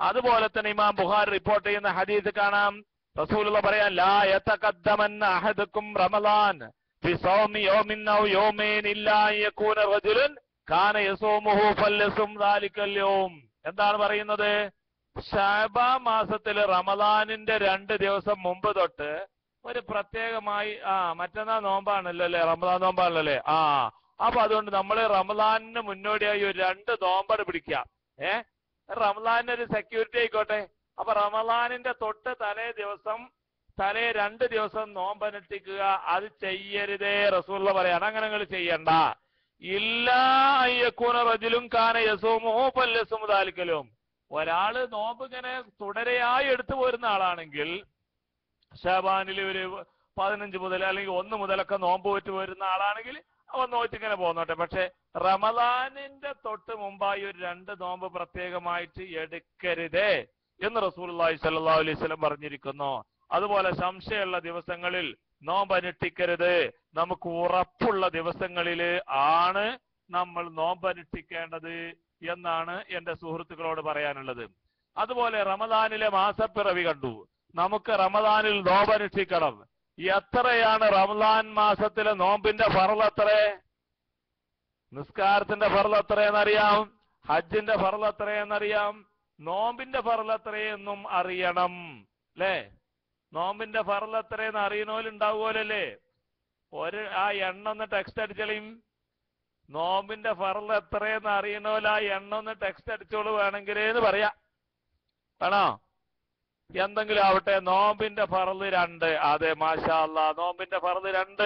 അതുപോലെ തന്നെ ഇമാം ബുഹാർ റിപ്പോർട്ട് ചെയ്യുന്ന ഹദീസ് കാണാം റസൂലുള്ള പറയാൻ ലാ യതഖദ്ദമന്ന അഹദുക്കും റമളാൻ ഫി സൗമി യൗമിൻ ഔ യൗമൈൻ ഇല്ലാ അൻ യകൂന റജുലുൻ കാന യസൂമുഹു ഫല്യസും ദാലിക്കൽ യൗം എന്താണ് പറയുന്നത് ഷാബാ മാസത്തില് റമദാനിന്റെ രണ്ട് ദിവസം മുമ്പ് തൊട്ട് ഒരു പ്രത്യേകമായി ആ മറ്റന്നാ നോമ്പാണല്ലോ അല്ലേ റമദാൻ നോമ്പാണല്ലോ അല്ലേ ആ അപ്പൊ അതുകൊണ്ട് നമ്മൾ റമദാനിന് മുന്നോടിയായി ഒരു രണ്ട് നോമ്പട് പിടിക്കാം ഏ റമദാനിന് ഒരു സെക്യൂരിറ്റി ആയിക്കോട്ടെ അപ്പൊ റമദാനിന്റെ തൊട്ട് തലേ ദിവസം തലേ രണ്ട് ദിവസം നോമ്പനുഷ്ഠിക്കുക അത് ചെയ്യരുതേ റസൂള്ള പറയാണ് അങ്ങനെ നിങ്ങൾ ചെയ്യണ്ട ഇല്ലാ അയ്യക്കൂന റജുലും കാന യസൂമോ പല്ലസും താലിക്കലും ഒരാള് നോമ്പ് ഇങ്ങനെ തുടരെയായി എടുത്തു പോരുന്ന ആളാണെങ്കിൽ ഷാബാനിൽ ഒരു പതിനഞ്ച് മുതൽ അല്ലെങ്കിൽ ഒന്ന് മുതലൊക്കെ നോമ്പ് വെച്ച് വരുന്ന ആളാണെങ്കിൽ അവൻ നോറ്റ് ഇങ്ങനെ പോന്നോട്ടെ പക്ഷെ റമദാനിന്റെ തൊട്ട് മുമ്പായി ഒരു രണ്ട് നോമ്പ് പ്രത്യേകമായിട്ട് എടുക്കരുതേ എന്ന് റസൂലുള്ളാഹി സ്വല്ലല്ലാഹു അലൈഹി വസല്ലം പറഞ്ഞിരിക്കുന്നു അതുപോലെ സംശയമുള്ള ദിവസങ്ങളിൽ നോമ്പ് അനുഷ്ഠിക്കരുത് നമുക്ക് ഉറപ്പുള്ള ദിവസങ്ങളിൽ ആണ് നമ്മൾ നോമ്പ് അനുഷ്ഠിക്കേണ്ടത് എന്നാണ് എന്റെ സുഹൃത്തുക്കളോട് പറയാനുള്ളത് അതുപോലെ റമദാനിലെ മാസപ്പിറവി കണ്ടു നമുക്ക് റമദാനിൽ നോമ്പ് അനുഷ്ഠിക്കണം എത്രയാണ് റമദാൻ മാസത്തിലെ നോമ്പിന്റെ ഫറൽ എത്ര നിസ്കാരത്തിന്റെ ഫറൽ എത്രയെന്നറിയാം ഹജ്ജിന്റെ ഫറൽ എത്രയെന്നറിയാം നോമ്പിന്റെ ഫറൽ എത്രയെന്നും അറിയണം അല്ലേ നോമ്പിന്റെ ഫറൽ എത്രയെന്ന് അറിയണോലുണ്ടാവുമല്ലേ ഒരു ആ എണ്ണ ഒന്ന് ടെക്സ്റ്റ് അടിച്ചളിയും നോമ്പിന്റെ ഫറൽ എത്രയെന്ന് അറിയണോല് ആ എണ്ണ ഒന്ന് ടെക്സ്റ്റ് അടിച്ചോളൂ വേണമെങ്കിൽ എന്ന് പറയാം വേണോ എന്തെങ്കിലും ആവട്ടെ നോമ്പിന്റെ ഫറല് രണ്ട് അതെ മാഷാ അല്ലാ നോമ്പിന്റെ ഫറല് രണ്ട്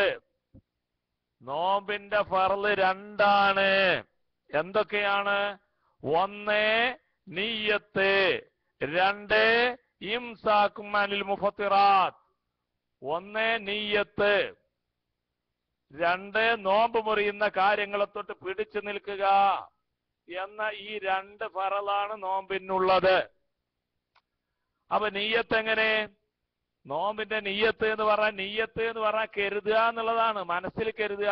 നോമ്പിന്റെ ഫറല് രണ്ടാണ് എന്തൊക്കെയാണ് ഒന്ന് നീയത്ത് രണ്ട് ഇംസാക്കുമാനിൽ മുഫത്തിറാത്ത് ഒന്ന് നീയത്ത് രണ്ട് നോമ്പ് മുറിയുന്ന കാര്യങ്ങളെ തൊട്ട് പിടിച്ചു നിൽക്കുക എന്ന ഈ രണ്ട് ഫറലാണ് നോമ്പിനുള്ളത് അപ്പൊ നീയത്ത് എങ്ങനെ നോമ്പിന്റെ നീയത്ത് എന്ന് പറഞ്ഞാൽ നീയത്ത് എന്ന് പറഞ്ഞാൽ കരുതുക എന്നുള്ളതാണ് മനസ്സിൽ കരുതുക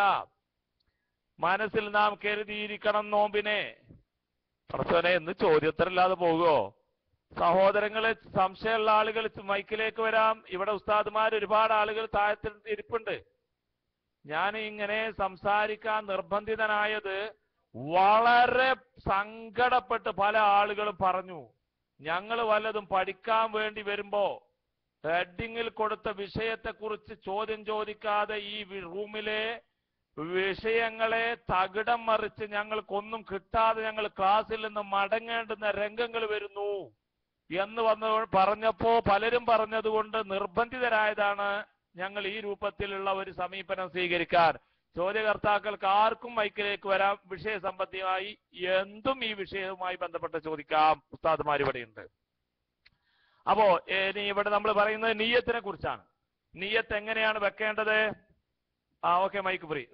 മനസ്സിൽ നാം കരുതിയിരിക്കണം നോമ്പിനെ പ്രസവനെ എന്ന് ചോദ്യോത്തരമില്ലാതെ പോകുമോ സഹോദരങ്ങളെ സംശയമുള്ള ആളുകൾ മൈക്കിലേക്ക് വരാം ഇവിടെ ഉസ്താദുമാർ ഒരുപാട് ആളുകൾ താഴത്തിൽ ഇരിപ്പുണ്ട് ഞാൻ ഇങ്ങനെ സംസാരിക്കാൻ നിർബന്ധിതനായത് വളരെ സങ്കടപ്പെട്ട് പല ആളുകളും പറഞ്ഞു ഞങ്ങൾ വല്ലതും പഠിക്കാൻ വേണ്ടി വരുമ്പോ ഹെഡിങ്ങിൽ കൊടുത്ത വിഷയത്തെക്കുറിച്ച് ചോദ്യം ചോദിക്കാതെ ഈ വി- റൂമിലെ വിഷയങ്ങളെ തകിടം മറിച്ച് ഞങ്ങൾക്കൊന്നും കിട്ടാതെ ഞങ്ങൾ ക്ലാസ്സിൽ നിന്ന് മടങ്ങേണ്ടുന്ന രംഗങ്ങൾ വരുന്നു എന്ന് വന്ന് പറഞ്ഞപ്പോ പലരും പറഞ്ഞതുകൊണ്ട് നിർബന്ധിതരായതാണ് ഞങ്ങൾ ഈ രൂപത്തിലുള്ള ഒരു സമീപനം സ്വീകരിക്കാൻ ചോദ്യകർത്താക്കൾക്ക് ആർക്കും മൈക്കിലേക്ക് വരാം വിഷയ സംബന്ധിയായി എന്തും ഈ വിഷയവുമായി ബന്ധപ്പെട്ട് ചോദിക്കാം ഉസ്താദുമാർ ഇവിടെയുണ്ട് അപ്പോ ഇനി ഇവിടെ നമ്മൾ പറയുന്നത് നീയത്തിനെ കുറിച്ചാണ് നീയത്ത് എങ്ങനെയാണ് വെക്കേണ്ടത് ആ ഓക്കെ മൈക്ക് ഫ്രീ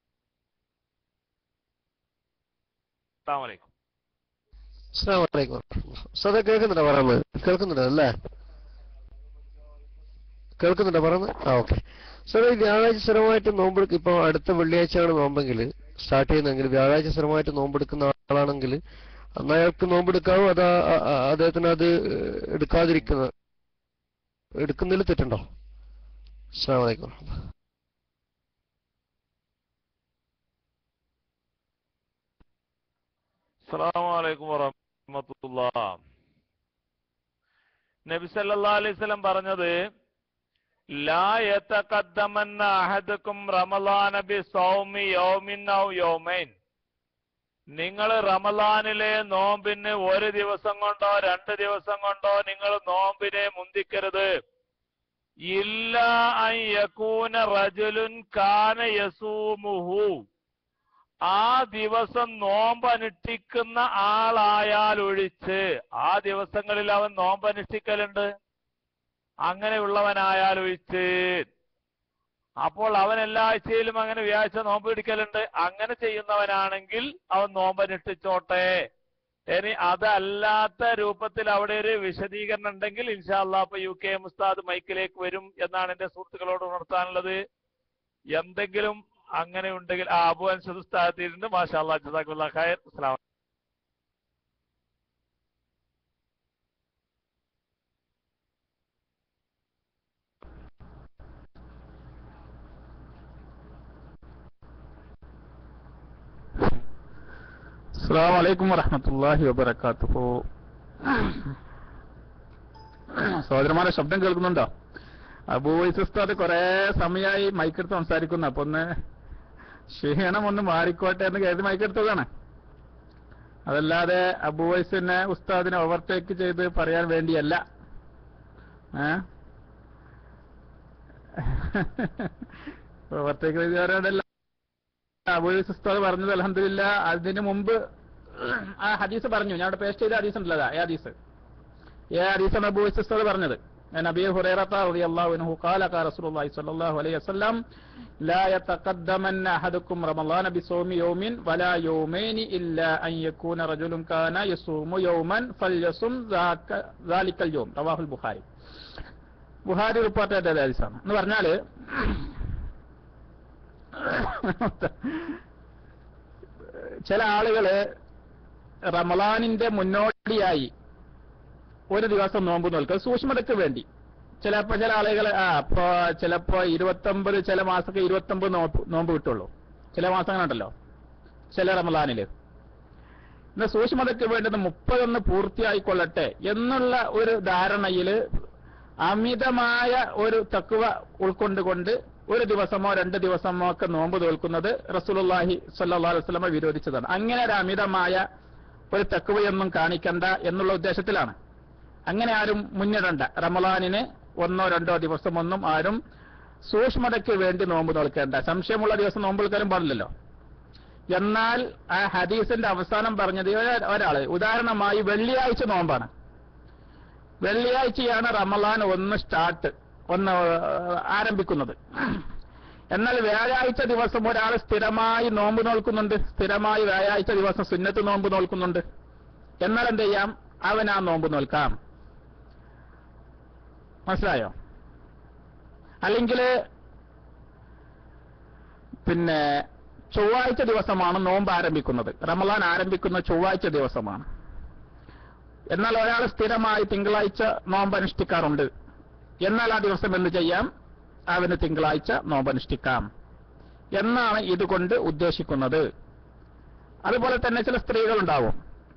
അസ്സാം വലൈക്കും അസ്സലാമു അലൈക്കും സദാ കേൾക്കുന്നുണ്ടോ പറയുന്നത് കേൾക്കുന്നുണ്ടോ അല്ലേ കേൾക്കുന്നുണ്ടോ പറയുന്നത് ആ ഓക്കെ സാർ ഈ വ്യാഴാഴ്ച സ്ഥിരമായിട്ട് നോമ്പെടുക്കും ഇപ്പൊ അടുത്ത വെള്ളിയാഴ്ചയാണ് നോമ്പെങ്കിൽ സ്റ്റാർട്ട് ചെയ്യുന്നതെങ്കിൽ വ്യാഴാഴ്ച സ്ഥിരമായിട്ട് നോമ്പെടുക്കുന്ന ആളാണെങ്കിൽ അന്ന് അയാൾക്ക് നോമ്പെടുക്കാവോ അതാ അ- അ- അദ്ദേഹത്തിന് അത് എടുക്കാതിരിക്കുന്ന എടുക്കുന്നതിൽ തെറ്റുണ്ടോ അസ്സലാമു അലൈക്കും അസ്സാം വലൈക്കും വറഹമത്തുള്ള നബി സല്ലാ അലൈഹി സ്വലം പറഞ്ഞത് ലാ യതഖദ്ദമന്ന അഹദുക്കും റമളാന ബി സൗമി യൗമിൻ ഔ യൗമൈൻ നിങ്ങൾ റമളാനിലെ നോമ്പിന് ഒരു ദിവസം കൊണ്ടോ രണ്ട് ദിവസം കൊണ്ടോ നിങ്ങൾ നോമ്പിനെ മുന്തിക്കരുത് ഇല്ല അൻ യകൂന റജുലുൻ കാന യസൂമുഹു ആ ദിവസം നോമ്പ് അനുഷ്ഠിക്കുന്ന ആളായാൽ ഒഴിച്ച് ആ ദിവസങ്ങളിൽ അവൻ നോമ്പ് അനുഷ്ഠിക്കലുണ്ട് അങ്ങനെയുള്ളവനായാൽ ഒഴിച്ച് അപ്പോൾ അവൻ എല്ലാ ആഴ്ചയിലും അങ്ങനെ വ്യാഴ്ച നോമ്പ് പിടിക്കലുണ്ട് അങ്ങനെ ചെയ്യുന്നവനാണെങ്കിൽ അവൻ നോമ്പ് അനുഷ്ഠിച്ചോട്ടെ ഇനി അതല്ലാത്ത രൂപത്തിൽ അവിടെ ഒരു വിശദീകരണം ഉണ്ടെങ്കിൽ ഇൻഷാല്ലാ ഇപ്പൊ യു കെ മുസ്താദ് മൈക്കിലേക്ക് വരും എന്നാണ് എന്റെ സുഹൃത്തുക്കളോട് ഉണർത്താനുള്ളത് എന്തെങ്കിലും അങ്ങനെ ഉണ്ടെങ്കിൽ ആ അബു അൻസദ് ഉസ്താദിരുന്ന് മാഷാ അല്ലാ ജസാഖുല്ലാ ഖൈർ അസ്സലാമു അസ്സാം വലൈക്കും വറഹമത്തല്ലാഹി വബർക്കാത്തുഹു സഹോദരന്മാരെ ശബ്ദം കേൾക്കുന്നുണ്ടോ അബൂവൈസ് ഉസ്താദ് കുറെ സമയമായി മൈക്കെടുത്ത് സംസാരിക്കുന്നു അപ്പൊ ഒന്ന് ക്ഷീണം ഒന്ന് മാറിക്കോട്ടെ എന്ന് കരുതി മൈക്കെടുത്തതാണ് അതല്ലാതെ അബൂവൈസിനെ ഉസ്താദിനെ ഓവർടേക്ക് ചെയ്ത് പറയാൻ വേണ്ടിയല്ല ഏ ഓവർടേക്ക് ചെയ്ത് പറയാനല്ല അബൂവൈസ് ഉസ്താദ് പറഞ്ഞത് അലഹമില്ല അതിന് മുമ്പ് ആ ഹദീസ് പറഞ്ഞു ഞാൻ അവിടെ പേസ്റ്റ് ചെയ്ത ഹദീസ് ഉണ്ടല്ലോ ഏ ഹദീസ് ഏ ഹദീസാണ് അബൂവൈസ് ഉസ്താദ് പറഞ്ഞത് عن ابي هريره رضي الله عنه قال قال رسول الله صلى الله عليه وسلم لا يتقدمن احدكم رمضان بصوم يوم ولا يومين الا ان يكون رجل كان يصوم يوما فليصم ذاك ذلك اليوم رواه البخاري ബുഹാരി റിപ്പോർട്ട് ചെയ്ത ഹദീസാണ് എന്ന് പറഞ്ഞാല് ചില ആളുകള് റമലാനിന്റെ മുന്നോടിയായി ഒരു ദിവസം നോമ്പ് നോൽക്കുക സൂക്ഷ്മതയ്ക്ക് വേണ്ടി ചിലപ്പോ ചില ആളുകൾ ആ ഇപ്പൊ ചിലപ്പോ ഇരുപത്തൊമ്പത് ചില മാസമൊക്കെ ഇരുപത്തൊമ്പത് നോമ്പ് നോമ്പ് കിട്ടുള്ളൂ ചില മാസങ്ങളുണ്ടല്ലോ ചില റമലാനില് ഇന്ന് സൂക്ഷ്മതയ്ക്ക് വേണ്ടത് മുപ്പതൊന്ന് പൂർത്തിയായിക്കൊള്ളട്ടെ എന്നുള്ള ഒരു ധാരണയില് അമിതമായ ഒരു തക്കുവ ഉൾക്കൊണ്ടുകൊണ്ട് ഒരു ദിവസമോ രണ്ട് ദിവസമോ ഒക്കെ നോമ്പ് തോൽക്കുന്നത് റസൂലുള്ളാഹി സ്വല്ലല്ലാഹു അലൈഹി വസല്ലമ വിരോധിച്ചതാണ് അങ്ങനെ ഒരു അമിതമായ ഒരു തക്കുവയൊന്നും കാണിക്കണ്ട എന്നുള്ള ഉദ്ദേശത്തിലാണ് അങ്ങനെ ആരും മുന്നിടണ്ട റമലാനിന് ഒന്നോ രണ്ടോ ദിവസമൊന്നും ആരും സൂക്ഷ്മതയ്ക്ക് വേണ്ടി നോമ്പ് നോൽക്കേണ്ട സംശയമുള്ള ദിവസം നോമ്പ് നോൽക്കാനും പാടില്ലല്ലോ എന്നാൽ ആ ഹദീസിന്റെ അവസാനം പറഞ്ഞത് ഒരാ- ഒരാള് ഉദാഹരണമായി വെള്ളിയാഴ്ച നോമ്പാണ് വെള്ളിയാഴ്ചയാണ് റമലാൻ ഒന്ന് സ്റ്റാർട്ട് ഒന്ന് ആരംഭിക്കുന്നത് എന്നാൽ വ്യാഴാഴ്ച ദിവസം ഒരാൾ സ്ഥിരമായി നോമ്പ് നോൽക്കുന്നുണ്ട് സ്ഥിരമായി വ്യാഴാഴ്ച ദിവസം സുന്നത്ത് നോമ്പ് നോൽക്കുന്നുണ്ട് എന്നാൽ എന്ത് ചെയ്യാം അവൻ ആ നോമ്പ് നോൽക്കാം മനസ്സിലായോ അല്ലെങ്കിൽ പിന്നെ ചൊവ്വാഴ്ച ദിവസമാണ് നോമ്പ് ആരംഭിക്കുന്നത് റമലാൻ ആരംഭിക്കുന്ന ചൊവ്വാഴ്ച ദിവസമാണ് എന്നാൽ ഒരാൾ സ്ഥിരമായി തിങ്കളാഴ്ച നോമ്പ് അനുഷ്ഠിക്കാറുണ്ട് എന്നാൽ ആ ദിവസം എന്ത് ചെയ്യാം അവന് തിങ്കളാഴ്ച നോമ്പ് അനുഷ്ഠിക്കാം എന്നാണ് ഇതുകൊണ്ട് ഉദ്ദേശിക്കുന്നത് അതുപോലെ തന്നെ ചില സ്ത്രീകളുണ്ടാവും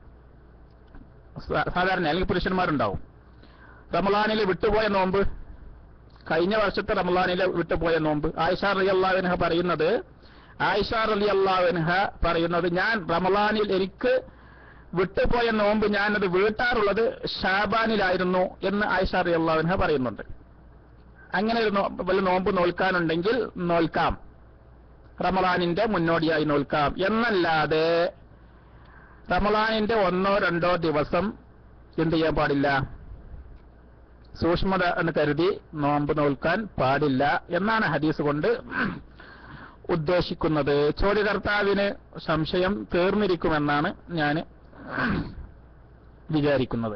സാ- സാധാരണ അല്ലെങ്കിൽ പുരുഷന്മാരുണ്ടാവും റമലാനിൽ വിട്ടുപോയ നോമ്പ് കഴിഞ്ഞ വർഷത്തെ റമലാനിലെ വിട്ടുപോയ നോമ്പ് ആയിഷ റലി അള്ളാഹുനഹ പറയുന്നത് ആയിഷ റലി അള്ളാഹുനഹ പറയുന്നത് ഞാൻ റമലാനിൽ എനിക്ക് വിട്ടുപോയ നോമ്പ് ഞാനത് വീട്ടാറുള്ളത് ഷാബാനിലായിരുന്നു എന്ന് ആയിഷ റലി അള്ളാഹുനഹ പറയുന്നുണ്ട് അങ്ങനെ ഒരു നോ- വല്ല നോമ്പ് നോൽക്കാനുണ്ടെങ്കിൽ നോൽക്കാം റമലാനിന്റെ മുന്നോടിയായി നോൽക്കാം എന്നല്ലാതെ റമലാനിന്റെ ഒന്നോ രണ്ടോ ദിവസം എന്ത് ചെയ്യാൻ പാടില്ല സൂക്ഷ്മത എന്ന് കരുതി നോമ്പ് നോൽക്കാൻ പാടില്ല എന്നാണ് ഹദീസ് കൊണ്ട് ഉദ്ദേശിക്കുന്നത് ചോദ്യകർത്താവിന് സംശയം തീർന്നിരിക്കുമെന്നാണ് ഞാൻ വിചാരിക്കുന്നത്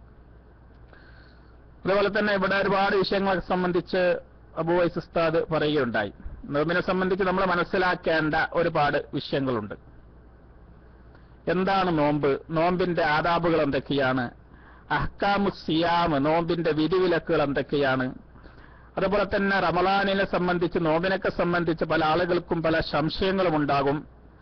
അതുപോലെ തന്നെ ഇവിടെ ഒരുപാട് വിഷയങ്ങളെ സംബന്ധിച്ച് അബുവൈസ് ഉസ്താദ് പറയുകയുണ്ടായി നോമ്പിനെ സംബന്ധിച്ച് നമ്മൾ മനസ്സിലാക്കേണ്ട ഒരുപാട് വിഷയങ്ങളുണ്ട് എന്താണ് നോമ്പ് നോമ്പിന്റെ ആദാബുകൾ എന്തൊക്കെയാണ് അഹ്കാമു സിയാമ് നോമ്പിന്റെ വിധിവിലക്കുകൾ എന്തൊക്കെയാണ് അതുപോലെ തന്നെ റമലാനിനെ സംബന്ധിച്ച് നോമ്പിനൊക്കെ സംബന്ധിച്ച് പല ആളുകൾക്കും പല സംശയങ്ങളും ഉണ്ടാകും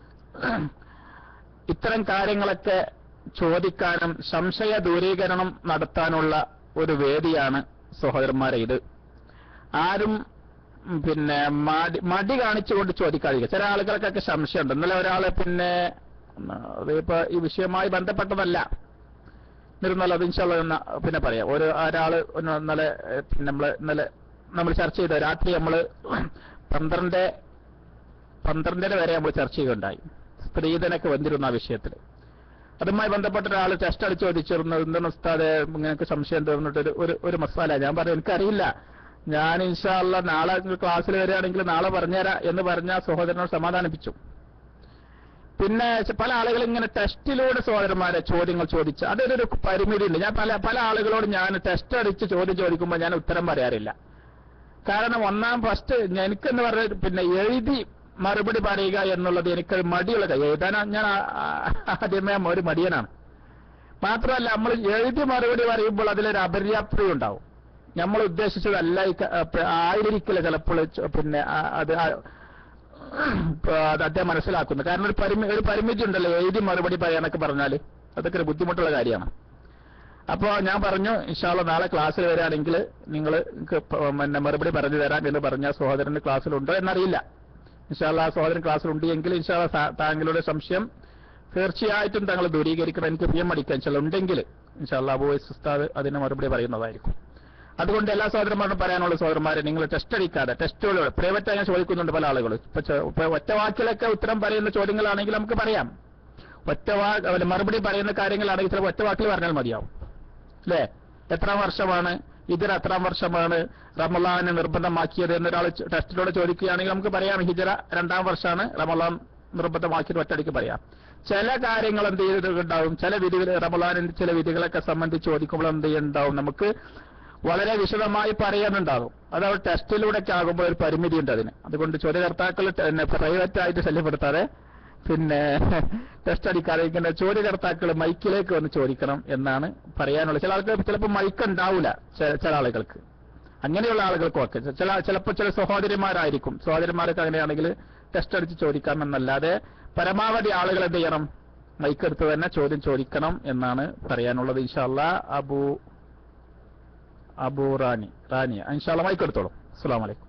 ഇത്തരം കാര്യങ്ങളൊക്കെ ചോദിക്കാനും സംശയ ദൂരീകരണം നടത്താനുള്ള ഒരു വേദിയാണ് സഹോദരന്മാരെ ഇത് ആരും ഉം, പിന്നെ മടി മടി കാണിച്ചുകൊണ്ട് ചോദിക്കാതിരിക്കുക ചില ആളുകൾക്കൊക്കെ സംശയമുണ്ട് ഇന്നലെ ഒരാള് പിന്നെ ഉം, അതിപ്പോ ഈ വിഷയവുമായി ബന്ധപ്പെട്ടതല്ല എന്നിരുന്നാൽ അത് ഇൻഷാല്ല എന്ന് പിന്നെ പറയാം ഒരു ഒരാള് ഒന്ന് ഇന്നലെ ഏഹ്, പിന്നെ നമ്മള് ഇന്നലെ നമ്മൾ ചർച്ച ചെയ്ത രാത്രി നമ്മള് പന്ത്രണ്ട് പന്ത്രണ്ടര വരെ നമ്മൾ ചർച്ച ചെയ്യുകയുണ്ടായി സ്ത്രീധനൊക്കെ വന്നിരുന്നു ആ വിഷയത്തിൽ അതുമായി ബന്ധപ്പെട്ട ഒരാൾ ടെസ്റ്റ് അടിച്ച് ചോദിച്ചിരുന്നു എന്താണ് ഉസ്താദെ നിങ്ങൾക്ക് സംശയം തീർന്നിട്ട് ഒരു- ഒരു ഒരു മസാല ഞാൻ പറഞ്ഞു എനിക്കറിയില്ല ഞാൻ ഇൻഷാല്ല നാളെ ക്ലാസ്സിൽ വരികയാണെങ്കിൽ നാളെ പറഞ്ഞുതരാം എന്ന് പറഞ്ഞ സഹോദരനോട് സമാധാനിപ്പിച്ചു പിന്നെ ച- പല ആളുകൾ ഇങ്ങനെ ടെസ്റ്റിലൂടെ സഹോദരന്മാരെ ചോദ്യങ്ങൾ ചോദിച്ച് അതൊരു പരിമിതി ഉണ്ട് ഞാൻ പല പല ആളുകളോട് ഞാൻ ടെസ്റ്റ് അടിച്ച് ചോദ്യം ചോദിക്കുമ്പോൾ ഞാൻ ഉത്തരം പറയാറില്ല കാരണം ഒന്നാം ഫസ്റ്റ് എനിക്കെന്ന് പറഞ്ഞ പിന്നെ എഴുതി മറുപടി പറയുക എന്നുള്ളത് എനിക്കൊരു മടിയുള്ള കാര്യം എഴുതാൻ ഞാൻ ആ- ആ- ആദ്യമേ ഒരു മടിയനാണ് മാത്രമല്ല നമ്മൾ എഴുതി മറുപടി പറയുമ്പോൾ അതിലൊരു അപര്യാപ്തത ഉണ്ടാവും നമ്മൾ ഉദ്ദേശിച്ചതല്ല ഈ ക- ആ, പ- ആയിരിക്കില്ല ചിലപ്പോൾ ച- പിന്നെ ആ- അത് ആ- ഇപ്പൊ അത് അദ്ദേഹം മനസ്സിലാക്കുന്നത് കാരണം ഒരു പരിമി ഒരു പരിമിതി ഉണ്ടല്ലോ എഴുതി മറുപടി പറയാനൊക്കെ പറഞ്ഞാൽ അതൊക്കെ ഒരു ബുദ്ധിമുട്ടുള്ള കാര്യമാണ് അപ്പോ ഞാൻ പറഞ്ഞു ഇൻഷാല്ല നാളെ ക്ലാസ്സിൽ വരികയാണെങ്കിൽ നിങ്ങൾ പിന്നെ മറുപടി പറഞ്ഞു തരാം എന്ന് പറഞ്ഞ സഹോദരന്റെ ക്ലാസ്സിലുണ്ടോ എന്നറിയില്ല ഇൻഷാല്ല ആ സഹോദരൻ ക്ലാസ്സിലുണ്ട് എങ്കിൽ ഇൻഷാല്ല താ- താങ്കളുടെ സംശയം തീർച്ചയായിട്ടും താങ്കൾ ദൂരീകരിക്കണം എനിക്ക് പിയം അടിക്കാൻ ചില ഉണ്ടെങ്കിൽ ഇൻഷാല്ല അബു വൈസ് ഉസ്താദ് അതിന് മറുപടി പറയുന്നതായിരിക്കും അതുകൊണ്ട് എല്ലാ സഹോദരന്മാരും പറയാനുള്ള സഹോദരന്മാരെ നിങ്ങൾ ടെസ്റ്റ് അടിക്കാതെ ടെസ്റ്റുകളോട് പ്രൈവറ്റ് ആയി ചോദിക്കുന്നുണ്ട് പല ആളുകൾ ഇപ്പൊ ചെ- ഇപ്പൊ ഒറ്റ വാക്കിലൊക്കെ ഉത്തരം പറയുന്ന ചോദ്യങ്ങളാണെങ്കിൽ നമുക്ക് പറയാം ഒറ്റ വാ അവര് മറുപടി പറയുന്ന കാര്യങ്ങളാണെങ്കിൽ ചിലപ്പോൾ ഒറ്റ വാക്കിൽ പറഞ്ഞാൽ മതിയാവും അല്ലേ എത്രാം വർഷമാണ് ഹിജറ എത്രാം വർഷമാണ് റമലാനെ നിർബന്ധമാക്കിയത് എന്നൊരാൾ ച- ടെസ്റ്റിലൂടെ ചോദിക്കുകയാണെങ്കിൽ നമുക്ക് പറയാം ഹിജറ രണ്ടാം വർഷമാണ് റമലാൻ നിർബന്ധമാക്കിയത് ഒറ്റയടിക്ക് പറയാം ചില കാര്യങ്ങൾ എന്ത് ചെയ്തിട്ടുണ്ടാവും ചില വിധികൾ റമലാനിന്റെ ചില വിധികളൊക്കെ സംബന്ധിച്ച് ചോദിക്കുമ്പോൾ എന്ത് ചെയ്യുന്നുണ്ടാവും നമുക്ക് വളരെ വിശദമായി പറയാനുണ്ടാകും അത് അവർ ടെസ്റ്റിലൂടെ ഒക്കെ ആകുമ്പോൾ ഒരു പരിമിതിയുണ്ട് അതിന് അതുകൊണ്ട് ചോദ്യകർത്താക്കൾ പ്രൈവറ്റ് ആയിട്ട് ശല്യപ്പെടുത്താതെ പിന്നെ ടെസ്റ്റ് അടിക്കാതെ ഇങ്ങനെ ചോദ്യകർത്താക്കൾ മൈക്കിലേക്ക് വന്ന് ചോദിക്കണം എന്നാണ് പറയാനുള്ളത് ചില ആൾക്ക് ചിലപ്പോൾ മൈക്ക് ഉണ്ടാവില്ല ചെ- ചില ആളുകൾക്ക് അങ്ങനെയുള്ള ആളുകൾക്കൊക്കെ ചെ- ചില ചിലപ്പോൾ ചില സഹോദരിമാരായിരിക്കും സഹോദരിമാരൊക്കെ അങ്ങനെയാണെങ്കിൽ ടെസ്റ്റ് അടിച്ച് ചോദിക്കാം എന്നല്ലാതെ പരമാവധി ആളുകൾ എന്ത് ചെയ്യണം മൈക്ക് എടുത്ത് തന്നെ ചോദ്യം ചോദിക്കണം എന്നാണ് പറയാനുള്ളത് ഇൻഷാല്ല അബു അബു റാനി റാനിയ ഇൻഷാല്ല മൈക്ക് എടുത്തോളൂ അസ്സാം വലൈക്കും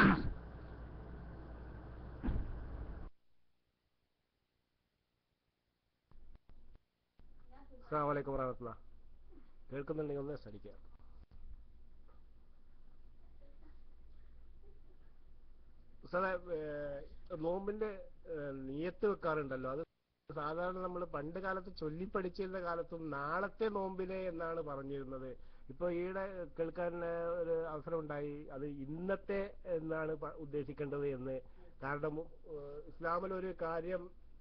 അസ്സാം വലൈക്കും വറഹമത്തുള്ള കേൾക്കുന്നുണ്ടെങ്കിൽ ഒന്ന് ശ്രദ്ധിക്കുക സാറേ ഏഹ്, നോമ്പിന്റെ ഏഹ്, നിയത്ത് വെക്കാറുണ്ടല്ലോ അത് സാധാരണ നമ്മൾ പണ്ട് കാലത്ത് ചൊല്ലിപ്പടിച്ചിരുന്ന കാലത്തും നാളത്തെ നോമ്പിനെ എന്നാണ് പറഞ്ഞിരുന്നത് ഇപ്പൊ ഈയിടെ കേൾക്കാൻ ഏഹ്, ഒരു അവസരം ഉണ്ടായി അത് ഇന്നത്തെ എന്നാണ് പ- ഉദ്ദേശിക്കേണ്ടത് എന്ന് കാരണം ഏഹ്, ഇസ്ലാമിൽ ഒരു കാര്യം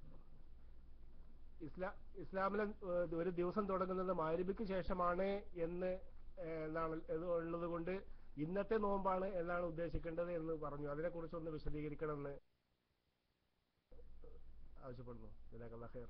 ഇസ്ലാ ഇസ്ലാമിലെ ഏഹ്, ഒരു ദിവസം തുടങ്ങുന്നത് മാരിബിക്ക് ശേഷമാണ് എന്ന് ഏഹ്, എന്നാണ് ഇത് ഉള്ളത് കൊണ്ട് ഇന്നത്തെ നോമ്പാണ് എന്നാണ് ഉദ്ദേശിക്കേണ്ടത് എന്ന് പറഞ്ഞു അതിനെ കുറിച്ച് ഒന്ന് വിശദീകരിക്കണമെന്ന് ആവശ്യപ്പെടുന്നു ജസാക്കല്ലാഹ് ഖൈർ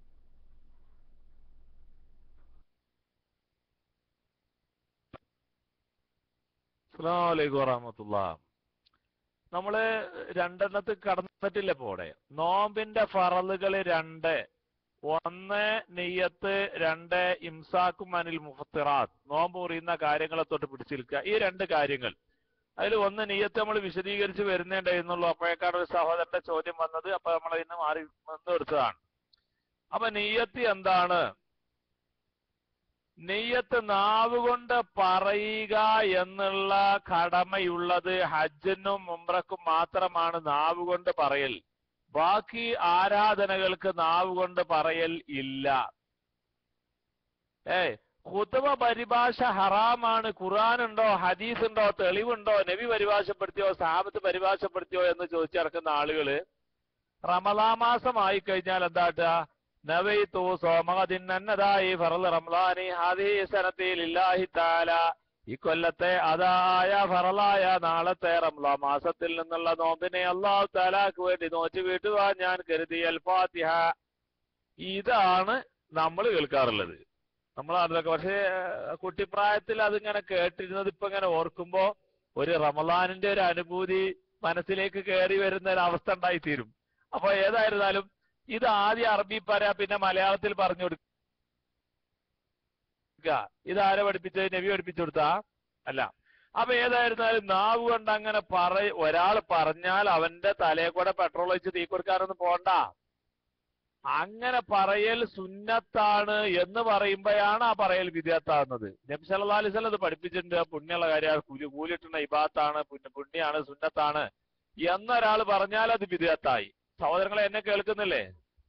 അസ്സലാമലൈക്കും വറഹമത്തുള്ള നമ്മള് രണ്ടെണ്ണത്തിൽ കടന്നിട്ടില്ല ഇപ്പോ ഇവിടെ നോമ്പിന്റെ ഫറലുകള് രണ്ട് ഒന്ന് നെയ്യത്ത് രണ്ട് ഇംസാക്കും അനിൽ മുഫത്തിറാത്ത് നോമ്പ് മുറിയുന്ന കാര്യങ്ങളെ തൊട്ട് പിടിച്ചിരിക്കുക ഈ രണ്ട് കാര്യങ്ങൾ അതിൽ ഒന്ന് നെയ്യത്ത് നമ്മൾ വിശദീകരിച്ച് വരുന്നുണ്ടായിരുന്നുള്ളൂ അപ്പോഴേക്കാണ് ഒരു സഹോദരന്റെ ചോദ്യം വന്നത് അപ്പൊ നമ്മൾ ഇന്ന് മാറി നിന്ന് എടുത്തതാണ് അപ്പൊ നെയ്യത്ത് എന്താണ് നെയ്യത്ത് നാവുകൊണ്ട് പറയുക എന്നുള്ള കടമയുള്ളത് ഹജ്ജിനും ഉംറക്കും മാത്രമാണ് നാവുകൊണ്ട് പറയൽ ബാക്കി ആരാധനകൾക്ക് നാവുകൊണ്ട് പറയൽ ഇല്ല ഏ ഖുതുബ പരിഭാഷ ഹറാമാണ് ഖുർആൻ ഉണ്ടോ ഹദീസ് ഉണ്ടോ തെളിവുണ്ടോ നബി പരിഭാഷപ്പെടുത്തിയോ സാബത്ത് പരിഭാഷപ്പെടുത്തിയോ എന്ന് ചോദിച്ചിറക്കുന്ന ആളുകള് റമലാ മാസമായി കഴിഞ്ഞാൽ എന്താട്ടാ നവൈത്തു സോമകതിന്നതായി ഫറൽ റംലാനി ഹാദി സനത്തിൽ ഇല്ലാഹി താല ഈ കൊല്ലത്തെ അതായ ഫറലായ നാളത്തെ റംലാ മാസത്തിൽ നിന്നുള്ള നോമ്പിനെ അള്ളാഹു താലാക്ക് വേണ്ടി നോറ്റ് വീട്ടുവാൻ ഞാൻ കരുതി അൽ ഫാത്തിഹ ഇതാണ് നമ്മൾ കേൾക്കാറുള്ളത് നമ്മൾ അതിലൊക്കെ പക്ഷേ ഏഹ്, കുട്ടിപ്രായത്തിൽ അതിങ്ങനെ കേട്ടിരുന്നത് ഇപ്പൊ ഇങ്ങനെ ഓർക്കുമ്പോ ഒരു റമലാനിന്റെ ഒരു അനുഭൂതി മനസ്സിലേക്ക് കയറി വരുന്ന ഒരു അവസ്ഥ ഉണ്ടായി തീരും അപ്പൊ ഏതായിരുന്നാലും ഇത് ആദ്യം അറബി പറയാ പിന്നെ മലയാളത്തിൽ പറഞ്ഞു കൊടുക്കുക ഇത് ആരെ പഠിപ്പിച്ചത് നബി പഠിപ്പിച്ചു കൊടുത്താ അല്ല അപ്പൊ ഏതായിരുന്നാലും നാവ് കൊണ്ട് അങ്ങനെ പറ ഒരാൾ പറഞ്ഞാൽ അവന്റെ തലയെ കൂടെ പെട്രോൾ ഒഴിച്ച് തീ കൊടുക്കാനൊന്നും പോണ്ട അങ്ങനെ പറയൽ സുന്നത്താണ് എന്ന് പറയുമ്പോഴാണ് ആ പറയൽ വിദ്യാത്താവുന്നത് നബി സല്ലല്ലാഹു അലൈഹി വസല്ലം ഇത് പഠിപ്പിച്ചിട്ടുണ്ട് പുണ്യമുള്ള കാര്യം കൂലി കൂലിട്ടുന്ന ഇബാത്താണ് പുണ്യ പുണ്യാണ് സുന്നത്താണ് എന്നൊരാൾ പറഞ്ഞാൽ അത് വിദ്യാത്തായി സഹോദരങ്ങളെ എന്നെ കേൾക്കുന്നില്ലേ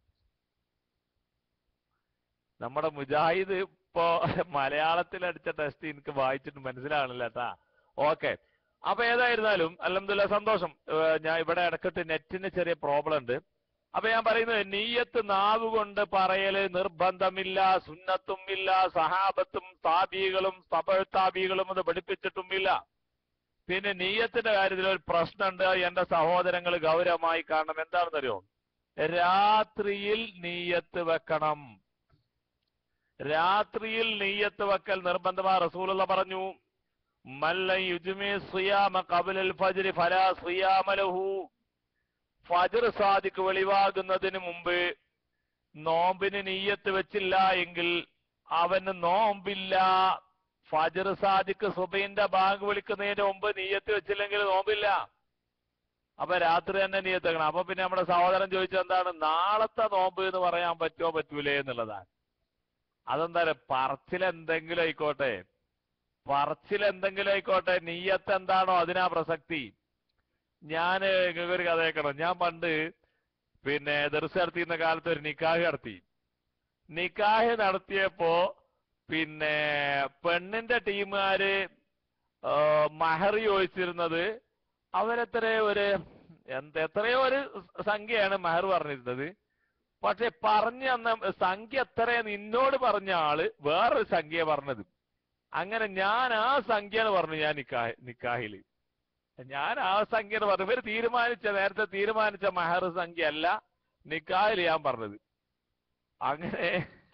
നമ്മുടെ മുജാഹിദ് ഇപ്പോ മലയാളത്തിൽ അടിച്ച ടെസ്റ്റ് എനിക്ക് വായിച്ചിട്ട് മനസ്സിലാവണില്ല കേട്ടാ ഓക്കെ അപ്പൊ ഏതായിരുന്നാലും അലഹമില്ല സന്തോഷം ഏഹ് ഞാൻ ഇവിടെ ഇടക്കിട്ട് നെറ്റിന് ചെറിയ പ്രോബ്ലം ഉണ്ട് അപ്പൊ ഞാൻ പറയുന്നത് നീയത്ത് നാവ് കൊണ്ട് പറയല് നിർബന്ധമില്ല സുന്നത്തും ഇല്ല സഹാബത്തും താബികളും സബഴ്ത്താബികളും അത് പഠിപ്പിച്ചിട്ടുമില്ല പിന്നെ നീയത്തിന്റെ കാര്യത്തിൽ ഒരു പ്രശ്നമുണ്ട് എന്റെ സഹോദരങ്ങൾ ഗൗരവമായി കാണണം എന്താണെന്നറിയോ രാത്രിയിൽ നീയത്ത് വെക്കണം രാത്രിയിൽ നെയ്യത്ത് വെക്കൽ നിർബന്ധമാ റസൂലുള്ള പറഞ്ഞു മല്ലൻ യുജ്മി സിയാമ ഖബലൽ ഫജ്രി ഫലാ സിയാമ ലഹു ഫജർ സാദിക്ക് വെളിവാകുന്നതിന് മുമ്പ് നോമ്പിന് നീയത്ത് വെച്ചില്ല എങ്കിൽ അവന് നോമ്പില്ല ഫജർ സാദിക്ക് സുബൈന്റെ ബാങ്ക് വിളിക്കുന്നതിന് മുമ്പ് നീയത്ത് വെച്ചില്ലെങ്കിൽ നോമ്പില്ല അപ്പൊ രാത്രി തന്നെ നീയത്തേക്കണം അപ്പൊ പിന്നെ നമ്മുടെ സഹോദരൻ ചോദിച്ചത് എന്താണ് നാളത്തെ നോമ്പ് എന്ന് പറയാൻ പറ്റുമോ പറ്റൂലേ എന്നുള്ളതാണ് അതെന്താ പറയാ പറച്ചിൽ എന്തെങ്കിലും ആയിക്കോട്ടെ പറച്ചിൽ എന്തെങ്കിലും ആയിക്കോട്ടെ നീയത്ത് എന്താണോ അതിനാ പ്രസക്തി ഞാൻ ഒരു കഥ കേൾക്കണം ഞാൻ പണ്ട് പിന്നെ ദർശ നടത്തിയിരുന്ന കാലത്ത് ഒരു നിക്കാഹ് നടത്തി നിക്കാഹ് നടത്തിയപ്പോ പിന്നെ പെണ്ണിന്റെ ടീമുകാര് ആ, മഹർ ചോദിച്ചിരുന്നത് അവരെത്ര ഒരു എന്ത് എത്രയോ ഒരു സംഖ്യയാണ് മഹർ പറഞ്ഞിരുന്നത് പക്ഷെ പറഞ്ഞു തന്ന സംഖ്യ എത്രയാ നിന്നോട് പറഞ്ഞ ആള് വേറൊരു സംഖ്യ പറഞ്ഞത് അങ്ങനെ ഞാൻ ആ സംഖ്യയാണ് പറഞ്ഞു ഞാൻ നിക്കാഹ് നിക്കാഹില് ഞാൻ ആ സംഖ്യ എന്ന് പറഞ്ഞു ഇവര് തീരുമാനിച്ച നേരത്തെ തീരുമാനിച്ച മഹർ സംഖ്യ അല്ല നിക്കാഹിൽ ഞാൻ പറഞ്ഞത് അങ്ങനെ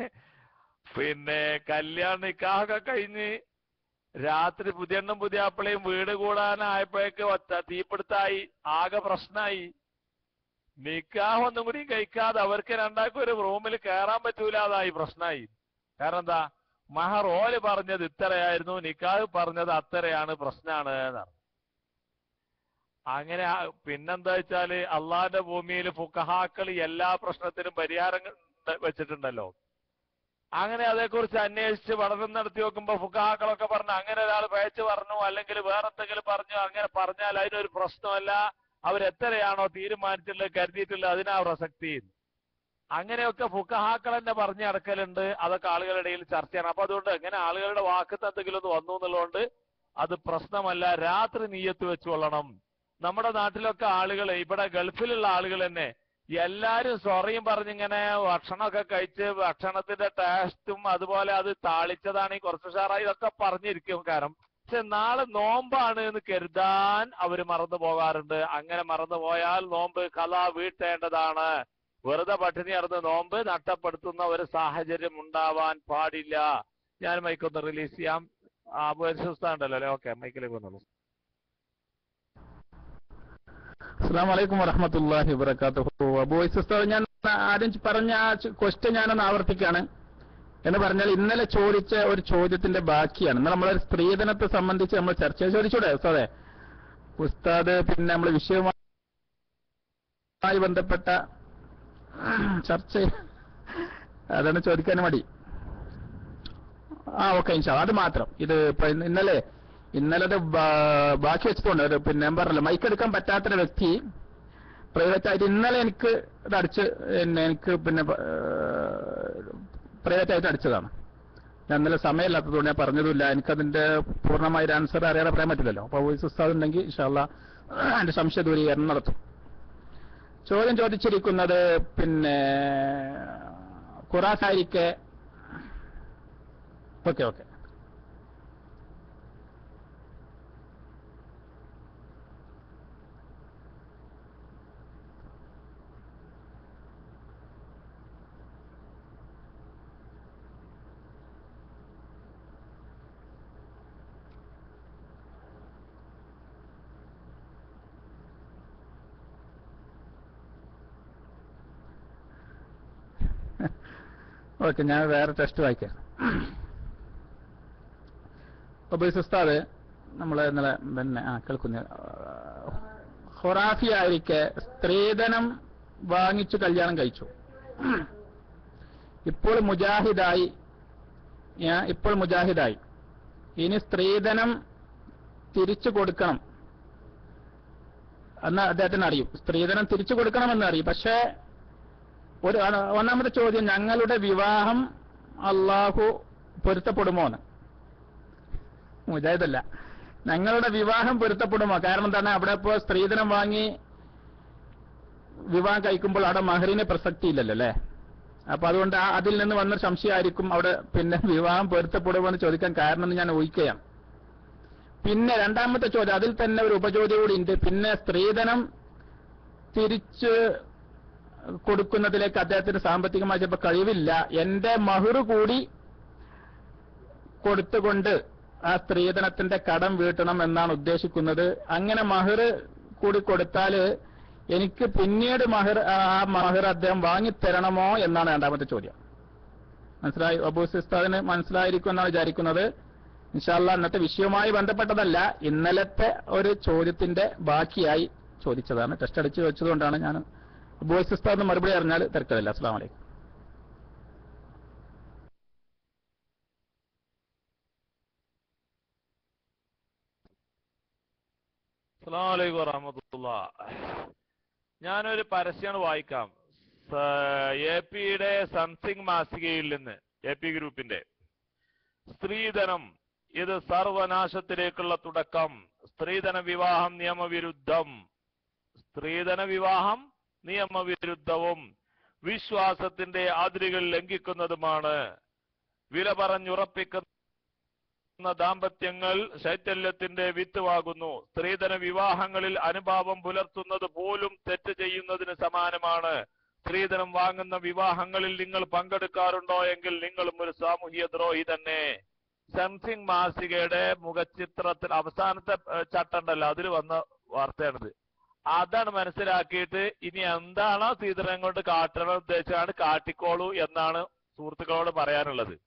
പിന്നെ കല്യാണ നിക്കാഹൊക്കെ കഴിഞ്ഞ് രാത്രി പുതിയെണ്ണം പുതിയാപ്പിളയും വീട് കൂടാനായപ്പോഴേക്ക് ഒറ്റ തീപിടുത്തായി ആകെ പ്രശ്നമായി നിക്കാഹ് ഒന്നും കൂടി കഴിക്കാതെ അവർക്ക് രണ്ടാൾക്കും ഒരു റൂമിൽ കയറാൻ പറ്റൂലാതായി പ്രശ്നമായി കാരണം എന്താ മഹർ ഓല് പറഞ്ഞത് ഇത്രയായിരുന്നു നിക്കാഹ് പറഞ്ഞത് അത്രയാണ് പ്രശ്നമാണ് എന്നാണ് അങ്ങനെ ആ- പിന്നെന്താ വെച്ചാല് അള്ളാന്റെ ഭൂമിയിൽ ഫുക്കഹാക്കൾ എല്ലാ പ്രശ്നത്തിനും പരിഹാരം ക- വെച്ചിട്ടുണ്ടല്ലോ അങ്ങനെ അതേക്കുറിച്ച് അന്വേഷിച്ച് പഠനം നടത്തി നോക്കുമ്പോ ഫുക്കഹാക്കളൊക്കെ പറഞ്ഞു അങ്ങനെ ഒരാൾ പയച്ചു പറഞ്ഞു അല്ലെങ്കിൽ വേറെ എന്തെങ്കിലും പറഞ്ഞു അങ്ങനെ പറഞ്ഞാൽ അതിനൊരു പ്രശ്നമല്ല അവരെത്രയാണോ തീരുമാനിച്ചിട്ടുള്ളത് കരുതിയിട്ടുള്ളത് അതിനാ പ്രസക്തി അങ്ങനെയൊക്കെ ഫുക്കഹാക്കൾ തന്നെ പറഞ്ഞു നടക്കലുണ്ട് അതൊക്കെ ആളുകളുടെ ഇടയിൽ ചർച്ചയാണ് അപ്പൊ അതുകൊണ്ട് എങ്ങനെ ആളുകളുടെ വാക്കത്ത് എന്തെങ്കിലും ഒന്ന് വന്നു എന്നുള്ളതുകൊണ്ട് അത് പ്രശ്നമല്ല രാത്രി നീയത്ത് വെച്ച് കൊള്ളണം നമ്മുടെ നാട്ടിലൊക്കെ ആളുകൾ ഇവിടെ ഗൾഫിലുള്ള ആളുകൾ തന്നെ എല്ലാരും സൊറയും പറഞ്ഞിങ്ങനെ ഭക്ഷണമൊക്കെ കഴിച്ച് ഭക്ഷണത്തിന്റെ ടേസ്റ്റും അതുപോലെ അത് താളിച്ചതാണ് കുറച്ച് ഉഷാറായി ഇതൊക്കെ പറഞ്ഞിരിക്കും കാരണം പക്ഷെ നാളെ നോമ്പാണ് എന്ന് കരുതാൻ അവര് മറന്നു പോകാറുണ്ട് അങ്ങനെ മറന്നു പോയാൽ നോമ്പ് കല വീട്ടേണ്ടതാണ് വെറുതെ പട്ടിണി നടന്ന് നോമ്പ് നഷ്ടപ്പെടുത്തുന്ന ഒരു സാഹചര്യം ഉണ്ടാവാൻ പാടില്ല ഞാൻ മൈക്കൊന്ന് റിലീസ് ചെയ്യാം ആ ഉണ്ടല്ലോ അല്ലെ ഓക്കെ മൈക്കിലേക്ക് വന്നോളൂ അസ്സാം വലൈക്കും വറഹമത്തല്ലാഹി വബർക്കാത്തു അബോയ്സ് ഉസ്താദ് ഞാൻ ആദ്യം പറഞ്ഞ ആ ക്വസ്റ്റ്യൻ ഞാനൊന്ന് ആവർത്തിക്കാണ് എന്ന് പറഞ്ഞാൽ ഇന്നലെ ചോദിച്ച ഒരു ചോദ്യത്തിന്റെ ബാക്കിയാണ് ഇന്ന് നമ്മളൊരു സ്ത്രീധനത്തെ സംബന്ധിച്ച് നമ്മൾ ചർച്ച ചെയ്ത് ചോദിച്ചൂടെ ഉസ്താദെ ഉസ്താദ് പിന്നെ നമ്മൾ വിഷയവുമായി ബന്ധപ്പെട്ട ചർച്ച അതാണ് ചോദിക്കാൻ മടി ആ ഓക്കെ ഇൻഷാ അത് മാത്രം ഇത് ഇപ്പൊ ഇന്ന് ഇന്നലെ ഇന്നലെ അത് ബാ- ബാക്കി വെച്ചിട്ടുണ്ട് ഒരു പിന്നെ ഞാൻ പറഞ്ഞല്ലോ മൈക്ക് എടുക്കാൻ പറ്റാത്തൊരു വ്യക്തി പ്രൈവറ്റ് ആയിട്ട് ഇന്നലെ എനിക്ക് ഇത് അടിച്ച് പിന്നെ എനിക്ക് പിന്നെ പ്രൈവറ്റ് ആയിട്ട് അടിച്ചതാണ് ഞാൻ ഇന്നലെ സമയമില്ലാത്തതുകൊണ്ട് ഞാൻ പറഞ്ഞതുമില്ല എനിക്കതിന്റെ പൂർണ്ണമായ ഒരു ആൻസർ അറിയാതെ പറയാൻ പറ്റില്ലല്ലോ അപ്പൊ വോയിസ് ഉസ്താദ് ഉണ്ടെങ്കിൽ ഇൻഷാല്ല എന്റെ സംശയ ദൂരീകരണം നടത്തും ചോദ്യം ചോദിച്ചിരിക്കുന്നത് പിന്നെ ഖുറാസാരിക്ക് ഓക്കെ ഓക്കെ ഓക്കെ ഞാൻ വേറെ ടെസ്റ്റ് വായിക്കാം ഒബൈസ് ഉസ്താദ് നമ്മൾ ഇന്നലെ പിന്നെ ആ കേൾക്കുന്ന ഹൊറാഫി ആയിരിക്കെ സ്ത്രീധനം വാങ്ങിച്ചു കല്യാണം കഴിച്ചു ഇപ്പോൾ മുജാഹിദായി ഞാൻ ഇപ്പോൾ മുജാഹിദായി ഇനി സ്ത്രീധനം തിരിച്ചു കൊടുക്കണം എന്ന് അദ്ദേഹത്തിന് അറിയും സ്ത്രീധനം തിരിച്ചു കൊടുക്കണമെന്ന് അറിയും പക്ഷേ ഒരു ആണ്- ഒന്നാമത്തെ ചോദ്യം ഞങ്ങളുടെ വിവാഹം അള്ളാഹു പൊരുത്തപ്പെടുമോ എന്ന് മുജാഹിദല്ല ഞങ്ങളുടെ വിവാഹം പൊരുത്തപ്പെടുമോ കാരണം എന്താണ് അവിടെ ഇപ്പോ സ്ത്രീധനം വാങ്ങി വിവാഹം കഴിക്കുമ്പോൾ അവിടെ മഹറിന് പ്രസക്തി ഇല്ലല്ലോ അല്ലേ അപ്പൊ അതുകൊണ്ട് ആ അതിൽ നിന്ന് വന്ന സംശയമായിരിക്കും അവിടെ പിന്നെ വിവാഹം പൊരുത്തപ്പെടുമോ എന്ന് ചോദിക്കാൻ കാരണം എന്ന് ഞാൻ ഊഹിക്കുകയാണ് പിന്നെ രണ്ടാമത്തെ ചോദ്യം അതിൽ തന്നെ ഒരു ഉപചോദ്യം കൂടി ഉണ്ട് പിന്നെ സ്ത്രീധനം തിരിച്ച് കൊടുക്കുന്നതിലേക്ക് അദ്ദേഹത്തിന് സാമ്പത്തികമായി ചിലപ്പോൾ കഴിവില്ല എന്റെ മഹുറ് കൂടി കൊടുത്തുകൊണ്ട് ആ സ്ത്രീധനത്തിന്റെ കടം വീട്ടണം എന്നാണ് ഉദ്ദേശിക്കുന്നത് അങ്ങനെ മഹറ് കൂടി കൊടുത്താല് എനിക്ക് പിന്നീട് മഹർ ആ മഹർ അദ്ദേഹം വാങ്ങിത്തരണമോ എന്നാണ് രണ്ടാമത്തെ ചോദ്യം മനസ്സിലായി അബൂ സിസ്താദിന് മനസ്സിലായിരിക്കും എന്നാണ് വിചാരിക്കുന്നത് ഇൻഷാല്ല ഇന്നത്തെ വിഷയവുമായി ബന്ധപ്പെട്ടതല്ല ഇന്നലത്തെ ഒരു ചോദ്യത്തിന്റെ ബാക്കിയായി ചോദിച്ചതാണ് ടെസ്റ്റ് അടിച്ച് വെച്ചതുകൊണ്ടാണ് ഞാൻ അബൂ സിസ്താദിന് മറുപടി അറിഞ്ഞാൽ തിരക്കടില്ല അസ്സാം വലൈക്കും അസ്സലാമു അലൈക്കും വറഹമത്തുള്ള ഞാനൊരു പരസ്യമാണ് വായിക്കാം എ പിയുടെ സംസിംഗ് മാസികയിൽ നിന്ന് എ പി ഗ്രൂപ്പിന്റെ സ്ത്രീധനം ഇത് സർവനാശത്തിലേക്കുള്ള തുടക്കം സ്ത്രീധന വിവാഹം നിയമവിരുദ്ധം സ്ത്രീധന വിവാഹം നിയമവിരുദ്ധവും വിശ്വാസത്തിന്റെ അതിരുകൾ ലംഘിക്കുന്നതുമാണ് വില പറഞ്ഞുറപ്പിക്കുന്ന ന്ന ദാമ്പത്യങ്ങൾ ശൈത്യല്യത്തിന്റെ വിത്തുവാകുന്നു സ്ത്രീധന വിവാഹങ്ങളിൽ അനുഭാവം പുലർത്തുന്നത് പോലും തെറ്റ് ചെയ്യുന്നതിന് സമാനമാണ് സ്ത്രീധനം വാങ്ങുന്ന വിവാഹങ്ങളിൽ നിങ്ങൾ പങ്കെടുക്കാറുണ്ടോ എങ്കിൽ നിങ്ങളും ഒരു സാമൂഹ്യ ദ്രോഹി തന്നെ സംസിംഗ് മാസികയുടെ മുഖചിത്രത്തിൽ അവസാനത്തെ ഏഹ്, ചട്ടണ്ടല്ലോ അതിൽ വന്ന വാർത്തയാണിത് അതാണ് മനസ്സിലാക്കിയിട്ട് ഇനി എന്താണോ സ്ത്രീധനം കൊണ്ട് കാട്ടണം ഉദ്ദേശിച്ചാണ് കാട്ടിക്കോളൂ എന്നാണ് സുഹൃത്തുക്കളോട് പറയാനുള്ളത്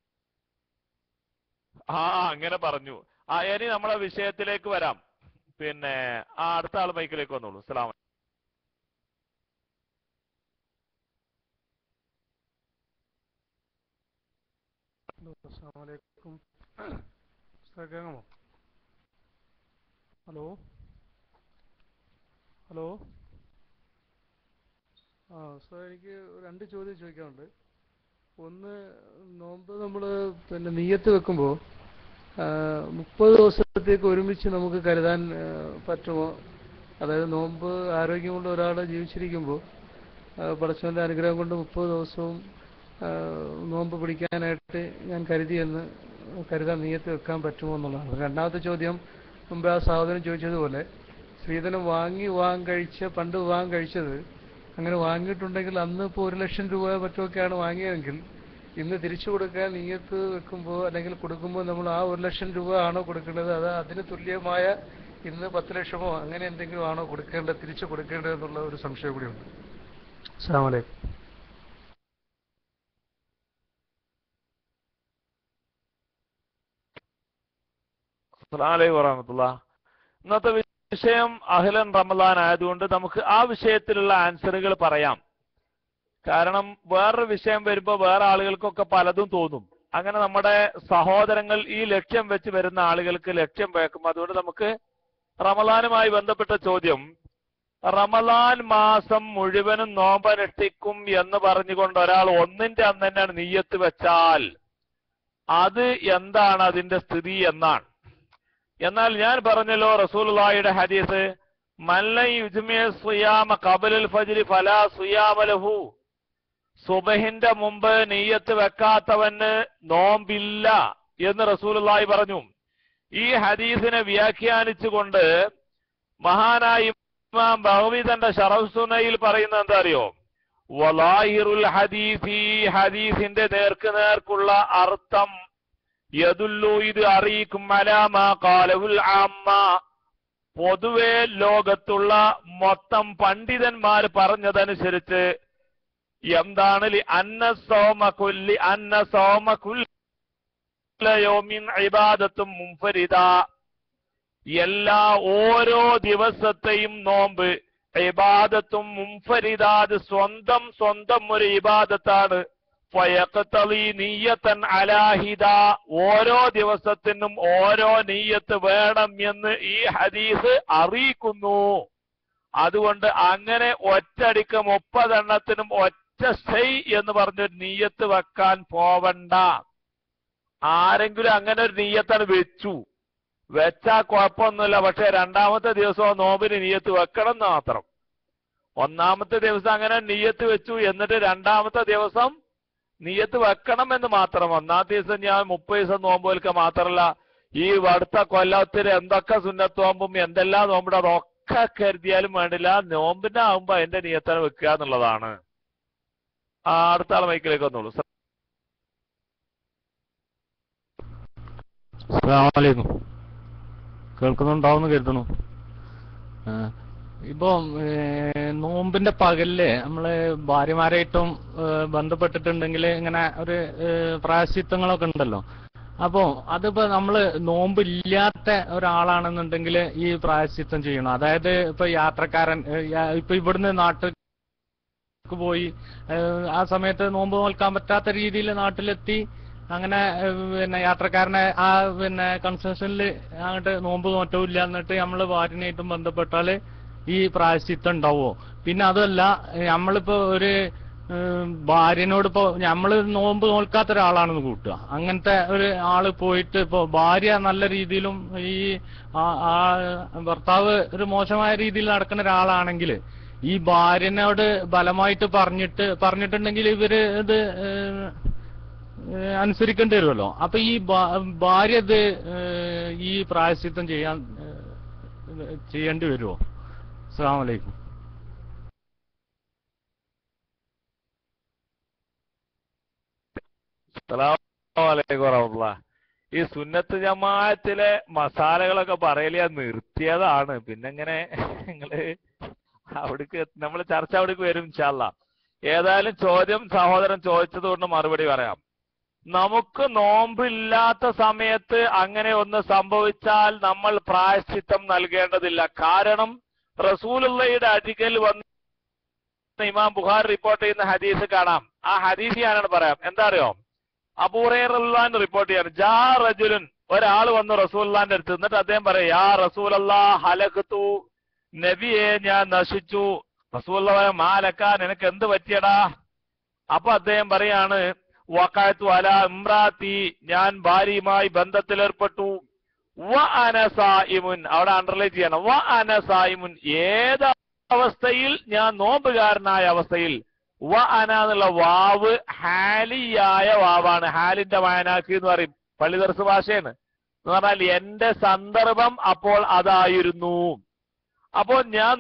ആ അങ്ങനെ പറഞ്ഞു ആ ഇനി നമ്മളെ വിഷയത്തിലേക്ക് വരാം പിന്നെ ആ അടുത്ത ആൾ മൈക്കിലേക്ക് വന്നോളൂ സലാം ഹലോ അസ്സാമലൈക്കും കേൾക്കാമോ ഹലോ ഹലോ ആ സാർ എനിക്ക് രണ്ട് ചോദ്യം ചോദിക്കാനുണ്ട് ഒന്ന് നോമ്പ് നമ്മൾ പിന്നെ നെയ്യത്ത് വെക്കുമ്പോൾ മുപ്പത് ദിവസത്തേക്ക് ഒരുമിച്ച് നമുക്ക് കരുതാൻ ആ, പറ്റുമോ അതായത് നോമ്പ് ആരോഗ്യമുള്ള ഒരാൾ ജീവിച്ചിരിക്കുമ്പോൾ പടച്ചവൻ്റെ അനുഗ്രഹം കൊണ്ട് മുപ്പത് ദിവസവും ആ, നോമ്പ് പിടിക്കാനായിട്ട് ഞാൻ കരുതിയെന്ന് കരുതാൻ നീയത്ത് വെക്കാൻ പറ്റുമോ എന്നുള്ളതാണ് രണ്ടാമത്തെ ചോദ്യം മുമ്പ് ആ സഹോദരൻ ചോദിച്ചതുപോലെ സ്ത്രീധനം വാങ്ങി വാങ്ങാൻ കഴിച്ച പണ്ട് വാങ്ങാൻ കഴിച്ചത് അങ്ങനെ വാങ്ങിയിട്ടുണ്ടെങ്കിൽ അന്ന് ഇപ്പോൾ ഒരു ലക്ഷം രൂപ മറ്റൊക്കെയാണ് വാങ്ങിയതെങ്കിൽ ഇന്ന് തിരിച്ചു കൊടുക്കാൻ നീയത്ത് വെക്കുമ്പോൾ അല്ലെങ്കിൽ കൊടുക്കുമ്പോൾ നമ്മൾ ആ ഒരു ലക്ഷം രൂപ ആണോ കൊടുക്കേണ്ടത് അത് അതിന് തുല്യമായ ഇന്ന് പത്ത് ലക്ഷമോ അങ്ങനെ എന്തെങ്കിലും ആണോ കൊടുക്കേണ്ടത് തിരിച്ചു കൊടുക്കേണ്ടത് എന്നുള്ള ഒരു സംശയം കൂടിയുണ്ട് അസ്സാം വലൈക്കും അസ്സലാമലൈക്കും വറഹമത്തുള്ള ഇന്നത്തെ വിഷയം അഹ്ലൻ റമദാൻ ആയതുകൊണ്ട് നമുക്ക് ആ വിഷയത്തിലുള്ള ആൻസറുകൾ പറയാം കാരണം വേറൊരു വിഷയം വരുമ്പോൾ വേറെ ആളുകൾക്കൊക്കെ പലതും തോന്നും അങ്ങനെ നമ്മുടെ സഹോദരങ്ങൾ ഈ ലക്ഷ്യം വെച്ച് വരുന്ന ആളുകൾക്ക് ലക്ഷ്യം വേക്കും അതുകൊണ്ട് നമുക്ക് റമദാനുമായി ബന്ധപ്പെട്ട ചോദ്യം റമദാൻ മാസം മുഴുവനും നോമ്പനുഷ്ഠിക്കും എന്ന് പറഞ്ഞുകൊണ്ട് ഒരാൾ ഒന്നിന്റെ അന്ന് തന്നെയാണ് നീയത്ത് വെച്ചാൽ അത് എന്താണ് അതിന്റെ സ്ഥിതി എന്നാണ് എന്നാൽ ഞാൻ പറഞ്ഞല്ലോ റസൂലുള്ളാഹിയുടെ ഹദീസ് മല്ലൈ യുജ്മിയ സുയാമ കബലുൽ ഫജ്രി ഫലാ സുയാമലഹു സുബഹിന്റെ മുമ്പ് നെയ്യത്ത് വെക്കാത്തവന് നോമ്പില്ല എന്ന് റസൂലുള്ളാഹി പറഞ്ഞു ഈ ഹദീസിനെ വ്യാഖ്യാനിച്ചുകൊണ്ട് മഹാനായ ഇമാം ബഹവി തന്റെ ഷറഫ്സുനയിൽ പറയുന്നത് എന്താ അറിയോ വലാഹിറുൽ ഹദീസി ഹദീസിന്റെ നേർക്ക് നേർക്കുള്ള അർത്ഥം യദുല്ലു ഇത് അറിയിക്കും അലാമ കാലവുൽ ആമ്മ പൊതുവെ ലോകത്തുള്ള മൊത്തം പണ്ഡിതന്മാർ പറഞ്ഞതനുസരിച്ച് എന്താണ് ലി അന്ന സോമ കുല്ലി അന്ന സോമ കുല്ലയോമിൻ ഇബാദത്തും മുൻഫരിദ എല്ലാ ഓരോ ദിവസത്തെയും നോമ്പ് ഇബാദത്തും മുൻഫരിദാത് സ്വന്തം സ്വന്തം ഒരു ഇബാദത്താണ് ഫയഖ്തളി നീയത്തൻ അലാഹിദ ഓരോ ദിവസത്തിനും ഓരോ നീയത്ത് വേണം എന്ന് ഈ ഹദീസ് അറിയിക്കുന്നു അതുകൊണ്ട് അങ്ങനെ ഒറ്റടിക്ക് മുപ്പതെണ്ണത്തിനും ഒറ്റ സൈ എന്ന് പറഞ്ഞൊരു നീയത്ത് വെക്കാൻ പോവണ്ട ആരെങ്കിലും അങ്ങനെ ഒരു നീയത്താണ് വെച്ചു വെച്ചാ കുഴപ്പമൊന്നുമില്ല പക്ഷെ രണ്ടാമത്തെ ദിവസം നോമ്പിന് നീയത്ത് വെക്കണം എന്ന് മാത്രം ഒന്നാമത്തെ ദിവസം അങ്ങനെ നീയത്ത് വെച്ചു എന്നിട്ട് രണ്ടാമത്തെ ദിവസം നീയത്ത് വെക്കണം എന്ന് മാത്രം ഒന്നാമത്തെ ദിവസം ഞാൻ മുപ്പത് ദിവസം നോമ്പ് വെൽക്കുക മാത്രമല്ല ഈ അടുത്ത കൊല്ലത്തിൽ എന്തൊക്കെ സുന്നത്ത് നോമ്പും എന്തെല്ലാം നോമ്പുണ്ട് അതൊക്കെ കരുതിയാലും വേണ്ടില്ല നോമ്പിന്റെ ആകുമ്പോ അതിന്റെ നിയത്തന വെക്കുക എന്നുള്ളതാണ് ആ, അടുത്ത ആൾ മൈക്കിലേക്ക് വന്നോളൂ അസ്സലാമലൈക്കും കേൾക്കുന്നുണ്ടാവുമെന്ന് കരുതുന്നു ആ, ഇപ്പൊ നോമ്പിന്റെ പകലില് നമ്മള് ഭാര്യമാരായിട്ടും ഏഹ്, ബന്ധപ്പെട്ടിട്ടുണ്ടെങ്കിൽ ഇങ്ങനെ ഒരു ഏഹ്, പ്രായശ്ചിത്തങ്ങളൊക്കെ ഉണ്ടല്ലോ അപ്പോ അതിപ്പോ നമ്മള് നോമ്പ് ഇല്ലാത്ത ഒരാളാണെന്നുണ്ടെങ്കിൽ ഈ പ്രായശ്ചിത്തം ചെയ്യണം അതായത് ഇപ്പൊ യാത്രക്കാരൻ ഏഹ്, യാ- ഇപ്പൊ ഇവിടുന്ന് നാട്ടിൽ പോയി ഏഹ്, ആ സമയത്ത് നോമ്പ് നോൽക്കാൻ പറ്റാത്ത രീതിയിൽ നാട്ടിലെത്തി അങ്ങനെ ഏഹ്, പിന്നെ യാത്രക്കാരനെ ആ പിന്നെ കൺസെഷനിൽ അങ്ങോട്ട് നോമ്പ് നോറ്റവും ഇല്ല എന്നിട്ട് നമ്മള് ഭാര്യനായിട്ടും ബന്ധപ്പെട്ടാല് ഈ പ്രായശ്ചിത്തം ഉണ്ടാവോ പിന്നെ അതല്ല ഏഹ്, നമ്മളിപ്പോ ഒരു ഏഹ്, ഭാര്യനോട് ഇപ്പോ നമ്മള് നോമ്പ് നോൽക്കാത്ത ഒരാളാണെന്ന് കൂട്ടുക അങ്ങനത്തെ ഒരു ആള് പോയിട്ട് ഇപ്പോ ഭാര്യ നല്ല രീതിയിലും ഈ ആ- ആ ഭർത്താവ് ഒരു മോശമായ രീതിയിൽ നടക്കുന്ന ഒരാളാണെങ്കിൽ ഈ ഭാര്യനോട് ബലമായിട്ട് പറഞ്ഞിട്ട് പറഞ്ഞിട്ടുണ്ടെങ്കിൽ ഇവര് ഇത് ഏഹ്, ഏഹ് അനുസരിക്കേണ്ടി വരുമല്ലോ അപ്പൊ ഈ ഭാ- ഭാര്യ ഇത് ഏഹ് ഈ പ്രായശ്ചിത്തം ചെയ്യാൻ ഏഹ് ചെയ്യേണ്ടി വരുമോ അസ്സാം വലൈക്കും അസ്സലാമലൈക്കും വറഹ്മത്തുള്ളാഹ്. ഈ സുന്നത്ത് ജമാഅത്തിലെ മസാലകളൊക്കെ പറയല് ഞാൻ നിർത്തിയതാണ് പിന്നെ ഇങ്ങനെ നിങ്ങള് അവിടേക്ക് നമ്മൾ ചർച്ച അവിടേക്ക് വരും ഇൻഷാല്ല ഏതായാലും ചോദ്യം സഹോദരൻ ചോദിച്ചത് കൊണ്ട് മറുപടി പറയാം നമുക്ക് നോമ്പില്ലാത്ത സമയത്ത് അങ്ങനെ ഒന്ന് സംഭവിച്ചാൽ നമ്മൾ പ്രായശ്ചിത്തം നൽകേണ്ടതില്ല കാരണം റസൂലുള്ളയുടെ അരികിൽ വന്ന് ഇമാം ബുഖാർ റിപ്പോർട്ട് ചെയ്യുന്ന ഹദീസ് കാണാം ആ ഹദീസ് ഞാനാണ് പറയാം എന്താ അറിയോ അബൂറേറുല്ലാൻ റിപ്പോർട്ട് ചെയ്യാണ് ജാ റജുലുൻ ഒരാൾ വന്നു റസൂല്ലാന്റെ അടുത്ത് എന്നിട്ട് അദ്ദേഹം പറയാം യാ റസൂലല്ലാ ഹലഖ്തു നബിയെ ഞാൻ നശിച്ചു റസൂല്ല പറയാം മാലക്ക നിനക്ക് എന്ത് പറ്റിയടാ അപ്പൊ അദ്ദേഹം പറയാണ് വക്കാത്തു അല ഇമ്രാത്തി ഞാൻ ഭാര്യയുമായി ബന്ധത്തിലേർപ്പെട്ടു വ അനസായിമുൻ അവിടെ അണ്ടർലൈൻ ചെയ്യണം വ അനസായിമുൻ ഏത് അവസ്ഥയിൽ ഞാൻ നോമ്പുകാരനായ അവസ്ഥയിൽ വ അന എന്നുള്ള വാവ് ഹാലിയായ വാവാണ് ഹാലിന്റെ വായനാക്ക് എന്ന് പറയും പള്ളി ദർസ് ഭാഷയാണ് എന്ന് പറഞ്ഞാൽ എന്റെ സന്ദർഭം അപ്പോൾ അതായിരുന്നു അപ്പോൾ ഞാൻ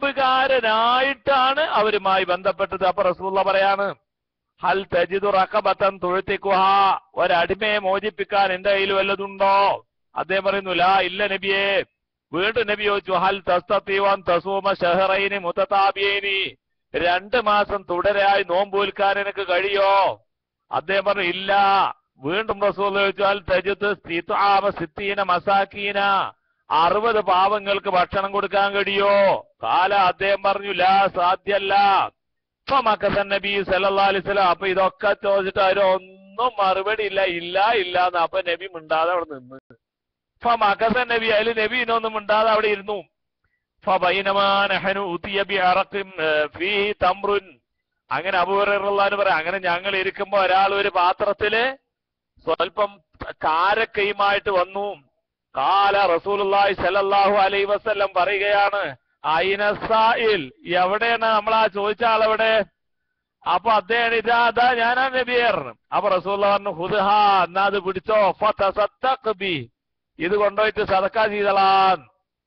നോമ്പുകാരനായിട്ടാണ് അവരുമായി ബന്ധപ്പെട്ടത് അപ്പൊ റസൂള്ള പറയാണ് ഹൽ തജിദു റഖബത്തൻ തുഴത്തിക്കുഹ ഒരടിമയെ മോചിപ്പിക്കാൻ എന്റെ കയ്യിൽ വല്ലതുണ്ടോ അദ്ദേഹം പറയുന്നു ലാ ഇല്ല നബിയെ വീണ്ടും നബി ചോദിച്ചു ഹൽ തസ്തീവാൻ തസൂമ ഷഹറൈനി മുത്തതാബിയേനി രണ്ട് മാസം തുടരായി നോമ്പൂൽക്കാൻ എനിക്ക് കഴിയോ അദ്ദേഹം പറഞ്ഞു ഇല്ല വീണ്ടും റസൂൽ ചോദിച്ചു അൽ തജിദ് സ്ഥിത്ആമ സിത്തീന മസാക്കീന അറുപത് പാവങ്ങൾക്ക് ഭക്ഷണം കൊടുക്കാൻ കഴിയോ കാല അദ്ദേഹം പറഞ്ഞു ലാ സാധ്യല്ല ഇപ്പൊ മക്കസൻ നബി സല്ലല്ലാഹു അലൈഹി വസല്ലം അപ്പൊ ഇതൊക്കെ ചോദിച്ചിട്ട് അവരൊന്നും മറുപടി ഇല്ല ഇല്ല ഇല്ല എന്ന് അപ്പൊ നബി മിണ്ടാതെ അവിടെ നിന്ന് ഇപ്പൊ മക്കസൻ നബി അതിൽ നബി ഇനൊന്നും മിണ്ടാതെ അവിടെ ഇരുന്നു فبينما نحن أتي بعرق فيه تمر അങ്ങനെ അബൂഹുറൈറഹ്ലാന്ന് പറയാം അങ്ങനെ ഞങ്ങൾ ഇരിക്കുമ്പോ ഒരാൾ ഒരു പാത്രത്തില് സ്വല്പം കാരക്കയുമായിട്ട് വന്നു കാല റസൂലുള്ളാഹി സല്ലല്ലാഹു അലൈഹി വസല്ലം പറയുകയാണ് ഐനസായിൽ എവിടെയാണ് നമ്മൾ ആ ചോദിച്ച ആളെവിടെ അപ്പൊ അദ്ദേഹം ഇതാ അതാ ഞാനാ നബിയായിരുന്നു അപ്പൊ റസൂൽ പറഞ്ഞു ഹുദ്ഹ എന്നാ അത് പിടിച്ചോ ഫതസദ്ദഖ് ബി ഇത് കൊണ്ടുപോയിട്ട് സദക്ക ചെയ്തളാൻ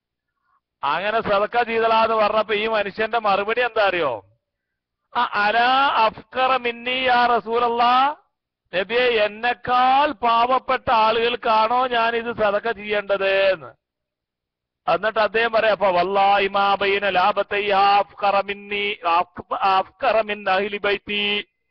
അങ്ങനെ സദക്ക ചെയ്തളാന്ന് പറഞ്ഞപ്പോ ഈ മനുഷ്യന്റെ മറുപടി എന്താ അറിയോ ആ അലാ അഫ്കറ മിന്നി യാ റസൂലല്ലാ നബിയെ എന്നെക്കാൾ പാവപ്പെട്ട ആളുകൾക്കാണോ ഞാൻ ഇത് സദക്ക ചെയ്യേണ്ടത് എന്ന് എന്നിട്ട് അദ്ദേഹം പറയാം അപ്പൊ വല്ലാഹി മാ ബൈന ലാബത്തൈ അഫ്കറ മിന്നി അഫ്- അഫ്കറ മിൻ അഹ്ലി ബൈത്തി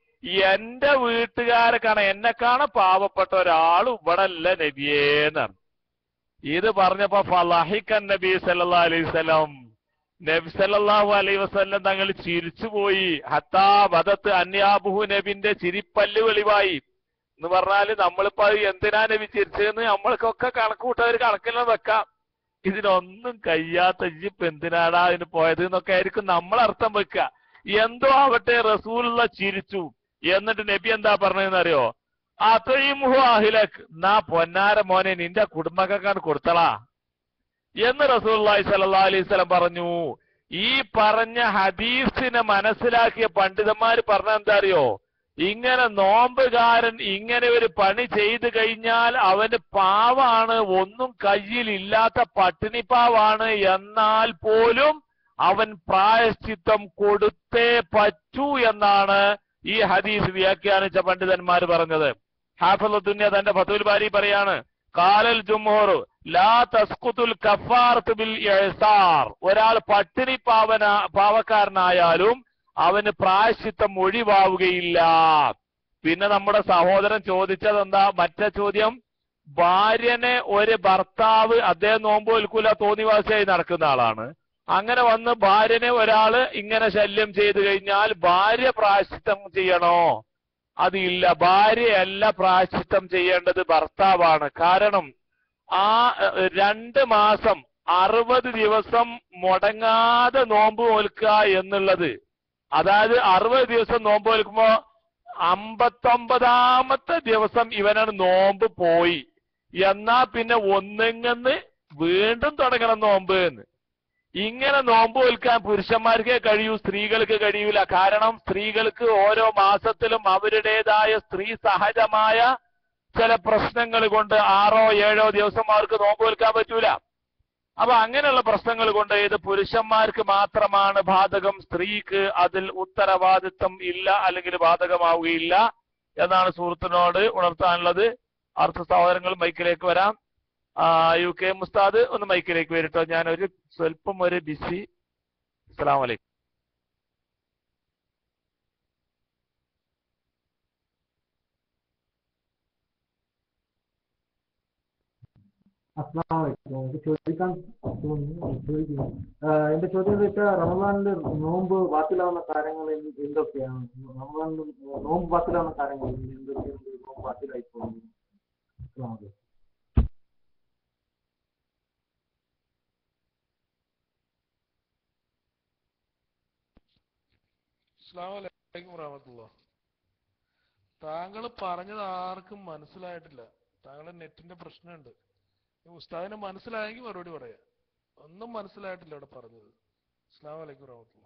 എന്റെ വീട്ടുകാരക്കാണ് എന്നെക്കാണ് പാവപ്പെട്ട ഒരാൾ ഇവിടെ അല്ല നബിയേന്നാണ് ഇത് പറഞ്ഞപ്പോ ഫലഹിക്കൻ നബി സല്ലല്ലാഹു അലൈഹി വസല്ലം നബി സല്ലല്ലാഹു അലൈഹി വസല്ലം തങ്ങൾ ചിരിച്ചുപോയി ഹത്താ വദത്ത് അന്യാബുഹു നബിന്റെ ചിരിപ്പല്ല് വെളിവായി എന്ന് പറഞ്ഞാല് നമ്മളിപ്പോ അത് എന്തിനാ നബി ചിരിച്ചതെന്ന് നമ്മൾക്കൊക്കെ കണക്ക് കൂട്ടവര് കണക്കെല്ലാം വെക്കാം ഇതിനൊന്നും കഴിയാത്ത ഇജിപ്പ് എന്തിനാടാ അതിന് പോയത് എന്നൊക്കെ ആയിരിക്കും നമ്മൾ അർത്ഥം വെക്കുക എന്തോ ആവട്ടെ റസൂലുള്ള ചിരിച്ചു എന്നിട്ട് നബി എന്താ പറഞ്ഞതെന്ന് അറിയോ അത്രയുമുഹു അഹിലക് നാ പൊന്നാര മോനെ നിന്റെ കുടുംബക്കാർ കൊടുത്തളാ എന്ന് റസൂലുള്ളാഹി സ്വല്ലല്ലാഹു അലൈഹി വസല്ലം പറഞ്ഞു ഈ പറഞ്ഞ ഹദീസിനെ മനസ്സിലാക്കിയ പണ്ഡിതന്മാര് പറഞ്ഞ എന്താ അറിയോ ഇങ്ങനെ നോമ്പുകാരൻ ഇങ്ങനെ ഒരു പണി ചെയ്തു കഴിഞ്ഞാൽ അവന് പാവാണ് ഒന്നും കയ്യിലില്ലാത്ത പട്ടിണി പാവാണ് എന്നാൽ പോലും അവൻ പ്രായശ്ചിത്തം കൊടുത്തേ പറ്റൂ എന്നാണ് ഈ ഹദീസ് വ്യാഖ്യാനിച്ച പണ്ഡിതന്മാർ പറഞ്ഞത് ഹാഫിദുന്യ തന്റെ ഫതുൽ ബാരി പറയാണ് കാലൽ ജുംഹൂർ ലാ തസ്കുത്തുൽ കഫാറത്ത് ബിൽ ഇഹ്സാർ ഒരാൾ പട്ടിണി പാവന പാവക്കാരനായാലും അവന് പ്രായശ്ചിത്തം ഒഴിവാവുകയില്ല പിന്നെ നമ്മുടെ സഹോദരൻ ചോദിച്ചത് എന്താ മറ്റേ ചോദ്യം ഭാര്യനെ ഒരു ഭർത്താവ് അദ്ദേഹം നോമ്പ് വിൽക്കൂല തോന്നിവാസിയായി നടക്കുന്ന ആളാണ് അങ്ങനെ വന്ന് ഭാര്യനെ ഒരാള് ഇങ്ങനെ ശല്യം ചെയ്തു കഴിഞ്ഞാൽ ഭാര്യ പ്രായശ്ചിത്തം ചെയ്യണോ അതില്ല ഭാര്യയല്ല പ്രായശ്ചിത്തം ചെയ്യേണ്ടത് ഭർത്താവാണ് കാരണം ആ ഏഹ്, രണ്ട് മാസം അറുപത് ദിവസം മുടങ്ങാതെ നോമ്പ് നോൽക്കുക എന്നുള്ളത് അതായത് അറുപത് ദിവസം നോമ്പ് നോൽക്കുമ്പോ അമ്പത്തൊമ്പതാമത്തെ ദിവസം ഇവനാണ് നോമ്പ് പോയി എന്നാ പിന്നെ ഒന്നെങ്ങന്ന് വീണ്ടും തുടങ്ങണം നോമ്പ് എന്ന് ഇങ്ങനെ നോമ്പ് വിൽക്കാൻ പുരുഷന്മാർക്കേ കഴിയൂ സ്ത്രീകൾക്ക് കഴിയൂല കാരണം സ്ത്രീകൾക്ക് ഓരോ മാസത്തിലും അവരുടേതായ സ്ത്രീ സഹജമായ ചില പ്രശ്നങ്ങൾ കൊണ്ട് ആറോ ഏഴോ ദിവസം അവർക്ക് നോമ്പ് വിൽക്കാൻ പറ്റൂല അപ്പൊ അങ്ങനെയുള്ള പ്രശ്നങ്ങൾ കൊണ്ട് ഇത് പുരുഷന്മാർക്ക് മാത്രമാണ് ബാധകം സ്ത്രീക്ക് അതിൽ ഉത്തരവാദിത്വം ഇല്ല അല്ലെങ്കിൽ ബാധകമാവുകയില്ല എന്നാണ് സുഹൃത്തിനോട് ഉണർത്താനുള്ളത് അർത്ഥ സഹോദരങ്ങൾ മൈക്കിലേക്ക് വരാം ആ, യു കെ മുസ്താദ് ഒന്ന് മൈക്കിലേക്ക് വരട്ടോ ഞാൻ ഒരു സ്വല്പം ഒരു ബിസി അസ്സലാം വലൈക്കും അസ്സലാമലൈക്കും എനിക്ക് ചോദിക്കാൻ തോന്നുന്നു ചോദിക്കുന്നു ആഹ് എന്റെ ചോദ്യം എന്ന് വെച്ചാൽ റമദാനില് നോമ്പ് ബാത്തിലാവുന്ന കാര്യങ്ങൾ എന്ത് എന്തൊക്കെയാണ് റമദാനിൽ നോമ്പ് ബാത്തിലാവുന്ന കാര്യങ്ങൾ എന്തൊക്കെയാണ് നോമ്പ് ബാത്തിലായി പോകുന്നത് അസ്സലാമലൈക്കും അസ്ലാമലൈക്കും വറഹമത്തുള്ള താങ്കൾ പറഞ്ഞത് ആർക്കും മനസ്സിലായിട്ടില്ല താങ്കളുടെ നെറ്റിന്റെ പ്രശ്നമുണ്ട് ഈ ഉസ്താദിന് മനസ്സിലായെങ്കിൽ മറുപടി പറയാം ഒന്നും മനസ്സിലായിട്ടില്ല ഇവിടെ പറഞ്ഞത് അസ്ലാം വലൈക്കും വറഹമത്തുള്ള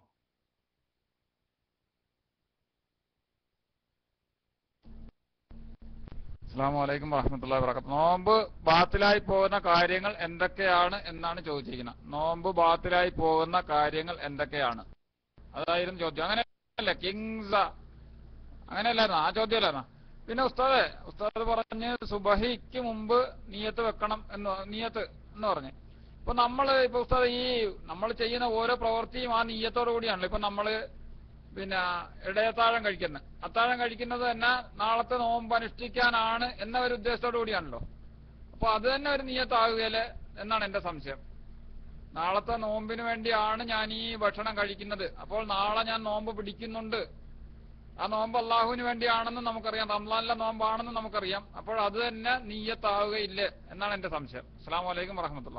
അസ്സാം വലൈക്കും വറഹമത്തുള്ള വർക്കത്ത് നോമ്പ് ബാത്തിലായി പോകുന്ന കാര്യങ്ങൾ എന്തൊക്കെയാണ് എന്നാണ് ചോദിച്ചിരിക്കുന്നത് നോമ്പ് ബാത്തിലായി പോകുന്ന കാര്യങ്ങൾ എന്തൊക്കെയാണ് അതായിരുന്നു ചോദ്യം അങ്ങനെയല്ല കിങ്സ അങ്ങനെയല്ലായിരുന്നു ആ ചോദ്യമല്ലായിരുന്ന പിന്നെ ഉസ്താദെ ഉസ്താദ് പറഞ്ഞ് സുബഹിക്ക് മുമ്പ് നീയത്ത് വെക്കണം എന്ന് നീയത്ത് എന്ന് പറഞ്ഞ് ഇപ്പൊ നമ്മൾ ഇപ്പൊ ഉസ്താദ് ഈ നമ്മൾ ചെയ്യുന്ന ഓരോ പ്രവൃത്തിയും ആ നീയത്തോടു കൂടിയാണല്ലോ ഇപ്പൊ നമ്മള് പിന്നെ ഇടയത്താഴം കഴിക്കുന്നത് അത്താഴം കഴിക്കുന്നത് തന്നെ നാളത്തെ നോമ്പ് അനുഷ്ഠിക്കാനാണ് എന്ന ഒരു ഉദ്ദേശത്തോടു കൂടിയാണല്ലോ അപ്പൊ അത് തന്നെ ഒരു നീയത്താകുകയല്ലേ എന്നാണ് എന്റെ സംശയം നാളത്തെ നോമ്പിന് വേണ്ടിയാണ് ഞാൻ ഈ ഭക്ഷണം കഴിക്കുന്നത് അപ്പോൾ നാളെ ഞാൻ നോമ്പ് പിടിക്കുന്നുണ്ട് ആ നോമ്പ് അള്ളാഹുവിന് വേണ്ടിയാണെന്ന് നമുക്കറിയാം റംലാനിലെ നോമ്പാണെന്ന് നമുക്കറിയാം അപ്പോൾ അത് തന്നെ നീയത്താവുകയില്ലേ എന്നാണ് എന്റെ സംശയം അസ്സാം വലൈക്കും വറഹമത്തുള്ള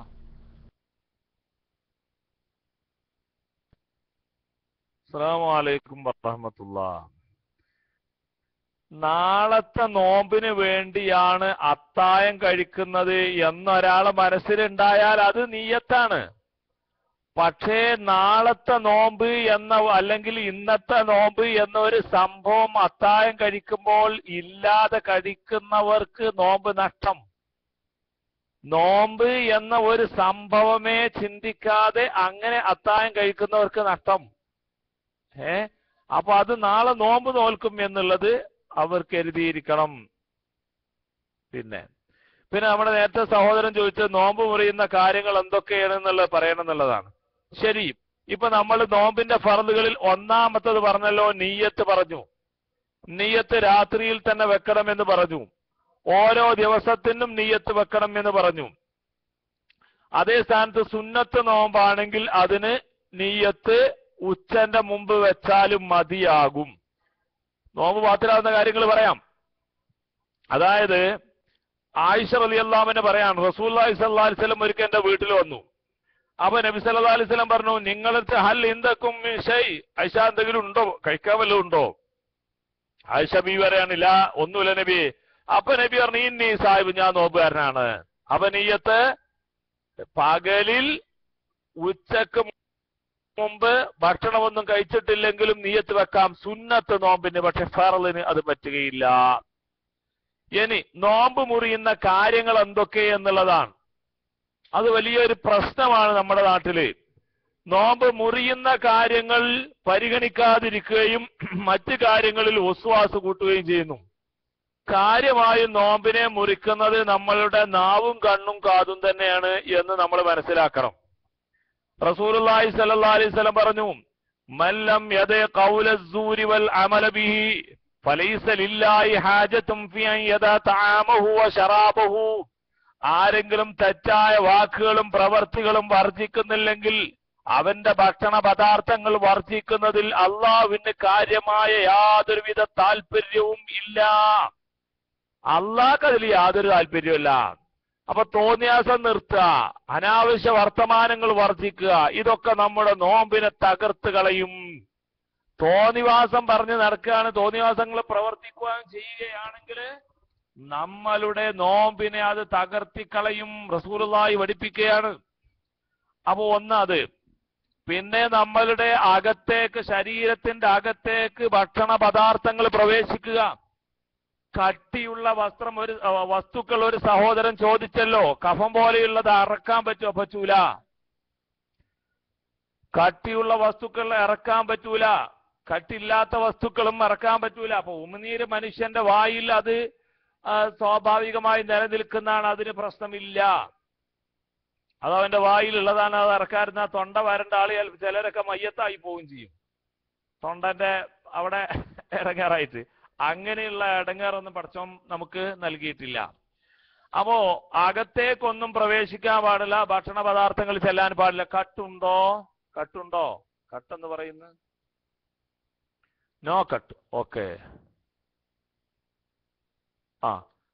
അസ്സാം വലൈക്കും വറഹമത്തുള്ള നാളത്തെ നോമ്പിന് വേണ്ടിയാണ് അത്തായം കഴിക്കുന്നത് എന്നൊരാളെ മനസ്സിലുണ്ടായാൽ അത് നീയത്താണ് പക്ഷേ നാളത്തെ നോമ്പ് എന്ന അല്ലെങ്കിൽ ഇന്നത്തെ നോമ്പ് എന്ന ഒരു സംഭവം അത്തായം കഴിക്കുമ്പോൾ ഇല്ലാതെ കഴിക്കുന്നവർക്ക് നോമ്പ് നഷ്ടം നോമ്പ് എന്ന ഒരു സംഭവമേ ചിന്തിക്കാതെ അങ്ങനെ അത്തായം കഴിക്കുന്നവർക്ക് നഷ്ടം ഏ അപ്പൊ അത് നാളെ നോമ്പ് നോൽക്കും എന്നുള്ളത് അവർ കരുതിയിരിക്കണം പിന്നെ പിന്നെ നമ്മുടെ നേരത്തെ സഹോദരൻ ചോദിച്ചത് നോമ്പ് മുറിയുന്ന കാര്യങ്ങൾ എന്തൊക്കെയാണെന്നുള്ളത് പറയണം എന്നുള്ളതാണ് ശരി ഇപ്പൊ നമ്മൾ നോമ്പിന്റെ ഫറലുകളിൽ ഒന്നാമത്തത് പറഞ്ഞല്ലോ നീയത്ത് പറഞ്ഞു നീയത്ത് രാത്രിയിൽ തന്നെ വെക്കണമെന്ന് പറഞ്ഞു ഓരോ ദിവസത്തിനും നീയത്ത് വെക്കണം എന്ന് പറഞ്ഞു അതേ സ്ഥാനത്ത് സുന്നത്ത് നോമ്പാണെങ്കിൽ അതിന് നീയത്ത് ഉച്ചന്റെ മുമ്പ് വെച്ചാലും മതിയാകും നോമ്പ് പാത്തിലാവുന്ന കാര്യങ്ങൾ പറയാം അതായത് ആയിഷ അലി അള്ളാമിനെ പറയാൻ റസൂൽ സല്ലാ അലിസ്ലം ഒരിക്കൽ എന്റെ വീട്ടിൽ വന്നു അപ്പൊ നബി സല്ലാ അലിസ്ലം പറഞ്ഞു നിങ്ങളടുത്ത് ഹൽ ഇന്ദക്കും ഷെയ് ഐഷ എന്തെങ്കിലും ഉണ്ടോ കഴിക്കാൻ വല്ലതും ഉണ്ടോ ആയിഷ ബി പറയാനില്ല ഒന്നുമില്ല നബി അപ്പൊ നബി പറഞ്ഞു ഇന്നീ സാഹിബ് ഞാൻ നോമ്പുകാരനാണ് അപ്പൊ നീയത്ത് പകലിൽ ഉച്ചക്ക് മുമ്പ് ഭക്ഷണമൊന്നും കഴിച്ചിട്ടില്ലെങ്കിലും നീയത്ത് വെക്കാം സുന്നത്ത് നോമ്പിന് പക്ഷെ ഫറലിന് അത് പറ്റുകയില്ല ഇനി നോമ്പ് മുറിയുന്ന കാര്യങ്ങൾ എന്തൊക്കെ എന്നുള്ളതാണ് അത് വലിയൊരു പ്രശ്നമാണ് നമ്മുടെ നാട്ടില് നോമ്പ് മുറിയുന്ന കാര്യങ്ങൾ പരിഗണിക്കാതിരിക്കുകയും മറ്റു കാര്യങ്ങളിൽ ഒസ്വാസ് കൂട്ടുകയും ചെയ്യുന്നു കാര്യമായും നോമ്പിനെ മുറിക്കുന്നത് നമ്മളുടെ നാവും കണ്ണും കാതും തന്നെയാണ് എന്ന് നമ്മൾ മനസ്സിലാക്കണം റസൂലുള്ളാഹി സ്വല്ലല്ലാഹി അലൈഹി വസല്ലം പറഞ്ഞു മല്ലം യദ ഖൗല الزور والعمل به فليس لله حاجة في أن يدع طعامه وشرابه ആരെങ്കിലും തെറ്റായ വാക്കുകളും പ്രവർത്തികളും വർജിക്കുന്നില്ലെങ്കിൽ അവന്റെ ഭക്ഷണ പദാർത്ഥങ്ങൾ വർജിക്കുന്നതിൽ അള്ളാഹുവിന് കാര്യമായ യാതൊരുവിധ താല്പര്യവും ഇല്ല അള്ളാഹ്ക്ക് അതിൽ യാതൊരു താല്പര്യമില്ല അപ്പൊ തോന്നിയാസം നിർത്തുക അനാവശ്യ വർത്തമാനങ്ങൾ വർജിക്കുക ഇതൊക്കെ നമ്മുടെ നോമ്പിനെ തകർത്ത് കളയും തോന്നിവാസം പറഞ്ഞ് നടക്കുകയാണ് തോന്നിവാസങ്ങൾ പ്രവർത്തിക്കുകയും ചെയ്യുകയാണെങ്കിൽ നമ്മളുടെ നോമ്പിനെ അത് തകർത്തിക്കളയും റസൂലുള്ളാഹി പഠിപ്പിക്കുകയാണ് അപ്പൊ ഒന്നത് പിന്നെ നമ്മളുടെ അകത്തേക്ക് ശരീരത്തിന്റെ അകത്തേക്ക് ഭക്ഷണ പദാർത്ഥങ്ങൾ പ്രവേശിക്കുക കട്ടിയുള്ള വസ്ത്രം ഒരു അ, വസ്തുക്കൾ ഒരു സഹോദരൻ ചോദിച്ചല്ലോ കഫം പോലെയുള്ളത് അറക്കാൻ പറ്റുമോ പറ്റൂല കട്ടിയുള്ള വസ്തുക്കൾ ഇറക്കാൻ പറ്റൂല കട്ടില്ലാത്ത വസ്തുക്കളും ഇറക്കാൻ പറ്റൂല അപ്പൊ ഉമിനീര് മനുഷ്യന്റെ വായിൽ അത് ആ, സ്വാഭാവികമായി നിലനിൽക്കുന്നതാണ് അതിന് പ്രശ്നമില്ല അത് അവന്റെ വായിലുള്ളതാണ് അത് ഇറക്കാരുന്ന തൊണ്ട വരണ്ട ആളിയാൽ ചിലരൊക്കെ മയ്യത്തായി പോവുകയും ചെയ്യും തൊണ്ടന്റെ അവിടെ ഇടങ്ങാറായിട്ട് അങ്ങനെയുള്ള ഇടങ്ങാറൊന്നും പഠിച്ചോം നമുക്ക് നൽകിയിട്ടില്ല അപ്പോ അകത്തേക്കൊന്നും പ്രവേശിക്കാൻ പാടില്ല ഭക്ഷണ പദാർത്ഥങ്ങൾ ചെല്ലാൻ പാടില്ല കട്ടുണ്ടോ കട്ടുണ്ടോ കട്ടെന്ന് പറയുന്നു നോ കട്ട് ഓക്കെ ആ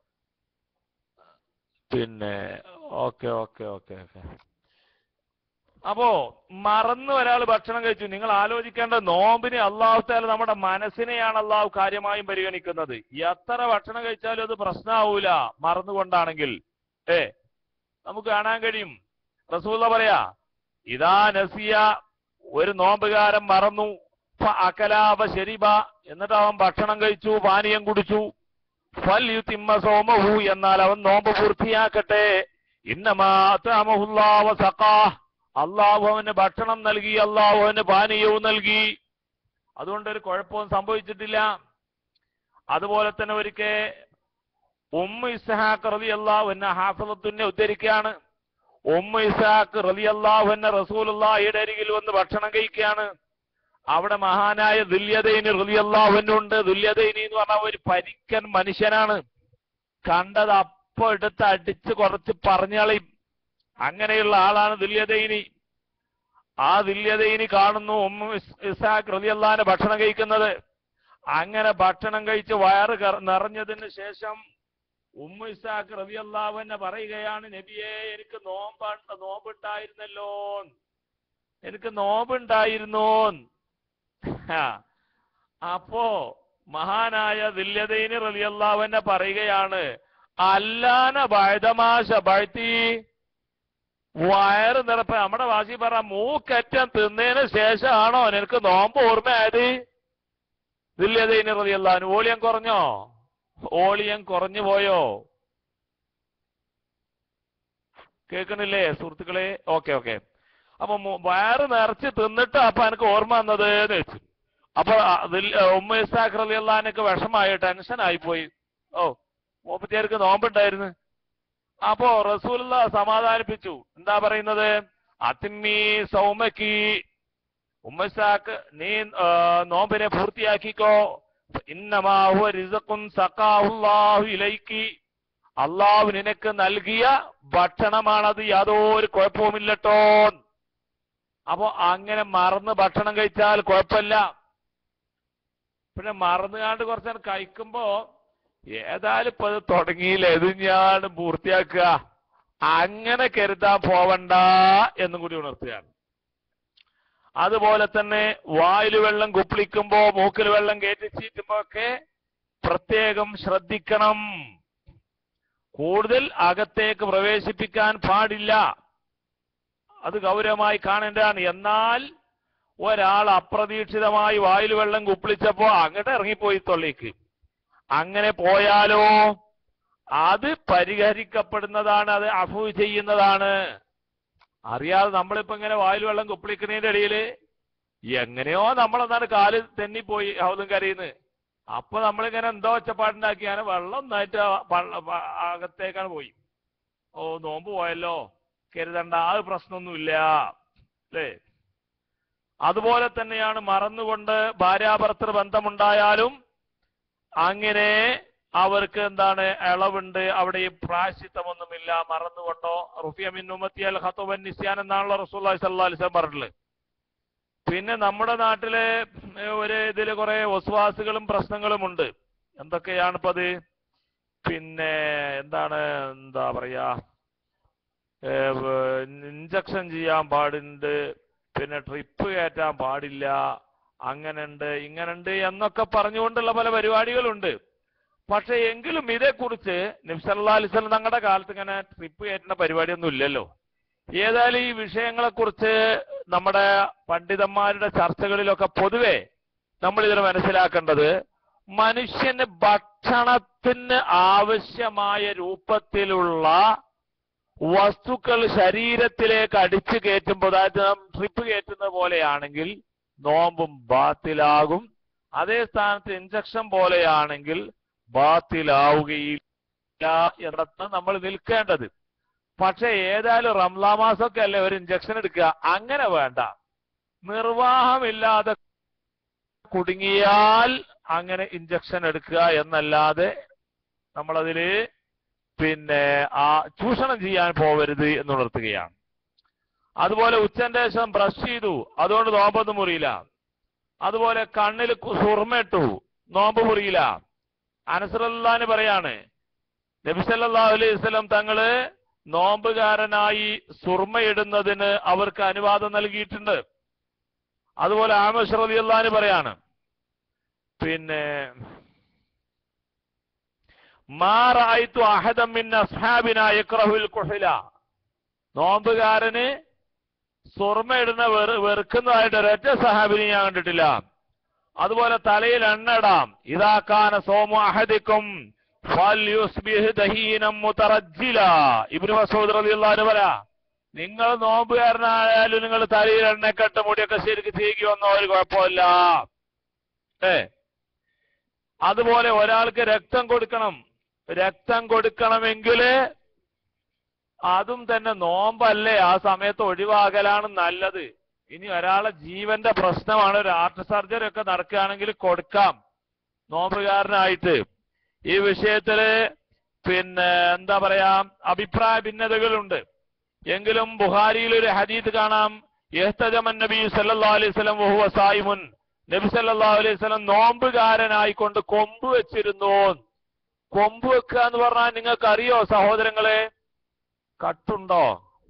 പിന്നെ ഓക്കെ ഓക്കെ ഓക്കെ ഓക്കെ അപ്പോ മറന്ന് ഒരാൾ ഭക്ഷണം കഴിച്ചു നിങ്ങൾ ആലോചിക്കേണ്ട നോമ്പിന് അള്ളാഹുത്താല നമ്മുടെ മനസ്സിനെയാണ് അള്ളാഹു കാര്യമായും പരിഗണിക്കുന്നത് എത്ര ഭക്ഷണം കഴിച്ചാലും അത് പ്രശ്നമാവൂല മറന്നുകൊണ്ടാണെങ്കിൽ ഏ നമുക്ക് കാണാൻ കഴിയും റസൂല പറയാ ഇതാ നസിയ ഒരു നോമ്പുകാരൻ മറന്നു ഫ അകലാപ ശരിബ എന്നിട്ട് അവൻ ഭക്ഷണം കഴിച്ചു പാനീയം കുടിച്ചു ഫൽ യുതിമ്മ സോമഹു എന്നാൽ അവൻ നോമ്പ് പൂർത്തിയാക്കട്ടെ ഇന്നമാഹുല്ലാവ സഖാ അള്ളാഹു അവന് ഭക്ഷണം നൽകി അള്ളാഹു അവന് പാനീയവും നൽകി അതുകൊണ്ട് ഒരു കുഴപ്പവും സംഭവിച്ചിട്ടില്ല അതുപോലെ തന്നെ ഒരിക്കൽ ഉമ്മ ഇസ്ഹാഖ് റലി അള്ളാഹു എന്ന ഹാഫലത്തുന്നെ ഉദ്ധരിക്കുകയാണ് ഉമ്മ ഇസ്ഹാഖ് റലി അള്ളാഹു എന്ന റസൂലുള്ളാഹിയുടെ അരികിൽ വന്ന് ഭക്ഷണം കഴിക്കുകയാണ് അവിടെ മഹാനായ ദുല്യതൈനി റലി അള്ളാഹുവിനുണ്ട് ദുല്യതൈനി എന്ന് പറഞ്ഞ ഒരു പരിക്കൻ മനുഷ്യനാണ് കണ്ടത് അപ്പൊ എടുത്ത് അടിച്ച് കുറച്ച് പറഞ്ഞളയും അങ്ങനെയുള്ള ആളാണ് ദുല്യതൈനി ആ ദുല്യതൈനി കാണുന്നു ഉമ്മ ഇസ്- ഇസ്ഹാഖ് റലിയല്ലാന്റെ ഭക്ഷണം കഴിക്കുന്നത് അങ്ങനെ ഭക്ഷണം കഴിച്ച് വയറ് കറ- നിറഞ്ഞതിന് ശേഷം ഉമ്മ ഇസ്ഹാഖ് റലിയല്ലാവ് തന്നെ പറയുകയാണ് നബിയെ എനിക്ക് നോമ്പ നോമ്പുണ്ടായിരുന്നല്ലോ എനിക്ക് നോമ്പുണ്ടായിരുന്നു ഹാ. അപ്പോ മഹാനായ ദില്യതൈനി റലിയല്ലാവ് തന്നെ പറയുകയാണ് അല്ലാന ബൈതമാശ ബഴ്ത്തി വയറ് നിറപ്പ നമ്മുടെ വാശി പറ മൂക്കറ്റം തിന്നതിന് ശേഷമാണോ നിനക്ക് നോമ്പ് ഓർമ്മയായത് ദില്യതൈനി റലിയല്ലാന് ഓളിയം കുറഞ്ഞോ ഓളിയം കുറഞ്ഞു പോയോ കേൾക്കണില്ലേ സുഹൃത്തുക്കളെ ഓക്കെ ഓക്കെ അപ്പൊ മു- വയറ് നിറച്ച് തിന്നിട്ട് അപ്പൊ എനിക്ക് ഓർമ്മ വന്നത് എന്ന് വെച്ചു അപ്പൊ ഉമ്മ ഇസാഖ് അലി അള്ളഹാനൊക്കെ വിഷമായി ടെൻഷൻ ആയിപ്പോയി ഓ മൂപ്പത്തിയാർക്ക് നോമ്പുണ്ടായിരുന്നു അപ്പോ റസൂലുള്ള സമാധാനിപ്പിച്ചു എന്താ പറയുന്നത് അതിമ്മി സൗമക്കി ഉമ്മസാക്ക് നീ ആ, നോമ്പിനെ പൂർത്തിയാക്കിക്കോ ഇന്നമാഹു റിസഖുൻ സഖാഹുല്ലാഹു ഇലൈക്കി അള്ളാഹു നിനക്ക് നൽകിയ ഭക്ഷണമാണത് യാതൊരു കുഴപ്പവുമില്ലട്ടോ അപ്പോ അങ്ങനെ മറന്ന് ഭക്ഷണം കഴിച്ചാൽ കുഴപ്പമില്ല പിന്നെ മറന്നുകാണ്ട് കുറച്ച് നേരം കഴിക്കുമ്പോ ഏതായാലും ഇപ്പൊ അത് തുടങ്ങിയില്ല ഇത് ഞാൻ പൂർത്തിയാക്കുക അങ്ങനെ കരുതാൻ പോവണ്ട എന്നും കൂടി ഉണർത്തുകയാണ് അതുപോലെ തന്നെ വായിൽ വെള്ളം കുപ്പിളിക്കുമ്പോ മൂക്കിൽ വെള്ളം കയറ്റിച്ചീറ്റുമ്പോ ഒക്കെ പ്രത്യേകം ശ്രദ്ധിക്കണം കൂടുതൽ അകത്തേക്ക് പ്രവേശിപ്പിക്കാൻ പാടില്ല അത് ഗൗരവമായി കാണേണ്ടതാണ് എന്നാൽ ഒരാൾ അപ്രതീക്ഷിതമായി വായിൽ വെള്ളം കുപ്പിളിച്ചപ്പോ അങ്ങോട്ട് ഇറങ്ങിപ്പോയി തൊള്ളിക്ക് അങ്ങനെ പോയാലോ അത് പരിഹരിക്കപ്പെടുന്നതാണ് അത് അഫു ചെയ്യുന്നതാണ് അറിയാതെ നമ്മളിപ്പോ ഇങ്ങനെ വായിൽ വെള്ളം കുപ്പിളിക്കുന്നതിന്റെ ഇടയിൽ എങ്ങനെയോ നമ്മളെന്നാണ് കാല് തെന്നിപ്പോയി ഹൗദും കരയുന്നത് അപ്പൊ നമ്മളിങ്ങനെ എന്തോ ഒച്ചപ്പാടുണ്ടാക്കിയാണ് വെള്ളം ഒന്നായിട്ട് ആ പള്ള- പ- അകത്തേക്കാണ് പോയി ഓ നോമ്പ് പോയല്ലോ കരുതണ്ട ആ പ്രശ്നമൊന്നുമില്ല അല്ലേ അതുപോലെ തന്നെയാണ് മറന്നുകൊണ്ട് ഭാര്യാഭർത്തൃ ബന്ധമുണ്ടായാലും അങ്ങനെ അവർക്ക് എന്താണ് ഇളവുണ്ട് അവിടെ ഈ പ്രായശ്ചിത്തമൊന്നുമില്ല മറന്നുകൊണ്ടോ റുഫിയ മിൻ ഉമ്മത്തിയൽ ഖത്തുബൻ നിസ്യാൻ എന്നാണല്ലോ റസൂലുള്ളാഹി സ്വല്ലല്ലാഹു അലൈഹി വസല്ലം പറഞ്ഞിട്ടുള്ളത് പിന്നെ നമ്മുടെ നാട്ടിലെ ഏ, ഒരു ഇതില് കുറെ വസ്വാസുകളും പ്രശ്നങ്ങളും ഉണ്ട് എന്തൊക്കെയാണ് ഇപ്പൊ അത് പിന്നെ എന്താണ് എന്താ പറയാ ഇഞ്ചക്ഷൻ ചെയ്യാൻ പാടുണ്ട് പിന്നെ ട്രിപ്പ് കയറ്റാൻ പാടില്ല അങ്ങനുണ്ട് ഇങ്ങനുണ്ട് എന്നൊക്കെ പറഞ്ഞുകൊണ്ടുള്ള പല പരിപാടികളുണ്ട് പക്ഷെ എങ്കിലും ഇതേക്കുറിച്ച് നബ്സല്ലാ അലിസ്ലം തങ്ങളുടെ കാലത്ത് ഇങ്ങനെ ട്രിപ്പ് കയറ്റുന്ന പരിപാടിയൊന്നും ഇല്ലല്ലോ ഏതായാലും ഈ വിഷയങ്ങളെക്കുറിച്ച് നമ്മുടെ പണ്ഡിതന്മാരുടെ ചർച്ചകളിലൊക്കെ പൊതുവെ നമ്മൾ ഇതിൽ മനസ്സിലാക്കേണ്ടത് മനുഷ്യന് ഭക്ഷണത്തിന് ആവശ്യമായ രൂപത്തിലുള്ള വസ്തുക്കൾ ശരീരത്തിലേക്ക് അടിച്ചു കയറ്റുമ്പോൾ അതായത് നാം ട്രിപ്പ് കയറ്റുന്ന പോലെയാണെങ്കിൽ നോമ്പും ബാത്തിലാകും അതേ സ്ഥാനത്ത് ഇഞ്ചക്ഷൻ പോലെയാണെങ്കിൽ ബാത്തിലാവുകയില്ല എന്നിടത്ത് നമ്മൾ നിൽക്കേണ്ടത് പക്ഷെ ഏതായാലും റംലാ മാസമൊക്കെ അല്ലേ ഒരു ഇഞ്ചക്ഷൻ എടുക്കുക അങ്ങനെ വേണ്ട നിർവാഹമില്ലാതെ കുടുങ്ങിയാൽ അങ്ങനെ ഇഞ്ചക്ഷൻ എടുക്കുക എന്നല്ലാതെ നമ്മളതില് പിന്നെ ആ ചൂഷണം ചെയ്യാൻ പോവരുത് എന്ന് ഉണർത്തുകയാണ് അതുപോലെ ഉച്ചന്റെ ശേഷം ബ്രഷ് ചെയ്തു അതുകൊണ്ട് നോമ്പൊന്നും മുറിയില്ല അതുപോലെ കണ്ണിൽ കു- സുർമയിട്ടു നോമ്പ് മുറിയില്ല അനസറല്ലാന്ന് പറയാണ് നബിസല്ലാഹു അലൈഹി വസല്ലം തങ്ങള് നോമ്പുകാരനായി സുർമയിടുന്നതിന് അവർക്ക് അനുവാദം നൽകിയിട്ടുണ്ട് അതുപോലെ ആമഷ് റളിയല്ലാഹു പറയാണ് പിന്നെ മാ റഅയ്തു അഹദൻ മിൻ അസ്ഹാബിനാ യക്റഹുൽ കുഹ്ല നോമ്പുകാരന് സുർമയിടുന്ന വെറു വെറുക്കുന്നതായിട്ട് ഒരൊറ്റ സഹാബിനെ ഞാൻ കണ്ടിട്ടില്ല അതുപോലെ തലയിൽ എണ്ണയിടാം ഇതാക്കാന സോമു അഹദിക്കും ഫൽയുസ്ബിഹ് ദഹീനം മുതറജ്ജില ഇബ്നു മസൂദ് റളിയല്ലാഹു അൻഹു പറയാ നിങ്ങൾ നോമ്പുകാരനായാലും നിങ്ങൾ തലയിൽ എണ്ണക്കെട്ട് മുടിയൊക്കെ ശരിക്ക് തേക്കി വന്നോ ഒരു കുഴപ്പമില്ല ഏ അതുപോലെ ഒരാൾക്ക് രക്തം കൊടുക്കണം രക്തം കൊടുക്കണമെങ്കിൽ അതും തന്നെ നോമ്പല്ലേ ആ സമയത്ത് ഒഴിവാകലാണ് നല്ലത് ഇനി ഒരാളെ ജീവന്റെ പ്രശ്നമാണ് ഒരു ഹാർട്ട് സർജറി ഒക്കെ നടക്കുകയാണെങ്കിൽ കൊടുക്കാം നോമ്പുകാരനായിട്ട് ഈ വിഷയത്തില് പിന്നെ എന്താ പറയാ അഭിപ്രായ ഭിന്നതകളുണ്ട് എങ്കിലും ബുഹാരിയിൽ ഒരു ഹദീദ് കാണാം യഹ്തജമൻ നബി സല്ലല്ലാഹു അലൈഹി വസല്ലം വഹുവ സായിമുൻ നബി സല്ലല്ലാഹു അലൈഹി വസല്ലം നോമ്പുകാരനായിക്കൊണ്ട് കൊമ്പ് വെച്ചിരുന്നു കൊമ്പ് വെക്കുക എന്ന് പറഞ്ഞാൽ നിങ്ങൾക്ക് അറിയോ സഹോദരങ്ങളെ കട്ടുണ്ടോ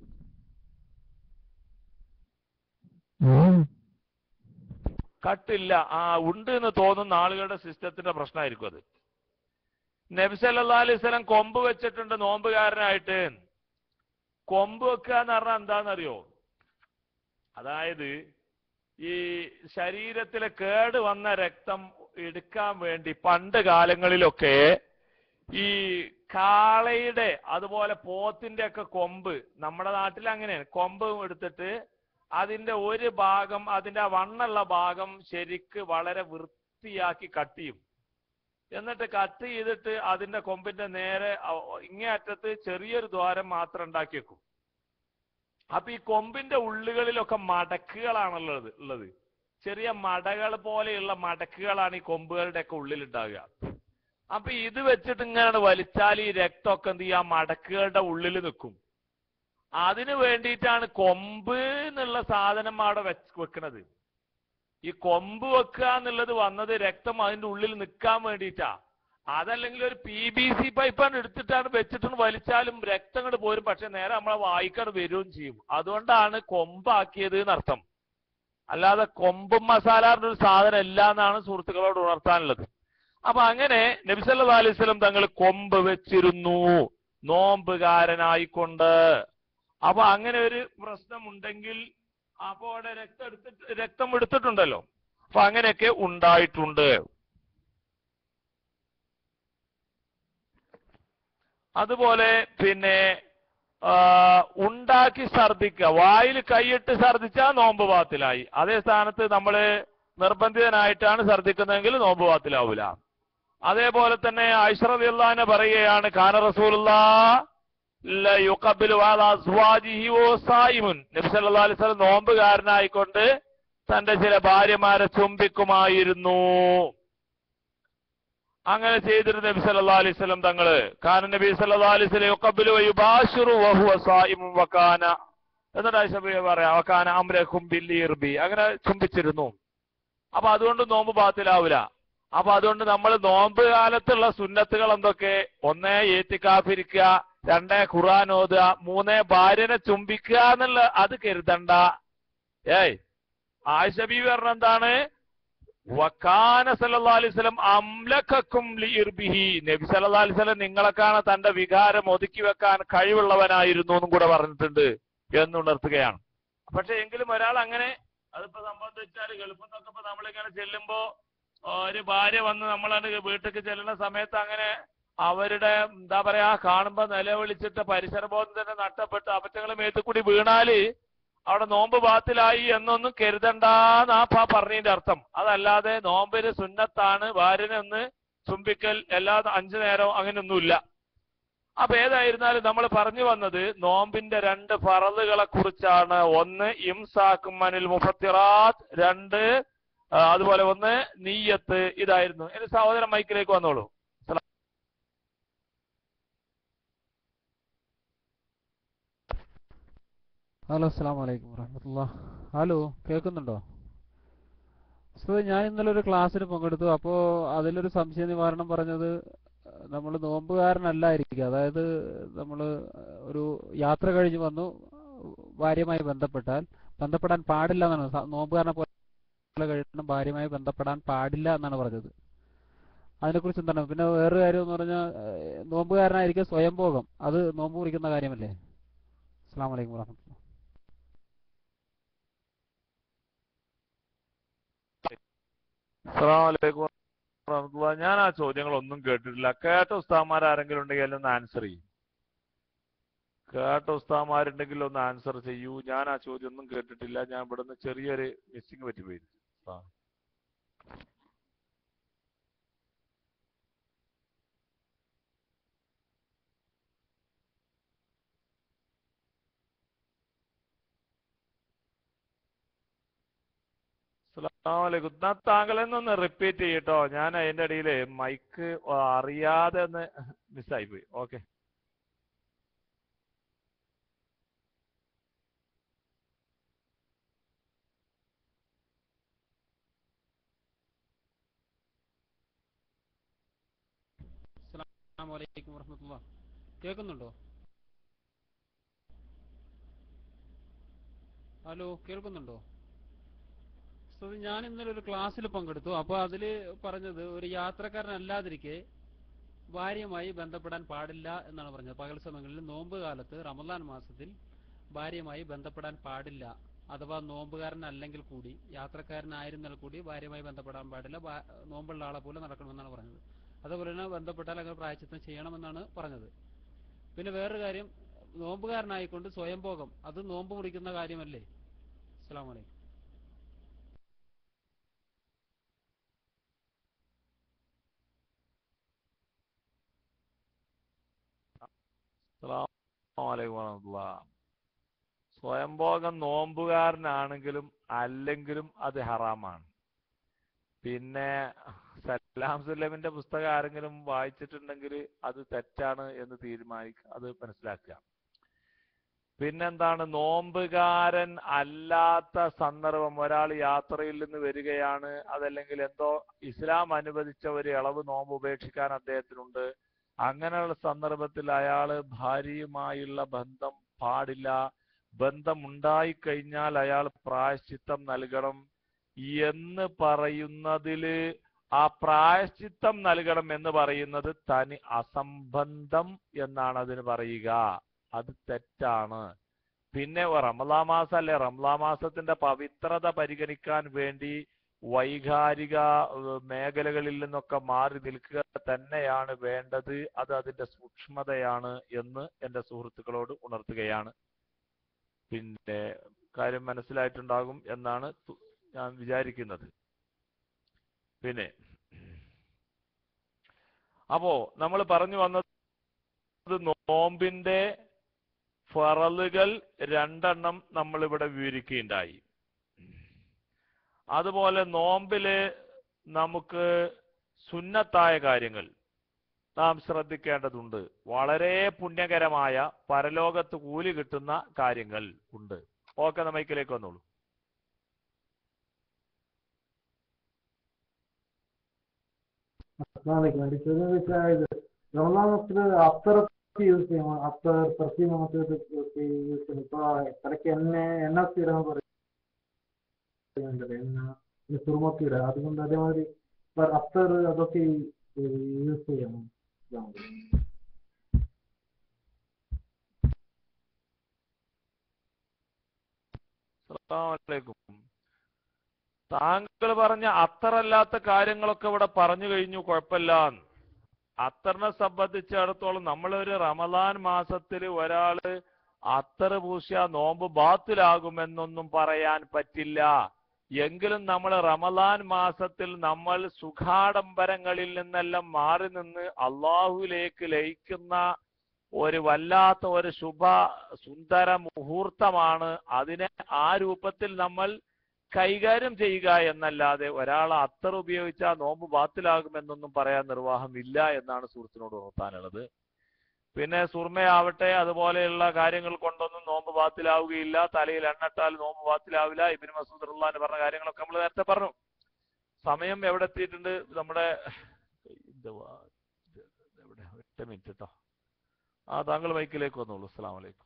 കട്ടില്ല ആ ഉണ്ട് എന്ന് തോന്നുന്ന ആളുകളുടെ സിസ്റ്റത്തിന്റെ പ്രശ്നമായിരിക്കും അത് നബി സല്ലല്ലാഹു അലൈഹി വസല്ലം കൊമ്പ് വെച്ചിട്ടുണ്ട് നോമ്പുകാരനായിട്ട് കൊമ്പ് വെക്കുക എന്ന് പറഞ്ഞാൽ എന്താണെന്നറിയോ അതായത് ഈ ശരീരത്തിലെ കേട് വന്ന രക്തം എടുക്കാൻ വേണ്ടി പണ്ട് കാലങ്ങളിലൊക്കെ ഈ കാളയുടെ അതുപോലെ പോത്തിന്റെ ഒക്കെ കൊമ്പ് നമ്മുടെ നാട്ടിൽ അങ്ങനെയാണ് കൊമ്പ് എടുത്തിട്ട് അതിന്റെ ഒരു ഭാഗം അതിന്റെ ആ വണ്ണുള്ള ഭാഗം ശരിക്ക് വളരെ വൃത്തിയാക്കി കട്ട് ചെയ്യും എന്നിട്ട് കട്ട് ചെയ്തിട്ട് അതിന്റെ കൊമ്പിന്റെ നേരെ അ- ഇങ്ങേ അറ്റത്ത് ചെറിയൊരു ദ്വാരം മാത്രം ഉണ്ടാക്കി വെക്കും അപ്പൊ ഈ കൊമ്പിന്റെ ഉള്ളുകളിലൊക്കെ മടക്കുകളാണുള്ളത് ഉള്ളത് ചെറിയ മടകൾ പോലെയുള്ള മടക്കുകളാണ് ഈ കൊമ്പുകളുടെ ഒക്കെ ഉള്ളിൽ ഉണ്ടാകുക അപ്പൊ ഇത് വെച്ചിട്ട് ഇങ്ങനെ വലിച്ചാൽ ഈ രക്തമൊക്കെ എന്ത് ചെയ്യാ മടക്കുകളുടെ ഉള്ളിൽ നിൽക്കും അതിനു വേണ്ടിയിട്ടാണ് കൊമ്പ് എന്നുള്ള സാധനം അവിടെ വെച്ച് വെക്കണത് ഈ കൊമ്പ് വെക്കുക എന്നുള്ളത് വന്നത് രക്തം അതിന്റെ ഉള്ളിൽ നിൽക്കാൻ വേണ്ടിയിട്ടാ അതല്ലെങ്കിൽ ഒരു പി ബി സി പൈപ്പാണ് എടുത്തിട്ടാണ് വെച്ചിട്ട് വലിച്ചാലും രക്തം അങ്ങോട്ട് പോരും പക്ഷെ നേരെ നമ്മളെ വായിക്കാട് വരികയും ചെയ്യും അതുകൊണ്ടാണ് കൊമ്പാക്കിയത് എന്നർത്ഥം അല്ലാതെ കൊമ്പും മസാലാറിന്റെ ഒരു സാധനം ഇല്ല എന്നാണ് സുഹൃത്തുക്കളോട് ഉണർത്താനുള്ളത് അപ്പൊ അങ്ങനെ നബിസല്ലാ അലൈഹി സ്വലം തങ്ങൾ കൊമ്പ് വെച്ചിരുന്നു നോമ്പുകാരനായിക്കൊണ്ട് അപ്പൊ അങ്ങനെ ഒരു പ്രശ്നമുണ്ടെങ്കിൽ അപ്പൊ അവിടെ രക്തം എടുത്തിട്ട് രക്തം എടുത്തിട്ടുണ്ടല്ലോ അപ്പൊ അങ്ങനെയൊക്കെ ഉണ്ടായിട്ടുണ്ട് അതുപോലെ പിന്നെ ആ, ഉണ്ടാക്കി ഛർദിക്കുക വായിൽ കൈയിട്ട് ഛർദിച്ചാൽ നോമ്പ് പാത്തിലായി അതേ സ്ഥാനത്ത് നമ്മൾ നിർബന്ധിതനായിട്ടാണ് ഛർദിക്കുന്നതെങ്കിൽ നോമ്പ് പാത്തിലാവൂല അതേപോലെ തന്നെ ഐശ്വറിയുള്ളാനെ പറയുകയാണ് കാന റസൂലുള്ള നബ്സല്ലാസ്വലം നോമ്പുകാരനായിക്കൊണ്ട് തന്റെ ചില ഭാര്യമാരെ ചുംബിക്കുമായിരുന്നു അങ്ങനെ ചെയ്തിരുന്ന നബി സല്ലാ അലൈഹി സ്വലം തങ്ങള് കാന നബി സല്ലാ അലൈഹി സ്വലം യുക്കബിലു യുബാഷിറു വഹുവ സായിമും വക്കാന എന്നിട്ട് ഐഷബിയെ പറയാം വക്കാന അമ്രഹും ബില്ലി ഇർബി അങ്ങനെ ചുംബിച്ചിരുന്നു അപ്പൊ അതുകൊണ്ട് നോമ്പ് ബാത്തിലാവൂല അപ്പൊ അതുകൊണ്ട് നമ്മൾ നോമ്പ് കാലത്തുള്ള സുന്നത്തുകൾ എന്തൊക്കെ ഒന്നേ ഏത്തിക്കാഫിരിക്കുക രണ്ടേ ഖുറാൻ ഓതുക മൂന്നേ ഭാര്യനെ ചുംബിക്കുക എന്നുള്ള അത് കരുതണ്ട ഏയ് ആയിഷബി പറഞ്ഞ എന്താണ് വക്കാന സല്ലല്ലാഹു അലൈഹി വസല്ലം അംലക്കും ലിഇർബിഹി നബി സല്ലല്ലാഹു അലൈഹി വസല്ലം നിങ്ങളെക്കാണ് തന്റെ വികാരം ഒതുക്കി വെക്കാൻ കഴിവുള്ളവനായിരുന്നു എന്നും കൂടെ പറഞ്ഞിട്ടുണ്ട് എന്നുണർത്തുകയാണ് പക്ഷെ എങ്കിലും ഒരാൾ അങ്ങനെ അതിപ്പോ സംബന്ധിച്ചാൽ ഗൾഫിൽ നിന്നൊക്കെ ഇപ്പൊ നമ്മളിങ്ങനെ ചെല്ലുമ്പോ ഒരു ഭാര്യ വന്ന് നമ്മളാണ് വീട്ടിലേക്ക് ചെല്ലുന്ന സമയത്ത് അങ്ങനെ അവരുടെ എന്താ പറയാ കാണുമ്പോ നിലവിളിച്ചിട്ട് പരിസരബോധം തന്നെ നഷ്ടപ്പെട്ട് അപറ്റങ്ങൾ മേത്ത് കൂടി വീണാല് അവിടെ നോമ്പ് ബാത്തിലായി എന്നൊന്നും കരുതണ്ടാന്ന് ആ പറഞ്ഞതിന്റെ അർത്ഥം അതല്ലാതെ നോമ്പിന് സുന്നത്താണ് ഭാര്യനെ ഒന്ന് ചുംബിക്കൽ എല്ലാ അഞ്ചു നേരവും അങ്ങനെയൊന്നുമില്ല അപ്പൊ ഏതായിരുന്നാലും നമ്മൾ പറഞ്ഞു വന്നത് നോമ്പിന്റെ രണ്ട് ഫറലുകളെ കുറിച്ചാണ് ഒന്ന് ഇംസാക്കും മനിൽ മുഫത്തിറാത്ത് രണ്ട് ആ, അതുപോലെ ഒന്ന് നീയത്ത് ഇതായിരുന്നു എന്റെ സഹോദരൻ മൈക്കിലേക്ക് വന്നോളൂ ഹലോ അസ്സാം വലൈക്കും വറഹമത്തുള്ള ഹലോ കേൾക്കുന്നുണ്ടോ സോ ഞാൻ ഇന്നലെ ഒരു ക്ലാസ്സിന് പങ്കെടുത്തു അപ്പോൾ അതിലൊരു സംശയ നിവാരണം പറഞ്ഞത് നമ്മൾ നോമ്പുകാരനല്ലായിരിക്കുക അതായത് നമ്മൾ ഒരു യാത്ര കഴിഞ്ഞ് വന്നു ഭാര്യയുമായി ബന്ധപ്പെട്ടാൽ ബന്ധപ്പെടാൻ പാടില്ല എന്നാണ് സ- നോമ്പുകാരനെ പോലെ കഴിയണം ഭാര്യയുമായി ബന്ധപ്പെടാൻ പാടില്ല എന്നാണ് പറഞ്ഞത് അതിനെക്കുറിച്ച് എന്താണ് പിന്നെ വേറൊരു കാര്യം എന്ന് പറഞ്ഞാൽ ഏഹ്, നോമ്പുകാരനായിരിക്കും സ്വയംഭോഗം അത് നോമ്പ് കുറിക്കുന്ന കാര്യമല്ലേ അസ്സാം വലൈക്കും വറഹമത്തുള്ള അസ്സലാമു അലൈക്കും വറഹ്മത്തുള്ളാഹി. ഞാൻ ആ ചോദ്യങ്ങളൊന്നും കേട്ടിട്ടില്ല കേട്ട ഉസ്താമാർ ആരെങ്കിലും ഉണ്ടെങ്കിൽ അതിലൊന്ന് ആൻസർ ചെയ്യും കേട്ട ഉസ്താമാരുണ്ടെങ്കിൽ ഒന്ന് ആൻസർ ചെയ്യൂ ഞാൻ ആ ചോദ്യം ഒന്നും കേട്ടിട്ടില്ല ഞാൻ ഇവിടുന്ന് ചെറിയൊരു മിസ്സിങ് പറ്റിപ്പോയി ആ. അസ്സലാമലൈക്കും എന്നാ താങ്കൾ എന്നൊന്ന് റിപ്പീറ്റ് ചെയ്യട്ടോ ഞാൻ അതിന്റെ ഇടയിൽ മൈക്ക് അറിയാതെ ഒന്ന് മിസ്സായി പോയി ഓക്കെ അസ്സലാമു അലൈക്കും വറഹമത്തുള്ള കേൾക്കുന്നുണ്ടോ ഹലോ കേൾക്കുന്നുണ്ടോ സോ ഞാൻ ഇന്നലെ ഒരു ക്ലാസ്സിൽ പങ്കെടുത്തു അപ്പോൾ അതിൽ പറഞ്ഞത് ഒരു യാത്രക്കാരനല്ലാതിരിക്കെ ഭാര്യയുമായി ബന്ധപ്പെടാൻ പാടില്ല എന്നാണ് പറഞ്ഞത് പകൽ സമയങ്ങളിൽ നോമ്പ് കാലത്ത് റമദാൻ മാസത്തിൽ ഭാര്യയുമായി ബന്ധപ്പെടാൻ പാടില്ല അഥവാ നോമ്പുകാരനല്ലെങ്കിൽ കൂടി യാത്രക്കാരനായിരുന്നാൽ കൂടി ഭാര്യയുമായി ബന്ധപ്പെടാൻ പാടില്ല ഭാ- നോമ്പുള്ള ആളെ പോലെ നടക്കണമെന്നാണ് പറഞ്ഞത് അതുപോലെ തന്നെ ബന്ധപ്പെട്ടാൽ അങ്ങനെ പ്രായച്ചിത്തം ചെയ്യണമെന്നാണ് പറഞ്ഞത് പിന്നെ വേറൊരു കാര്യം നോമ്പുകാരനായിക്കൊണ്ട് സ്വയംഭോഗം അത് നോമ്പ് മുറിക്കുന്ന കാര്യമല്ലേ അസ്സലാമു അലൈക്കും അസ്സലാമലൈക്കും വറഹ്മത്തുള്ളാഹി. സ്വയംഭോഗം നോമ്പുകാരനാണെങ്കിലും അല്ലെങ്കിലും അത് ഹറാമാണ് പിന്നെ സലാം സുല്ലമിന്റെ പുസ്തകം ആരെങ്കിലും വായിച്ചിട്ടുണ്ടെങ്കിൽ അത് തെറ്റാണ് എന്ന് തീരുമാനിക്കുക അത് മനസ്സിലാക്കുക പിന്നെന്താണ് നോമ്പുകാരൻ അല്ലാത്ത സന്ദർഭം ഒരാൾ യാത്രയിൽ നിന്ന് വരികയാണ് അതല്ലെങ്കിൽ എന്തോ ഇസ്ലാം അനുവദിച്ച ഒരു ഇളവ് നോമ്പ് ഉപേക്ഷിക്കാൻ അദ്ദേഹത്തിനുണ്ട് അങ്ങനെയുള്ള സന്ദർഭത്തിൽ അയാള് ഭാര്യയുമായുള്ള ബന്ധം പാടില്ല ബന്ധമുണ്ടായി കഴിഞ്ഞാൽ അയാൾ പ്രായശ്ചിത്തം നൽകണം എന്ന് പറയുന്നതില് ആ പ്രായശ്ചിത്തം നൽകണം എന്ന് പറയുന്നത് തനി അസംബന്ധം എന്നാണ് അതിന് പറയുക അത് തെറ്റാണ് പിന്നെ റമലാ മാസം അല്ലെ റമലാ മാസത്തിന്റെ പവിത്രത പരിഗണിക്കാൻ വേണ്ടി വൈകാരിക ഏഹ്, മേഖലകളിൽ നിന്നൊക്കെ മാറി നിൽക്കുക തന്നെയാണ് വേണ്ടത് അത് അതിന്റെ സൂക്ഷ്മതയാണ് എന്ന് എന്റെ സുഹൃത്തുക്കളോട് ഉണർത്തുകയാണ് പിന്നെ കാര്യം മനസ്സിലായിട്ടുണ്ടാകും എന്നാണ് തു- ഞാൻ വിചാരിക്കുന്നത് പിന്നെ അപ്പോ നമ്മൾ പറഞ്ഞു വന്നത് നോമ്പിന്റെ ഫറലുകൾ രണ്ടെണ്ണം നമ്മൾ ഇവിടെ വിവരിക്കുകയുണ്ടായി അതുപോലെ നോമ്പില് നമുക്ക് സുന്നത്തായ കാര്യങ്ങൾ നാം ശ്രദ്ധിക്കേണ്ടതുണ്ട് വളരെ പുണ്യകരമായ പരലോകത്ത് കൂലി കിട്ടുന്ന കാര്യങ്ങൾ ഉണ്ട് ഓക്കെ നമ്മക്കിലേക്ക് വന്നോളൂ അസ്സലാമലൈക്കും എന്റെ ചോദ്യം എന്ന് വെച്ചാൽ ഇത് റമദാൻ മാസത്തില് അത്തറൊക്കെ യൂസ് ചെയ്യണം അത്തർ പെർഫ്യൂം നമുക്ക് യൂസ് ചെയ്യണം ഇപ്പൊ ഇടയ്ക്ക് എണ്ണ എണ്ണ സ്ഥിരം പറയുന്നുണ്ടല്ലോ എണ്ണ പിന്നെ സുറുമൊക്കെ ഇടുക അതുകൊണ്ട് അതേമാതിരി അത്തർ അതൊക്കെ യൂസ് ചെയ്യണം അസ്സലാമലൈക്കും താങ്കൾ പറഞ്ഞ അത്തറല്ലാത്ത കാര്യങ്ങളൊക്കെ ഇവിടെ പറഞ്ഞു കഴിഞ്ഞു കുഴപ്പമില്ല അത്തറിനെ സംബന്ധിച്ചിടത്തോളം നമ്മളൊരു റമദാൻ മാസത്തിൽ ഒരാള് അത്തറ് പൂശിയ നോമ്പ് ബാത്തിലാകുമെന്നൊന്നും പറയാൻ പറ്റില്ല എങ്കിലും നമ്മൾ റമദാൻ മാസത്തിൽ നമ്മൾ സുഖാഡംബരങ്ങളിൽ നിന്നെല്ലാം മാറി നിന്ന് അള്ളാഹുലേക്ക് ലയിക്കുന്ന ഒരു വല്ലാത്ത ഒരു ശുഭ സുന്ദര മുഹൂർത്തമാണ് അതിനെ ആ രൂപത്തിൽ നമ്മൾ കൈകാര്യം ചെയ്യുക എന്നല്ലാതെ ഒരാൾ അത്തർ ഉപയോഗിച്ചാൽ നോമ്പ് ബാത്തിലാകുമെന്നൊന്നും പറയാൻ നിർവാഹമില്ല എന്നാണ് സുഹൃത്തിനോട് ഉണർത്താനുള്ളത് പിന്നെ സുർമയാവട്ടെ അതുപോലെയുള്ള കാര്യങ്ങൾ കൊണ്ടൊന്നും നോമ്പ് ബാത്തിലാവുകയില്ല തലയിൽ എണ്ണട്ടാൽ നോമ്പ് ബാത്തിലാവില്ല ഇബിൻ മസൂദ് റുള്ളാൻ പറഞ്ഞ കാര്യങ്ങളൊക്കെ നമ്മൾ നേരത്തെ പറഞ്ഞു സമയം എവിടെ എത്തിയിട്ടുണ്ട് നമ്മുടെ എന്തുവാ, എവിടെ ഒറ്റ മിനിറ്റ് കേട്ടോ ആ താങ്കൾ മൈക്കിലേക്ക് വന്നോളൂ അസ്സാം വലൈക്കും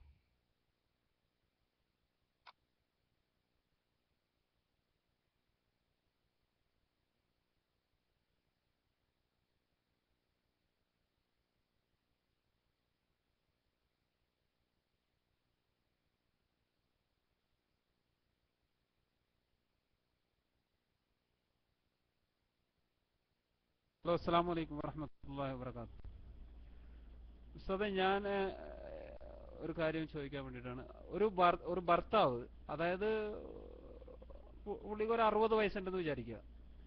ഹലോ അസ്സാം വലൈക്കും വറഹമത്തല്ലാ വാബർക്കാത്തു ഉസ്താദെ ഞാൻ ഏഹ്, ഒരു കാര്യം ചോദിക്കാൻ വേണ്ടിയിട്ടാണ് ഒരു ഭർ- ഒരു ഭർത്താവ് അതായത് പു- പുള്ളിക്ക് ഒരു അറുപത് വയസ്സുണ്ടെന്ന് വിചാരിക്കുക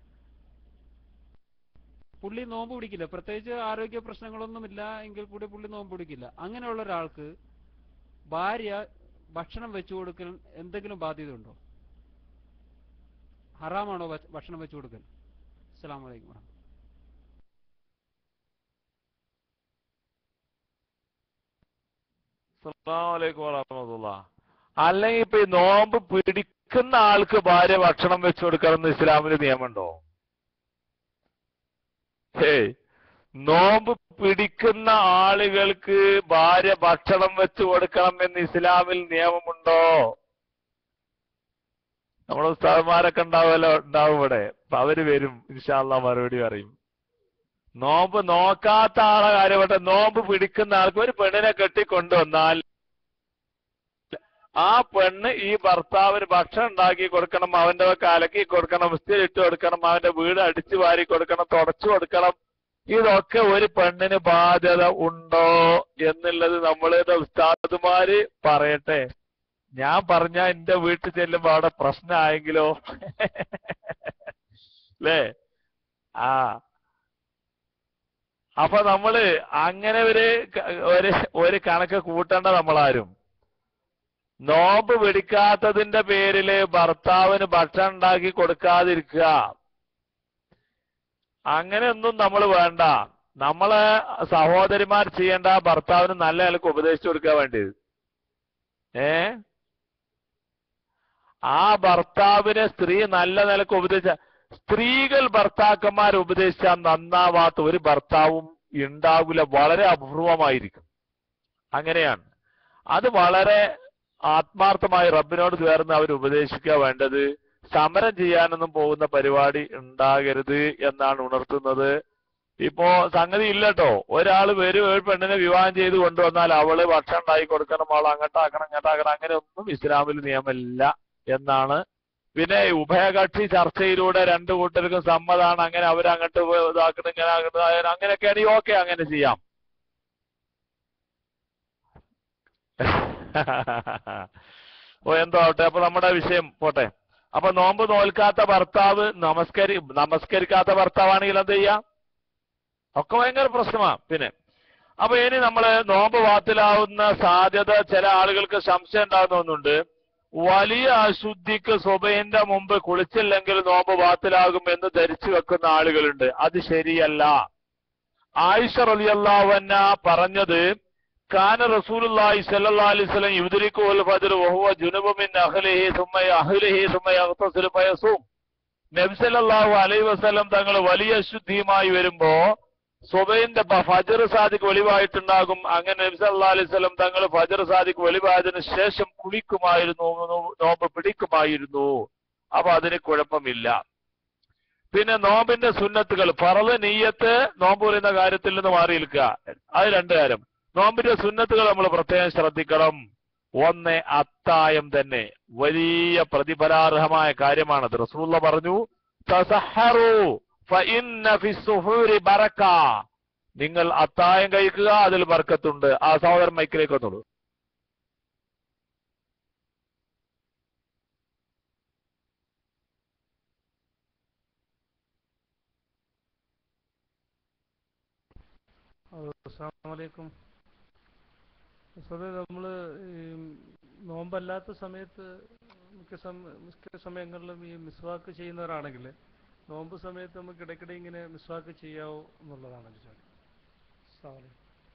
പുള്ളി നോമ്പ് പിടിക്കില്ല പ്രത്യേകിച്ച് ആരോഗ്യ പ്രശ്നങ്ങളൊന്നുമില്ല എങ്കിൽ കൂടി പുള്ളി നോമ്പ് പിടിക്കില്ല അങ്ങനെയുള്ള ഒരാൾക്ക് ഭാര്യ ഭക്ഷണം വെച്ചു കൊടുക്കൽ എന്തെങ്കിലും ബാധ്യത ഉണ്ടോ ഹറാമാണോ ഭ- ഭക്ഷണം വെച്ചു കൊടുക്കൽ അസ്സലാമു അലൈക്കും വറഹ്മത്തുള്ളാഹി. അസ്സലാമലൈക്കും വറഹമത്തുള്ള അല്ലെങ്കിൽ ഇപ്പൊ ഈ നോമ്പ് പിടിക്കുന്ന ആൾക്ക് ഭാര്യ ഭക്ഷണം വെച്ചു കൊടുക്കണമെന്ന് ഇസ്ലാമിന് നിയമമുണ്ടോ ഹേയ് നോമ്പ് പിടിക്കുന്ന ആളുകൾക്ക് ഭാര്യ ഭക്ഷണം വെച്ചു കൊടുക്കണം എന്ന് ഇസ്ലാമിൽ നിയമമുണ്ടോ നമ്മുടെ ഉസ്താദന്മാരൊക്കെ ഉണ്ടാവുമല്ലോ ഉണ്ടാവും ഇവിടെ അപ്പൊ അവര് വരും ഇൻഷാല്ല മറുപടി പറയും നോമ്പ് നോക്കാത്ത ആളെ കാര്യപ്പെട്ട നോമ്പ് പിടിക്കുന്ന ആൾക്ക് ഒരു പെണ്ണിനെ കെട്ടിക്കൊണ്ടുവന്നാൽ ആ പെണ്ണ് ഈ ഭർത്താവിന് ഭക്ഷണം ഉണ്ടാക്കി കൊടുക്കണം അവന്റെ കലക്കി കൊടുക്കണം ഇസ്തിരി ഇട്ട് കൊടുക്കണം അവന്റെ വീട് അടിച്ചു വാരി കൊടുക്കണം തുടച്ചു കൊടുക്കണം ഇതൊക്കെ ഒരു പെണ്ണിന് ബാധ്യത ഉണ്ടോ എന്നുള്ളത് നമ്മളുടെ ഉസ്താദുമാര് പറയട്ടെ ഞാൻ പറഞ്ഞ എന്റെ വീട്ടിൽ ചെല്ലുമ്പോ അവിടെ പ്രശ്നമായെങ്കിലോ അല്ലേ ആ അപ്പൊ നമ്മള് അങ്ങനെ ഒരു ക- ഒരു ഒരു കണക്ക് കൂട്ടേണ്ട നമ്മളാരും നോമ്പ് പിടിക്കാത്തതിന്റെ പേരില് ഭർത്താവിന് ഭക്ഷണം ഉണ്ടാക്കി കൊടുക്കാതിരിക്കുക അങ്ങനെയൊന്നും നമ്മൾ വേണ്ട നമ്മളെ സഹോദരിമാർ ചെയ്യേണ്ട ഭർത്താവിന് നല്ല നിലക്ക് ഉപദേശിച്ചു കൊടുക്കാൻ വേണ്ടിയത് ഏ ആ ഭർത്താവിനെ സ്ത്രീ നല്ല നിലക്ക് ഉപദേശിച്ച സ്ത്രീകൾ ഭർത്താക്കന്മാർ ഉപദേശിച്ചാൽ നന്നാവാത്ത ഒരു ഭർത്താവും ഉണ്ടാകില്ല വളരെ അപൂർവമായിരിക്കും അങ്ങനെയാണ് അത് വളരെ ആത്മാർത്ഥമായി റബ്ബിനോട് ചേർന്ന് അവർ ഉപദേശിക്കുക വേണ്ടത് സമരം ചെയ്യാനൊന്നും പോകുന്ന പരിപാടി ഉണ്ടാകരുത് എന്നാണ് ഉണർത്തുന്നത് ഇപ്പോ സംഗതി ഇല്ലട്ടോ ഒരാൾ വരും ഒരു പെണ്ണിനെ വിവാഹം ചെയ്ത് കൊണ്ടുവന്നാൽ അവള് ഭക്ഷണം ഉണ്ടാക്കി കൊടുക്കണം അവൾ അങ്ങോട്ടാക്കണം ഇങ്ങോട്ടാക്കണം അങ്ങനെ ഒന്നും ഇസ്ലാമിൽ നിയമമില്ല എന്നാണ് പിന്നെ ഉഭയകക്ഷി ചർച്ചയിലൂടെ രണ്ടു കൂട്ടർക്കും സമ്മതാണ് അങ്ങനെ അവരങ്ങോട്ട് പോ- ഇതാക്കണം ഇങ്ങനെ ആക്കണം, അങ്ങനെയൊക്കെയാണെങ്കിൽ ഓക്കെ അങ്ങനെ ചെയ്യാം ഓ എന്തോ ആവട്ടെ അപ്പൊ നമ്മുടെ വിഷയം പോട്ടെ അപ്പൊ നോമ്പ് നോൽക്കാത്ത ഭർത്താവ് നമസ്കരി നമസ്കരിക്കാത്ത ഭർത്താവാണെങ്കിൽ എന്ത് ചെയ്യാം ഒക്കെ ഭയങ്കര പ്രശ്നമാണ് പിന്നെ അപ്പൊ ഇനി നമ്മള് നോമ്പ് വാത്തിലാവുന്ന സാധ്യത ചില ആളുകൾക്ക് സംശയം ഉണ്ടാകുന്നുണ്ട് വലിയ അശുദ്ധിക്ക് സുബൈന്റെ മുമ്പ് കുളിച്ചില്ലെങ്കിൽ നോമ്പ് വാത്തിലാകും എന്ന് ധരിച്ചു വെക്കുന്ന ആളുകളുണ്ട് അത് ശരിയല്ല ആയിഷ റളിയല്ലാഹുവന്ന പറഞ്ഞത് കാന റസൂലുള്ളാഹി സ്വല്ലല്ലാഹു അലൈഹി വസല്ലം യുദ്രിക്കുൽ ഫജ്ർ വഹുവ ജുനുബു മിൻ അഹ്ലിഹി സുമ്മ അഹ്ലിഹി സുമ്മ യഗ്തസിലു ഫയസൂം നബി സല്ലല്ലാഹു അലൈഹി വസല്ലം തങ്ങൾ വലിയ അശുദ്ധിയുമായി വരുമ്പോ സുബൈന്റെ ബ- ഫജ്ർ സാദിക്ക് വെളിവായിട്ടുണ്ടാകും അങ്ങനെ നബി സല്ലല്ലാഹു അലൈഹി വസല്ലം തങ്ങൾ ഫജ്ർ സാദിക്ക് വെളിവായതിനു ശേഷം കുളിക്കുമായിരുന്നു നോ- നോമ്പ് പിടിക്കുമായിരുന്നു അപ്പൊ അതിന് കുഴപ്പമില്ല പിന്നെ നോമ്പിന്റെ സുന്നത്തുകൾ ഫറള് നീയത്ത് നോമ്പ് പറയുന്ന കാര്യത്തിൽ നിന്ന് മാറി നിൽക്കുക അത് രണ്ടു കാര്യം നോമ്പിന്റെ സുന്നത്തുകൾ നമ്മൾ പ്രത്യേകം ശ്രദ്ധിക്കണം ഒന്ന് അത്തായം തന്നെ വലിയ പ്രതിഫലാർഹമായ കാര്യമാണത് റസൂള്ള പറഞ്ഞു തസഹറു ഫഇന്ന ഫിസ്സുഹൂരി ബറക നിങ്ങൾ അത്തായം കഴിക്കുക അതിൽ ബർക്കത്തുണ്ട് ആ സഹോദരൻ മൈക്കിലേക്ക് വന്നോളൂ അസ്സാമലൈക്കും സാറേ നമ്മള് ഈ നോമ്പല്ലാത്ത സമയത്ത് മിക്ക സമ മിക്ക സമയങ്ങളിലും ഈ മിസ്വാക്ക് ചെയ്യുന്നവരാണെങ്കിൽ നോമ്പ് സമയത്ത് നമുക്ക് ഇടയ്ക്കിടെ ഇങ്ങനെ മിസ്വാക്ക് ചെയ്യാവോ എന്നുള്ളതാണ് എൻ്റെ ചോദ്യം അസ്സാം വലൈക്കും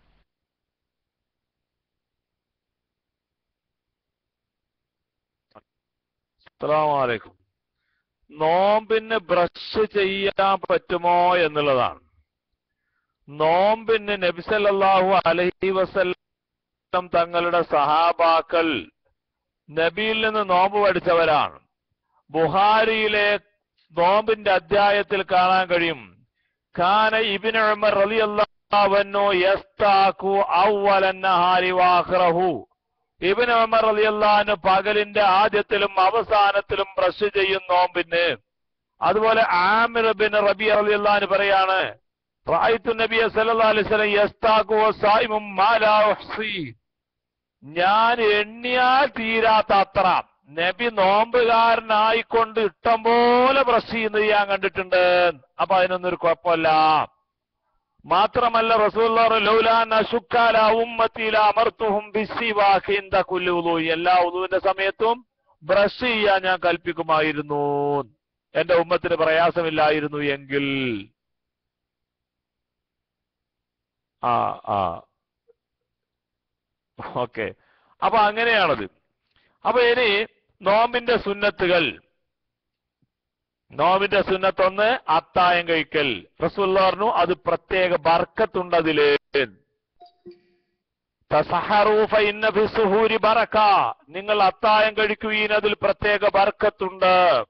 അസ്സലാമലൈക്കും നോമ്പിന് ബ്രഷ് ചെയ്യാൻ പറ്റുമോ എന്നുള്ളതാണ് നോമ്പിന് നബിസല്ലാഹു അലഹി വസല്ലം തങ്ങളുടെ സഹാബാക്കൾ നബിയിൽ നിന്ന് നോമ്പ് പഠിച്ചവരാണ് ബുഹാരിയിലെ നോമ്പിന്റെ അധ്യായത്തിൽ കാണാൻ കഴിയും കാന ഇബിൻ ഉമർ റളിയല്ലാഹു യസ്താഖു അവ്വലൻ നഹാരി വാഖിറഹു ഇബിൻ ഉമർ റളിയല്ലാഹു പകലിന്റെ ആദ്യത്തിലും അവസാനത്തിലും ബ്രഷ് ചെയ്യും നോമ്പിന് അതുപോലെ ആമിർ ബിൻ റബി റളിയല്ലാഹു പറയാണ് റഅയ്തു നബിയ സല്ലല്ലാഹു അലൈഹി വസല്ലം യസ്താഖു വസായിമും മാ ലാ ഉഹ്സി ഞാൻ എണ്ണിയാൽ തീരാത്ത അത്ര നബി നോമ്പുകാരനായിക്കൊണ്ട് ഇഷ്ടം പോലെ ബ്രഷ് ചെയ്യുന്നത് ഞാൻ കണ്ടിട്ടുണ്ട് അപ്പൊ അതിനൊന്നും ഒരു കുഴപ്പമില്ല മാത്രമല്ല റസൂല്ലാൻ അമർത്തുഹും ബിസ്സിവാഖിന്ദ കുല്ലി ഉളു എല്ലാ ഉളുവിന്റെ സമയത്തും ബ്രഷ് ചെയ്യാൻ ഞാൻ കൽപ്പിക്കുമായിരുന്നു എന്റെ ഉമ്മത്തിന് പ്രയാസമില്ലായിരുന്നു എങ്കിൽ ആ ആ ഓക്കെ അപ്പൊ അങ്ങനെയാണത് അപ്പൊ ഇനി നോമ്പിന്റെ സുന്നത്തുകൾ നോമ്പിന്റെ സുന്നത്തൊന്ന് അത്തായം കഴിക്കൽ റസൂല്ല പറഞ്ഞു അത് പ്രത്യേക ബർക്കത്തുണ്ടതില് തസഹറൂ ഫഇന്ന ഫി സുഹൂരി ബറക നിങ്ങൾ അത്തായം കഴിക്കുകയും അതിൽ പ്രത്യേക ബർക്കത്തുണ്ട്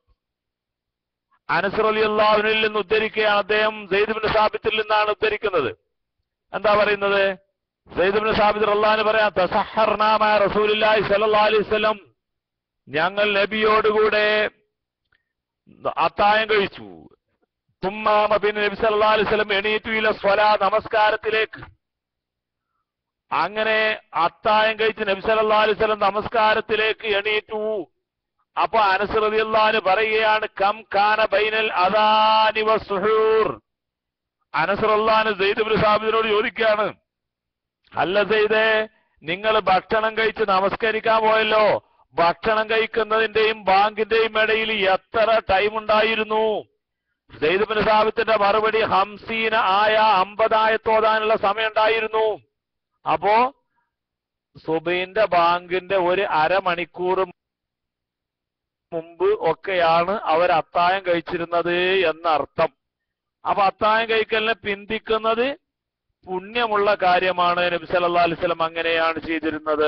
അനസ് റളിയല്ലാഹുവിൽ നിന്ന് ഉദ്ധരിക്കുകയാണ് അദ്ദേഹം സെയ്ദ് ബിൻ സാബിത്തിൽ നിന്നാണ് ഉദ്ധരിക്കുന്നത് എന്താ പറയുന്നത് സെയ്ദ് ബിൻ സാബിത്ത് റള്ളാന് പറയാം തസഹർനാമ റസൂലുള്ളാഹി സ്വല്ലല്ലാഹു അലൈഹി വസല്ലം ഞങ്ങൾ നബിയോടുകൂടെ അത്തായം കഴിച്ചു തുമ്മാമ പിന്നെ നബി സല്ലല്ലാഹു അലൈഹി വസല്ലം എണീറ്റു ഇല സ്വലാ നമസ്കാരത്തിലേക്ക് അങ്ങനെ അത്തായം കഴിച്ച് നബി സല്ലല്ലാഹു അലൈഹി വസല്ലം നമസ്കാരത്തിലേക്ക് എണീറ്റു അപ്പൊ അനസ് റളിയല്ലാഹു പറയുകയാണ് കം കാന ബൈനൽ അദാനി വസ്സുഹൂർ അനസ് റളിയല്ലാഹു സെയ്ദ് ബിൻ സാബിത്തിനോട് ചോദിക്കുകയാണ് അല്ല സെയ്ദേ നിങ്ങൾ ഭക്ഷണം കഴിച്ച് നമസ്കരിക്കാൻ പോയല്ലോ ഭക്ഷണം കഴിക്കുന്നതിന്റെയും ബാങ്കിന്റെയും ഇടയിൽ എത്ര ടൈം ഉണ്ടായിരുന്നു സെയ്ദ് ബിൻ സാബിത്തിന്റെ മറുപടി ഹംസീന ആയ അമ്പതായത്തോതാനുള്ള സമയം ഉണ്ടായിരുന്നു അപ്പോ സുബൈന്റെ ബാങ്കിന്റെ ഒരു അരമണിക്കൂർ മുമ്പ് ഒക്കെയാണ് അവർ അത്തായം കഴിച്ചിരുന്നത് എന്നർത്ഥം അപ്പൊ അത്തായം കഴിക്കലിനെ പിന്തിക്കുന്നത് പുണ്യമുള്ള കാര്യമാണ് നബി സല്ലല്ലാഹു അലൈഹി വസല്ലം അങ്ങനെയാണ് ചെയ്തിരുന്നത്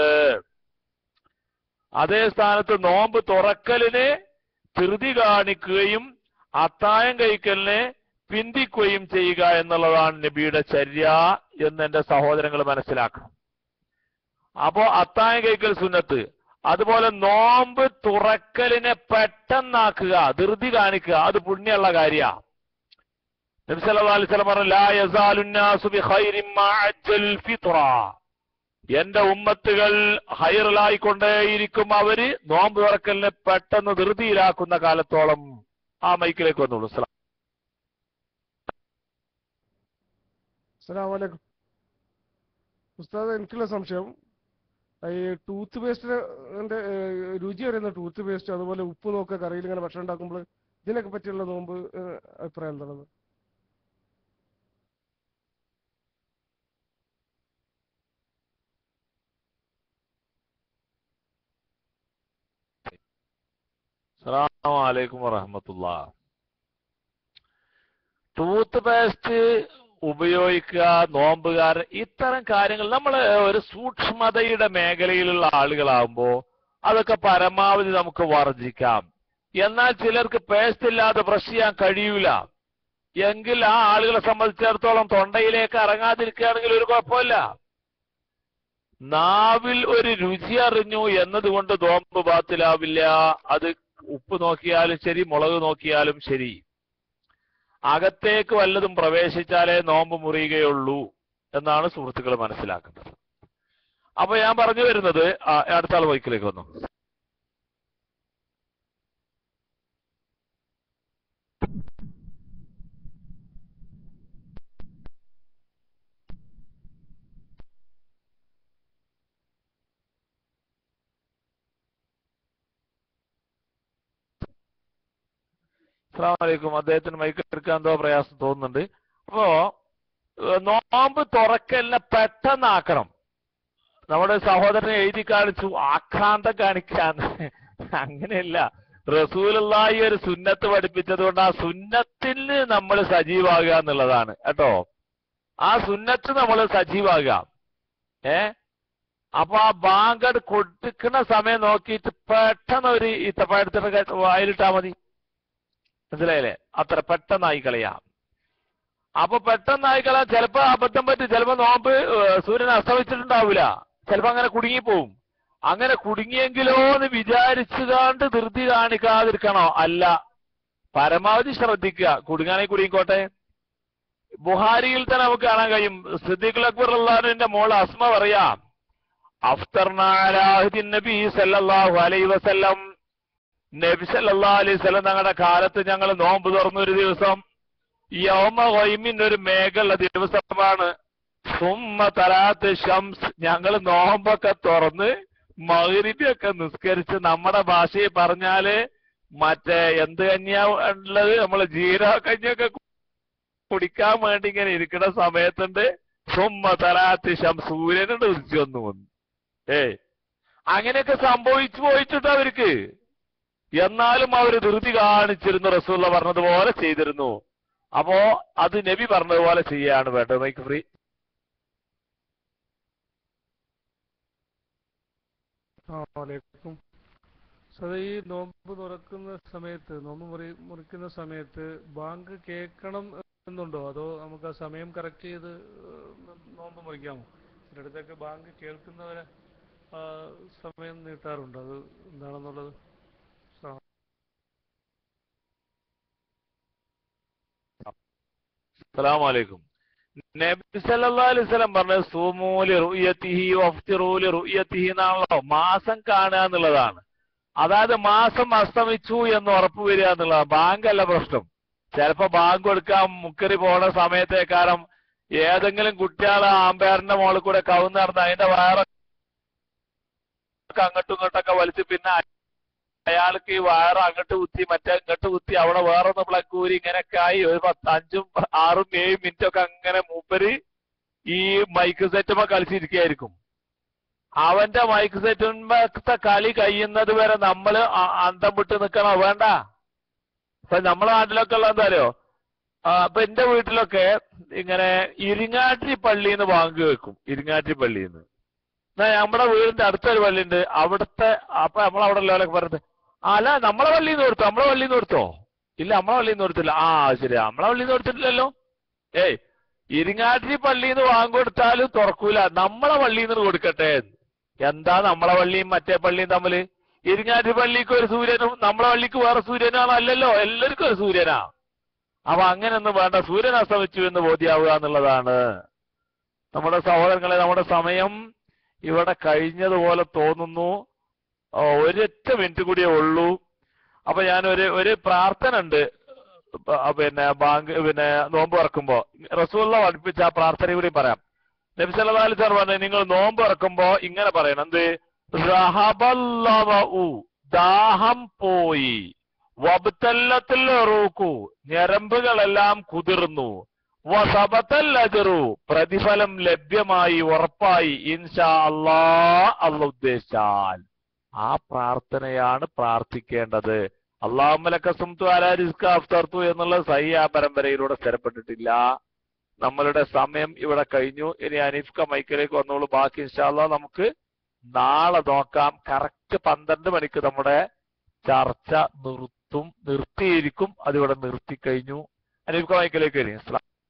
അതേ സ്ഥാനത്ത് നോമ്പ് തുറക്കലിന് ധൃതി കാണിക്കുകയും അത്തായം കഴിക്കലിനെ പിന്തിക്കുകയും ചെയ്യുക എന്നുള്ളതാണ് നബിയുടെ ചര്യ എന്ന് എന്റെ സഹോദരങ്ങൾ മനസ്സിലാക്കണം അപ്പോ അത്തായം കഴിക്കൽ സുന്നത്ത് അതുപോലെ നോമ്പ് തുറക്കലിനെ പെട്ടെന്നാക്കുക ധൃതി കാണിക്കുക അത് പുണ്യമുള്ള കാര്യമാണ് നബി സല്ലല്ലാഹു അലൈഹി വസല്ലം പറഞ്ഞു ലാ യസാലുന്നാസു ബിഖൈരിൻ മാ അജ്ജൽ ഫിത്ര എന്റെ ഉമ്മത്തുകൾ ഹൈറലായിക്കൊണ്ടേയിരിക്കും അവര് നോമ്പ് തുറക്കലിനെ പെട്ടെന്ന് ധൃതിയിലാക്കുന്ന കാലത്തോളം ആ മൈക്കിലേക്ക് വന്നോളൂ സലാം അസ്സലാമലൈക്കും ഉസ്താദ് എനിക്കുള്ള സംശയം ഈ ടൂത്ത് പേസ്റ്റിന്റെ രുചി അറിയുന്ന ടൂത്ത് പേസ്റ്റ് അതുപോലെ ഉപ്പ് നോക്കുക കറിയിൽ ഇങ്ങനെ ഭക്ഷണം ഉണ്ടാക്കുമ്പോൾ ഇതിനൊക്കെ പറ്റിയുള്ള നോമ്പ് ഏഹ്, അഭിപ്രായം എന്താണത് അസ്സലാമു അലൈക്കും വറഹമത്തുള്ള ടൂത്ത് പേസ്റ്റ് ഉപയോഗിക്കുക നോമ്പുകാരൻ ഇത്തരം കാര്യങ്ങൾ നമ്മൾ ഒരു സൂക്ഷ്മതയുടെ മേഖലയിലുള്ള ആളുകളാകുമ്പോൾ അതൊക്കെ പരമാവധി നമുക്ക് വർജിക്കാം എന്നാൽ ചിലർക്ക് പേസ്റ്റ് ഇല്ലാതെ ബ്രഷ് ചെയ്യാൻ കഴിയൂല എങ്കിൽ ആ ആളുകളെ സംബന്ധിച്ചിടത്തോളം തൊണ്ടയിലേക്ക് ഇറങ്ങാതിരിക്കുകയാണെങ്കിൽ ഒരു കുഴപ്പമില്ല നാവിൽ ഒരു രുചി അറിഞ്ഞു എന്നതുകൊണ്ട് നോമ്പ് ബാത്തിലാവില്ല അത് ഉപ്പ് നോക്കിയാലും ശരി മുളക് നോക്കിയാലും ശരി അകത്തേക്ക് വല്ലതും പ്രവേശിച്ചാലേ നോമ്പ് മുറിയുകയുള്ളൂ എന്നാണ് സുഹൃത്തുക്കൾ മനസ്സിലാക്കേണ്ടത് അപ്പൊ ഞാൻ പറഞ്ഞു വരുന്നത് ആ, അടുത്ത ആൾ ബൈക്കിലേക്ക് വന്നു അസ്സാമലൈക്കും അദ്ദേഹത്തിന് മൈക്ക് എടുക്കാൻ എന്തോ പ്രയാസം തോന്നുന്നുണ്ട് അപ്പോ ഏഹ്, നോമ്പ് തുറക്കലിനെ പെട്ടെന്നാക്കണം നമ്മുടെ സഹോദരനെ എഴുതി കാണിച്ചു ആക്രാന്തം കാണിക്കാന്ന് അങ്ങനെയല്ല റസൂലുള്ളാഹി ഒരു സുന്നത്ത് പഠിപ്പിച്ചത് കൊണ്ട് ആ സുന്നത്തിന് നമ്മൾ സജീവാകുക എന്നുള്ളതാണ് കേട്ടോ ആ സുന്നത്ത് നമ്മൾ സജീവാകുക ഏ അപ്പൊ ആ ബാങ്ക് കൊടുക്കുന്ന സമയം നോക്കിയിട്ട് പെട്ടെന്ന് ഒരു ഈത്തപ്പഴത്തിന്റെ വായിലിട്ടാ മതി മനസ്സിലായില്ലേ അത്ര പെട്ടെന്നായി കളയാം അപ്പൊ പെട്ടെന്നായി കളയാം ചിലപ്പോ അബദ്ധം പറ്റും ചിലപ്പോ നോമ്പ് ഏഹ്, സൂര്യൻ അസ്തമിച്ചിട്ടുണ്ടാവില്ല ചിലപ്പോ അങ്ങനെ കുടുങ്ങിപ്പോവും അങ്ങനെ കുടുങ്ങിയെങ്കിലോ എന്ന് വിചാരിച്ചുകാണ്ട് ധൃതി കാണിക്കാതിരിക്കണോ അല്ല പരമാവധി ശ്രദ്ധിക്കുക കുടുങ്ങാണെങ്കിൽ കുടുങ്ങിക്കോട്ടെ ബുഹാരിയിൽ തന്നെ നമുക്ക് കാണാൻ കഴിയും സിദ്ദീഖ് അക്ബർ അള്ളാഹുവിന്റെ മോൾ അസ്മ പറയാം അഫ്തർനാലാഹുദ്ദീൻ നബി സല്ലല്ലാഹു അലൈഹി വസല്ലം നബി സല്ലല്ലാഹു അലൈഹി വസല്ലം തങ്ങളുടെ കാലത്ത് ഞങ്ങൾ നോമ്പ് തുറന്ന ഒരു ദിവസം യൗമ ഗൈമിൻ ഒരു മേഘമുള്ള ദിവസമാണ് സുമ്മ തലാത്ത് ഷംസ് ഞങ്ങൾ നോമ്പൊക്കെ തുറന്ന് മകരിബിയൊക്കെ നിസ്കരിച്ച് നമ്മുടെ ഭാഷയിൽ പറഞ്ഞാല് മറ്റേ എന്ത് കഞ്ഞിയാ ഉള്ളത് നമ്മള് ജീരക കഞ്ഞിയൊക്കെ കുടിക്കാൻ വേണ്ടി ഇങ്ങനെ ഇരിക്കുന്ന സമയത്തുണ്ട് സുമ്മ തലാത്ത് ഷം സൂര്യനുണ്ട് ഉദിച്ചു വന്നു വന്നു ഏ അങ്ങനെയൊക്കെ സംഭവിച്ചു പോയിട്ടുണ്ട് അവർക്ക് എന്നാലും അവർ ധൃതി കാണിച്ചിരുന്നു റസൂള്ള പറഞ്ഞതുപോലെ ചെയ്തിരുന്നു അപ്പോ അത് നബി പറഞ്ഞതുപോലെ ചെയ്യാണ് വേണ്ടത് മൈക്ക് ഫ്രീ അസ്സലാമലൈക്കും സോ ഈ നോമ്പ് തുറക്കുന്ന സമയത്ത് നോമ്പ് മുറി മുറിക്കുന്ന സമയത്ത് ബാങ്ക് കേൾക്കണം എന്നുണ്ടോ അതോ നമുക്ക് ആ സമയം കറക്റ്റ് ചെയ്ത് ഏഹ്, നോമ്പ് മുറിക്കാമോ ചിലയിടത്തൊക്കെ ബാങ്ക് കേൾക്കുന്നവരെ ആ, സമയം നീട്ടാറുണ്ട് അത് എന്താണെന്നുള്ളത് അസ്സലാമു അസ്സലാമലൈക്കും നബി സല്ലല്ലാഹു അലൈഹി വസല്ലം പറഞ്ഞത് സൂമൂലി റുയത്തിഹി വഫ്തിറൂലി റുയത്തിഹി എന്നാണല്ലോ മാസം കാണുക എന്നുള്ളതാണ് അതായത് മാസം അസ്തമിച്ചു എന്ന് ഉറപ്പ് വരിക എന്നുള്ളതാണ് ബാങ്ക് അല്ല പ്രശ്നം ചിലപ്പോ ബാങ്ക് കൊടുക്കാൻ മുക്കറി പോണ സമയത്തേക്കാരം ഏതെങ്കിലും കുട്ടികളെ ആമ്പയറിന്റെ മുകളിൽ കൂടെ കവുന്ന് നടന്ന് അതിന്റെ വയറൊക്കെ അങ്ങോട്ടും ഇങ്ങോട്ടൊക്കെ വലിച്ച് പിന്നെ അയാൾക്ക് ഈ വയറ് അങ്ങോട്ട് കുത്തി മറ്റേ ഇങ്ങോട്ട് കുത്തി അവിടെ വേറൊന്ന് പ്ലക്കൂരി ഇങ്ങനെയൊക്കെ ആയി ഒരു പത്ത് അഞ്ചും ആറും ഏഴും മിനിറ്റ് ഒക്കെ അങ്ങനെ മൂപ്പര് ഈ മൈക്ക് സെറ്റുമ്പോ കളിച്ചിരിക്കുകയായിരിക്കും അവന്റെ മൈക്ക് സെറ്റുമ്പത്തെ കളി കഴിയുന്നത് വരെ നമ്മള് അ- അന്തം വിട്ട് നിക്കണോ വേണ്ട ഇപ്പൊ നമ്മളെ നാട്ടിലൊക്കെ ഉള്ള എന്തായാലോ അപ്പൊ എന്റെ വീട്ടിലൊക്കെ ഇങ്ങനെ ഇരിങ്ങാട്ടി പള്ളിന്ന് ബാങ്ക് വെക്കും ഇരിങ്ങാട്ടി പള്ളിന്ന് എന്നാ നമ്മുടെ വീടിന്റെ അടുത്തൊരു പള്ളിയുണ്ട് അവിടുത്തെ അപ്പൊ നമ്മളവിടെ ഉള്ളവരൊക്കെ പറഞ്ഞത് അല്ല നമ്മളെ പള്ളിന്ന് കൊടുത്തോ നമ്മളെ പള്ളിന്ന് കൊടുത്തോ ഇല്ല നമ്മളെ പള്ളിന്ന് കൊടുത്തില്ല ആ ശരി നമ്മളെ പള്ളിന്ന് കൊടുത്തിട്ടില്ലല്ലോ ഏയ് ഇരിങ്ങാട്ടി പള്ളിന്ന് വാങ്ങിക്കൊടുത്താലും തുറക്കൂല നമ്മളെ പള്ളിന്ന് കൊടുക്കട്ടെ എന്താ നമ്മളെ പള്ളിയും മറ്റേ പള്ളിയും തമ്മില് ഇരിങ്ങാട്ടി പള്ളിക്ക് ഒരു സൂര്യനും നമ്മളെ പള്ളിക്ക് വേറെ സൂര്യനാണോ അല്ലല്ലോ എല്ലാവർക്കും ഒരു സൂര്യനാ അപ്പൊ അങ്ങനെയൊന്നും വേണ്ട സൂര്യൻ അസ്തമിച്ചു എന്ന് ബോധ്യാവുക എന്നുള്ളതാണ് നമ്മുടെ സഹോദരങ്ങളെ നമ്മുടെ സമയം ഇവിടെ കഴിഞ്ഞതുപോലെ തോന്നുന്നു ഓ, ഒരൊറ്റ മിനിറ്റ് കൂടിയേ ഉള്ളൂ അപ്പൊ ഞാൻ ഒരു ഒരു പ്രാർത്ഥന ഉണ്ട് പ- പിന്നെ ബാങ്ക് പിന്നെ നോമ്പ് തുറക്കുമ്പോ റസൂള്ള പഠിപ്പിച്ച ആ പ്രാർത്ഥന കൂടി പറയാം നബി സല്ലല്ലാഹു അലൈഹി വസല്ലം പറഞ്ഞു നിങ്ങൾ നോമ്പ് തുറക്കുമ്പോ ഇങ്ങനെ പറയണം എന്ത് റഹബല്ലവഉ, ദാഹം പോയി വബ്തല്ലത്തിൽ റൂക്കു ഞരമ്പുകളെല്ലാം കുതിർന്നു വസബത്തൽ അജറു പ്രതിഫലം ലഭ്യമായി ഉറപ്പായി ഇൻഷാ അല്ലാ അല്ല ഉദ്ദേശിച്ചാൽ ആ പ്രാർത്ഥനയാണ് പ്രാർത്ഥിക്കേണ്ടത് അള്ളാഹുമലക്ക സുംതു അലാ റിസ്ക അഫ്തർത്തു എന്നുള്ളത് സഹി ആ പരമ്പരയിലൂടെ സ്ഥിരപ്പെട്ടിട്ടില്ല നമ്മളുടെ സമയം ഇവിടെ കഴിഞ്ഞു ഇനി അനീഫ്ക മൈക്കിലേക്ക് വന്നോളൂ ബാക്കി ഇൻഷാല്ല നമുക്ക് നാളെ നോക്കാം കറക്റ്റ് പന്ത്രണ്ട് മണിക്ക് നമ്മുടെ ചർച്ച നിർത്തും നിർത്തിയിരിക്കും അതിവിടെ നിർത്തിക്കഴിഞ്ഞു അനീഫ്ക മൈക്കിലേക്ക് വരും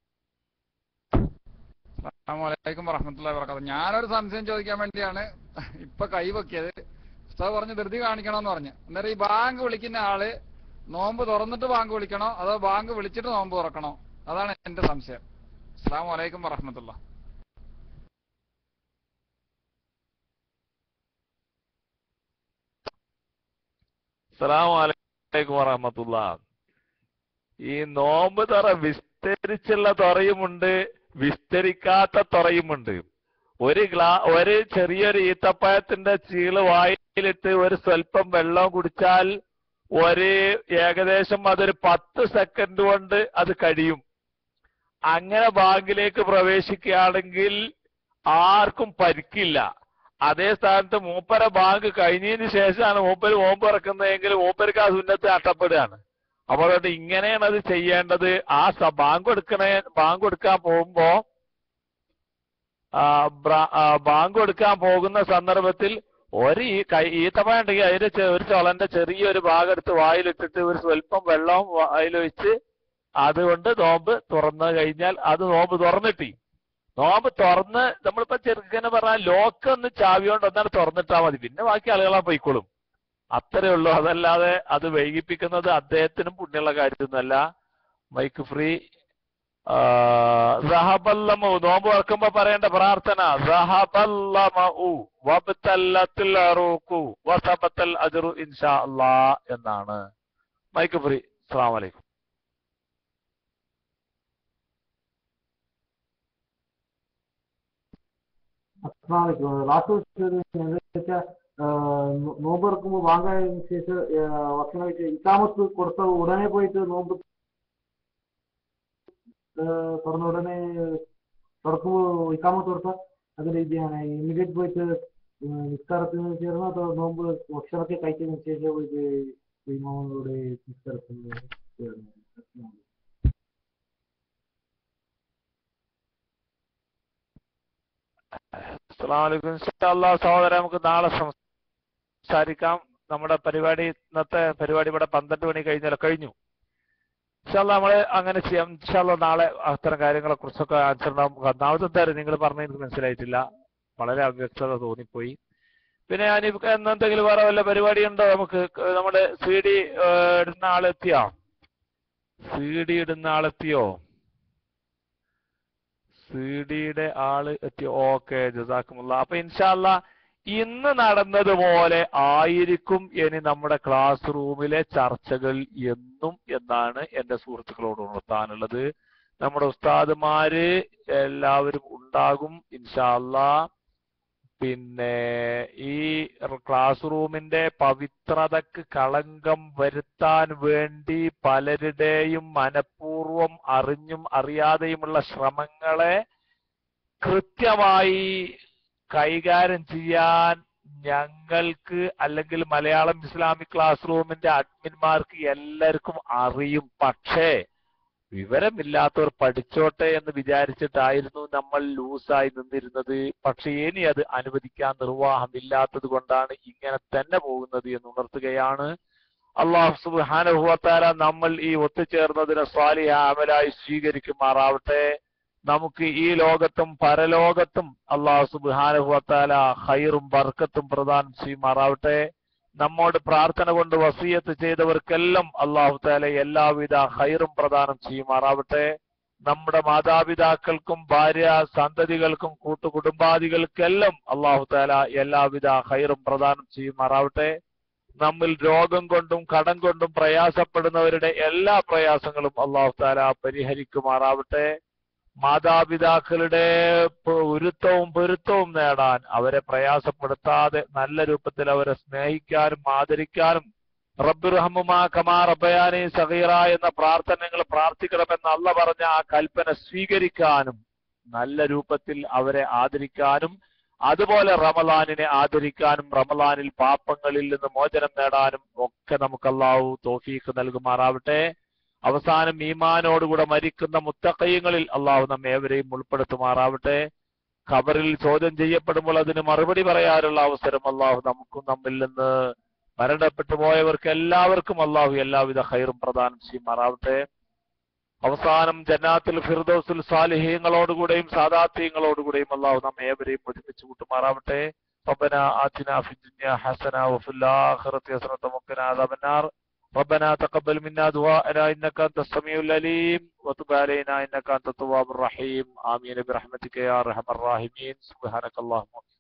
അസ്സലാമലൈക്കും വറഹമത്തുള്ള വർക്കാത്ത ഞാനൊരു സംശയം ചോദിക്കാൻ വേണ്ടിയാണ് ഇപ്പൊ കൈവക്കിയത് ഉസ്താദ് പറഞ്ഞു ധൃതി കാണിക്കണമെന്ന് പറഞ്ഞു അന്നേരം ഈ ബാങ്ക് വിളിക്കുന്ന ആള് നോമ്പ് തുറന്നിട്ട് ബാങ്ക് വിളിക്കണോ അതോ ബാങ്ക് വിളിച്ചിട്ട് നോമ്പ് തുറക്കണോ അതാണ് എന്റെ സംശയം അസ്സാം വലൈക്കും വറഹമത്തുള്ള അസ്സലാമലൈക്കും വറഹമത്തുള്ള ഈ നോമ്പ് തുറ വിസ്തരിച്ചുള്ള തുറയുമുണ്ട് വിസ്തരിക്കാത്ത തുറയുമുണ്ട് ഒരു ഗ്ലാ ഒരു ചെറിയൊരു ഈത്തപ്പഴത്തിന്റെ ചീള് വായിലിട്ട് ഒരു സ്വല്പം വെള്ളം കുടിച്ചാൽ ഒരു ഏകദേശം അതൊരു പത്ത് സെക്കൻഡ് കൊണ്ട് അത് കഴിയും അങ്ങനെ ബാങ്കിലേക്ക് പ്രവേശിക്കുകയാണെങ്കിൽ ആർക്കും പരിക്കില്ല അതേ സ്ഥാനത്ത് മൂപ്പര ബാങ്ക് കഴിഞ്ഞതിന് ശേഷമാണ് മൂപ്പര് നോമ്പ് ഇറക്കുന്നതെങ്കിൽ മൂപ്പർക്ക് ആ സുന്നത്ത് നഷ്ടപ്പെടുകയാണ് അപ്പോൾ അതുകൊണ്ട് ഇങ്ങനെയാണ് അത് ചെയ്യേണ്ടത് ആ സ- ബാങ്ക് എടുക്കണേ ബാങ്ക് എടുക്കാൻ പോകുമ്പോ ആ, ബ്ര- ആ, ബാങ്ക് എടുക്കാൻ പോകുന്ന സന്ദർഭത്തിൽ ഒരു ഈ കൈ ഈത്തപ്പഴം ഉണ്ടെങ്കിൽ അതിന്റെ ചെ- ഒരു ചുളന്റെ ചെറിയൊരു ഭാഗം എടുത്ത് വായിലിട്ടിട്ട് ഒരു സ്വല്പം വെള്ളം വായിലൊഴിച്ച് അതുകൊണ്ട് നോമ്പ് തുറന്നു കഴിഞ്ഞാൽ അത് നോമ്പ് തുറന്നിട്ടി നോമ്പ് തുറന്ന് നമ്മളിപ്പോ ചെറുക്കനെ പറഞ്ഞാൽ ലോക്ക് ഒന്ന് ചാവിയോണ്ട് ഒന്നാണ് തുറന്നിട്ടാ മതി പിന്നെ ബാക്കി ആളുകളാ പോയിക്കോളും അത്രേ ഉള്ളൂ അതല്ലാതെ അത് വൈകിപ്പിക്കുന്നത് അദ്ദേഹത്തിനും പുണ്യമുള്ള കാര്യമൊന്നുമല്ല മൈക്ക് ഫ്രീ റഹബല്ലമു നോമ്പ് തുറക്കുമ്പോ പറയേണ്ട പ്രാർത്ഥന റഹബല്ലമു വബ്തല്ലത്തിൽ അറൂഖു വസബത്തൽ അജ്റു ഇൻഷാ അല്ലാ എന്നാണ് മൈക്ക് ഫ്രീ അസ്സലാമു അലൈക്കും അസ്സലാമലൈക്കും ലാസ്റ്റ് ചോദ്യം എന്താ വെച്ചാൽ നോമ്പ് തുറക്കുമ്പോൾ വാങ്ങാതിന് ശേഷം ആ, ഭക്ഷണം കഴിച്ച് ഇക്കാമത്ത് കൊടുത്ത ഉടനെ പോയിട്ട് നോമ്പ് ആ, തുറന്ന ഉടനെ തുറക്കുമ്പോൾ ഇക്കാമത്ത് കൊടുത്ത അത് രീതിയാണ് ഇമ്മീഡിയറ്റ് പോയിട്ട് ആ, നിസ്കാരത്തിന് ചേർന്നോ അതോ നോമ്പ് ഭക്ഷണമൊക്കെ കഴിച്ചതിന് ശേഷം പോയിട്ട് ഇമാമോട് നിസ്കാരത്തിന് ചേർന്നോ? അസ്സലാമലൈക്കും ഇൻഷാല്ലാ സഹോദരൻ നമുക്ക് നാളെ സംസാരിക്കാം നമ്മുടെ പരിപാടി ഇന്നത്തെ പരിപാടി ഇവിടെ പന്ത്രണ്ട് മണി കഴിഞ്ഞാൽ കഴിഞ്ഞു ഇൻഷാല്ല നമ്മള് അങ്ങനെ ചെയ്യാം ഇൻഷാല്ല നാളെ അത്തരം കാര്യങ്ങളെ കുറിച്ചൊക്കെ ആൻസർ ഒന്നാമത്തെ തരം നിങ്ങൾ പറഞ്ഞ എനിക്ക് മനസ്സിലായിട്ടില്ല വളരെ അവ്യക്തത തോന്നിപ്പോയി പിന്നെ ഞാൻ എന്തെങ്കിലും വേറെ വല്ല പരിപാടി ഉണ്ടോ നമുക്ക് ക- നമ്മുടെ സി ഡി ഇടുന്ന ആളെത്തിയോ സി ഡി ഇടുന്ന ആളെത്തിയോ സി ഡിയുടെ ആള് എത്തിയോ ഓക്കെ ജസാക്കുമുള്ള അപ്പൊ ഇൻഷാല്ല ഇന്ന് നടന്നതുപോലെ ആയിരിക്കും ഇനി നമ്മുടെ ക്ലാസ് റൂമിലെ ചർച്ചകൾ എന്നും എന്നാണ് എന്റെ സുഹൃത്തുക്കളോട് ഉണർത്താനുള്ളത് നമ്മുടെ ഉസ്താദുമാര് എല്ലാവരും ഉണ്ടാകും ഇൻഷാല്ല പിന്നെ ഈ ക്ലാസ് റൂമിന്റെ പവിത്രതക്ക് കളങ്കം വരുത്താൻ വേണ്ടി പലരുടെയും മനഃപൂർവം അറിഞ്ഞും അറിയാതെയുമുള്ള ശ്രമങ്ങളെ കൃത്യമായി കൈകാര്യം ചെയ്യാൻ ഞങ്ങൾക്ക് അല്ലെങ്കിൽ മലയാളം ഇസ്ലാമിക് ക്ലാസ് റൂമിന്റെ അഡ്മിന്മാർക്ക് എല്ലാവർക്കും അറിയും പക്ഷേ വിവരമില്ലാത്തവർ പഠിച്ചോട്ടെ എന്ന് വിചാരിച്ചിട്ടായിരുന്നു നമ്മൾ ലൂസായി നിന്നിരുന്നത് പക്ഷെ ഇനി അത് അനുവദിക്കാൻ നിർവാഹമില്ലാത്തത് കൊണ്ടാണ് ഇങ്ങനെ തന്നെ പോകുന്നത് എന്ന് ഉണർത്തുകയാണ് അള്ളാഹു സുബാനുഭവത്താല നമ്മൾ ഈ ഒത്തുചേർന്നതിനെ സ്വാലിഹ അമലായി സ്വീകരിക്കുമാറാവട്ടെ നമുക്ക് ഈ ലോകത്തും പരലോകത്തും അള്ളാഹു സുബാനുഭവത്താല ഹൈറും ബർക്കത്തും പ്രദാനം ചെയ്യുമാറാവട്ടെ നമ്മോട് പ്രാർത്ഥന കൊണ്ട് വസീയത്ത് ചെയ്തവർക്കെല്ലാം അള്ളാഹു താല എല്ലാവിധ ഹൈറും പ്രദാനം ചെയ്യുമാറാവട്ടെ നമ്മുടെ മാതാപിതാക്കൾക്കും ഭാര്യ സന്തതികൾക്കും കൂട്ടുകുടുംബാദികൾക്കെല്ലാം അള്ളാഹു താല എല്ലാവിധ ഹൈറും പ്രദാനം ചെയ്യുമാറാവട്ടെ നമ്മിൽ രോഗം കൊണ്ടും കടം കൊണ്ടും പ്രയാസപ്പെടുന്നവരുടെ എല്ലാ പ്രയാസങ്ങളും അള്ളാഹു താല പരിഹരിക്കുമാറാവട്ടെ മാതാപിതാക്കളുടെ പ- ഉരുത്തവും പൊരുത്തവും നേടാൻ അവരെ പ്രയാസപ്പെടുത്താതെ നല്ല രൂപത്തിൽ അവരെ സ്നേഹിക്കാനും ആദരിക്കാനും റബ്ബുറഹമുമാ കമാ റബ്ബയാനി സഹീറ എന്ന പ്രാർത്ഥനകൾ പ്രാർത്ഥിക്കണമെന്ന് അല്ല പറഞ്ഞ ആ കൽപ്പന സ്വീകരിക്കാനും നല്ല രൂപത്തിൽ അവരെ ആദരിക്കാനും അതുപോലെ റമലാനിനെ ആദരിക്കാനും റമലാനിൽ പാപങ്ങളിൽ നിന്ന് മോചനം നേടാനും ഒക്കെ നമുക്ക് അള്ളാഹു തോഫീക്ക് നൽകുമാറാവട്ടെ അവസാനം ഈമാനോടുകൂടെ മരിക്കുന്ന മുത്തക്കയ്യങ്ങളിൽ അള്ളാഹു നമ്മെ ഏവരെയും ഉൾപ്പെടുത്തുമാറാവട്ടെ ഖബറിൽ ചോദ്യം ചെയ്യപ്പെടുമ്പോൾ അതിന് മറുപടി പറയാനുള്ള അവസരം അള്ളാഹു നമുക്കും നമ്മിൽ നിന്ന് മരണപ്പെട്ടു പോയവർക്ക് എല്ലാവർക്കും അള്ളാഹു എല്ലാവിധ ഹൈറും പ്രദാനം ചെയ്യുമാറാവട്ടെ അവസാനം ജന്നാത്തിൽ ഫിർദോസുൽ സാലിഹ്യങ്ങളോടുകൂടെയും സാദാത്യങ്ങളോടുകൂടെയും അള്ളാഹു നമ്മെ ഏവരെയും ഒരുമിച്ച് കൂട്ടുമാറാവട്ടെ ربنا آتنا في الدنيا حسنة وفي الآخرة حسنة وقنا عذاب النار ربنا تقبل منا دعاءنا إنك أنت السميع العليم وتب علينا إنك أنت التواب الرحيم آمين برحمتك يا أرحم الراحمين سبحانك اللهم وبحمدك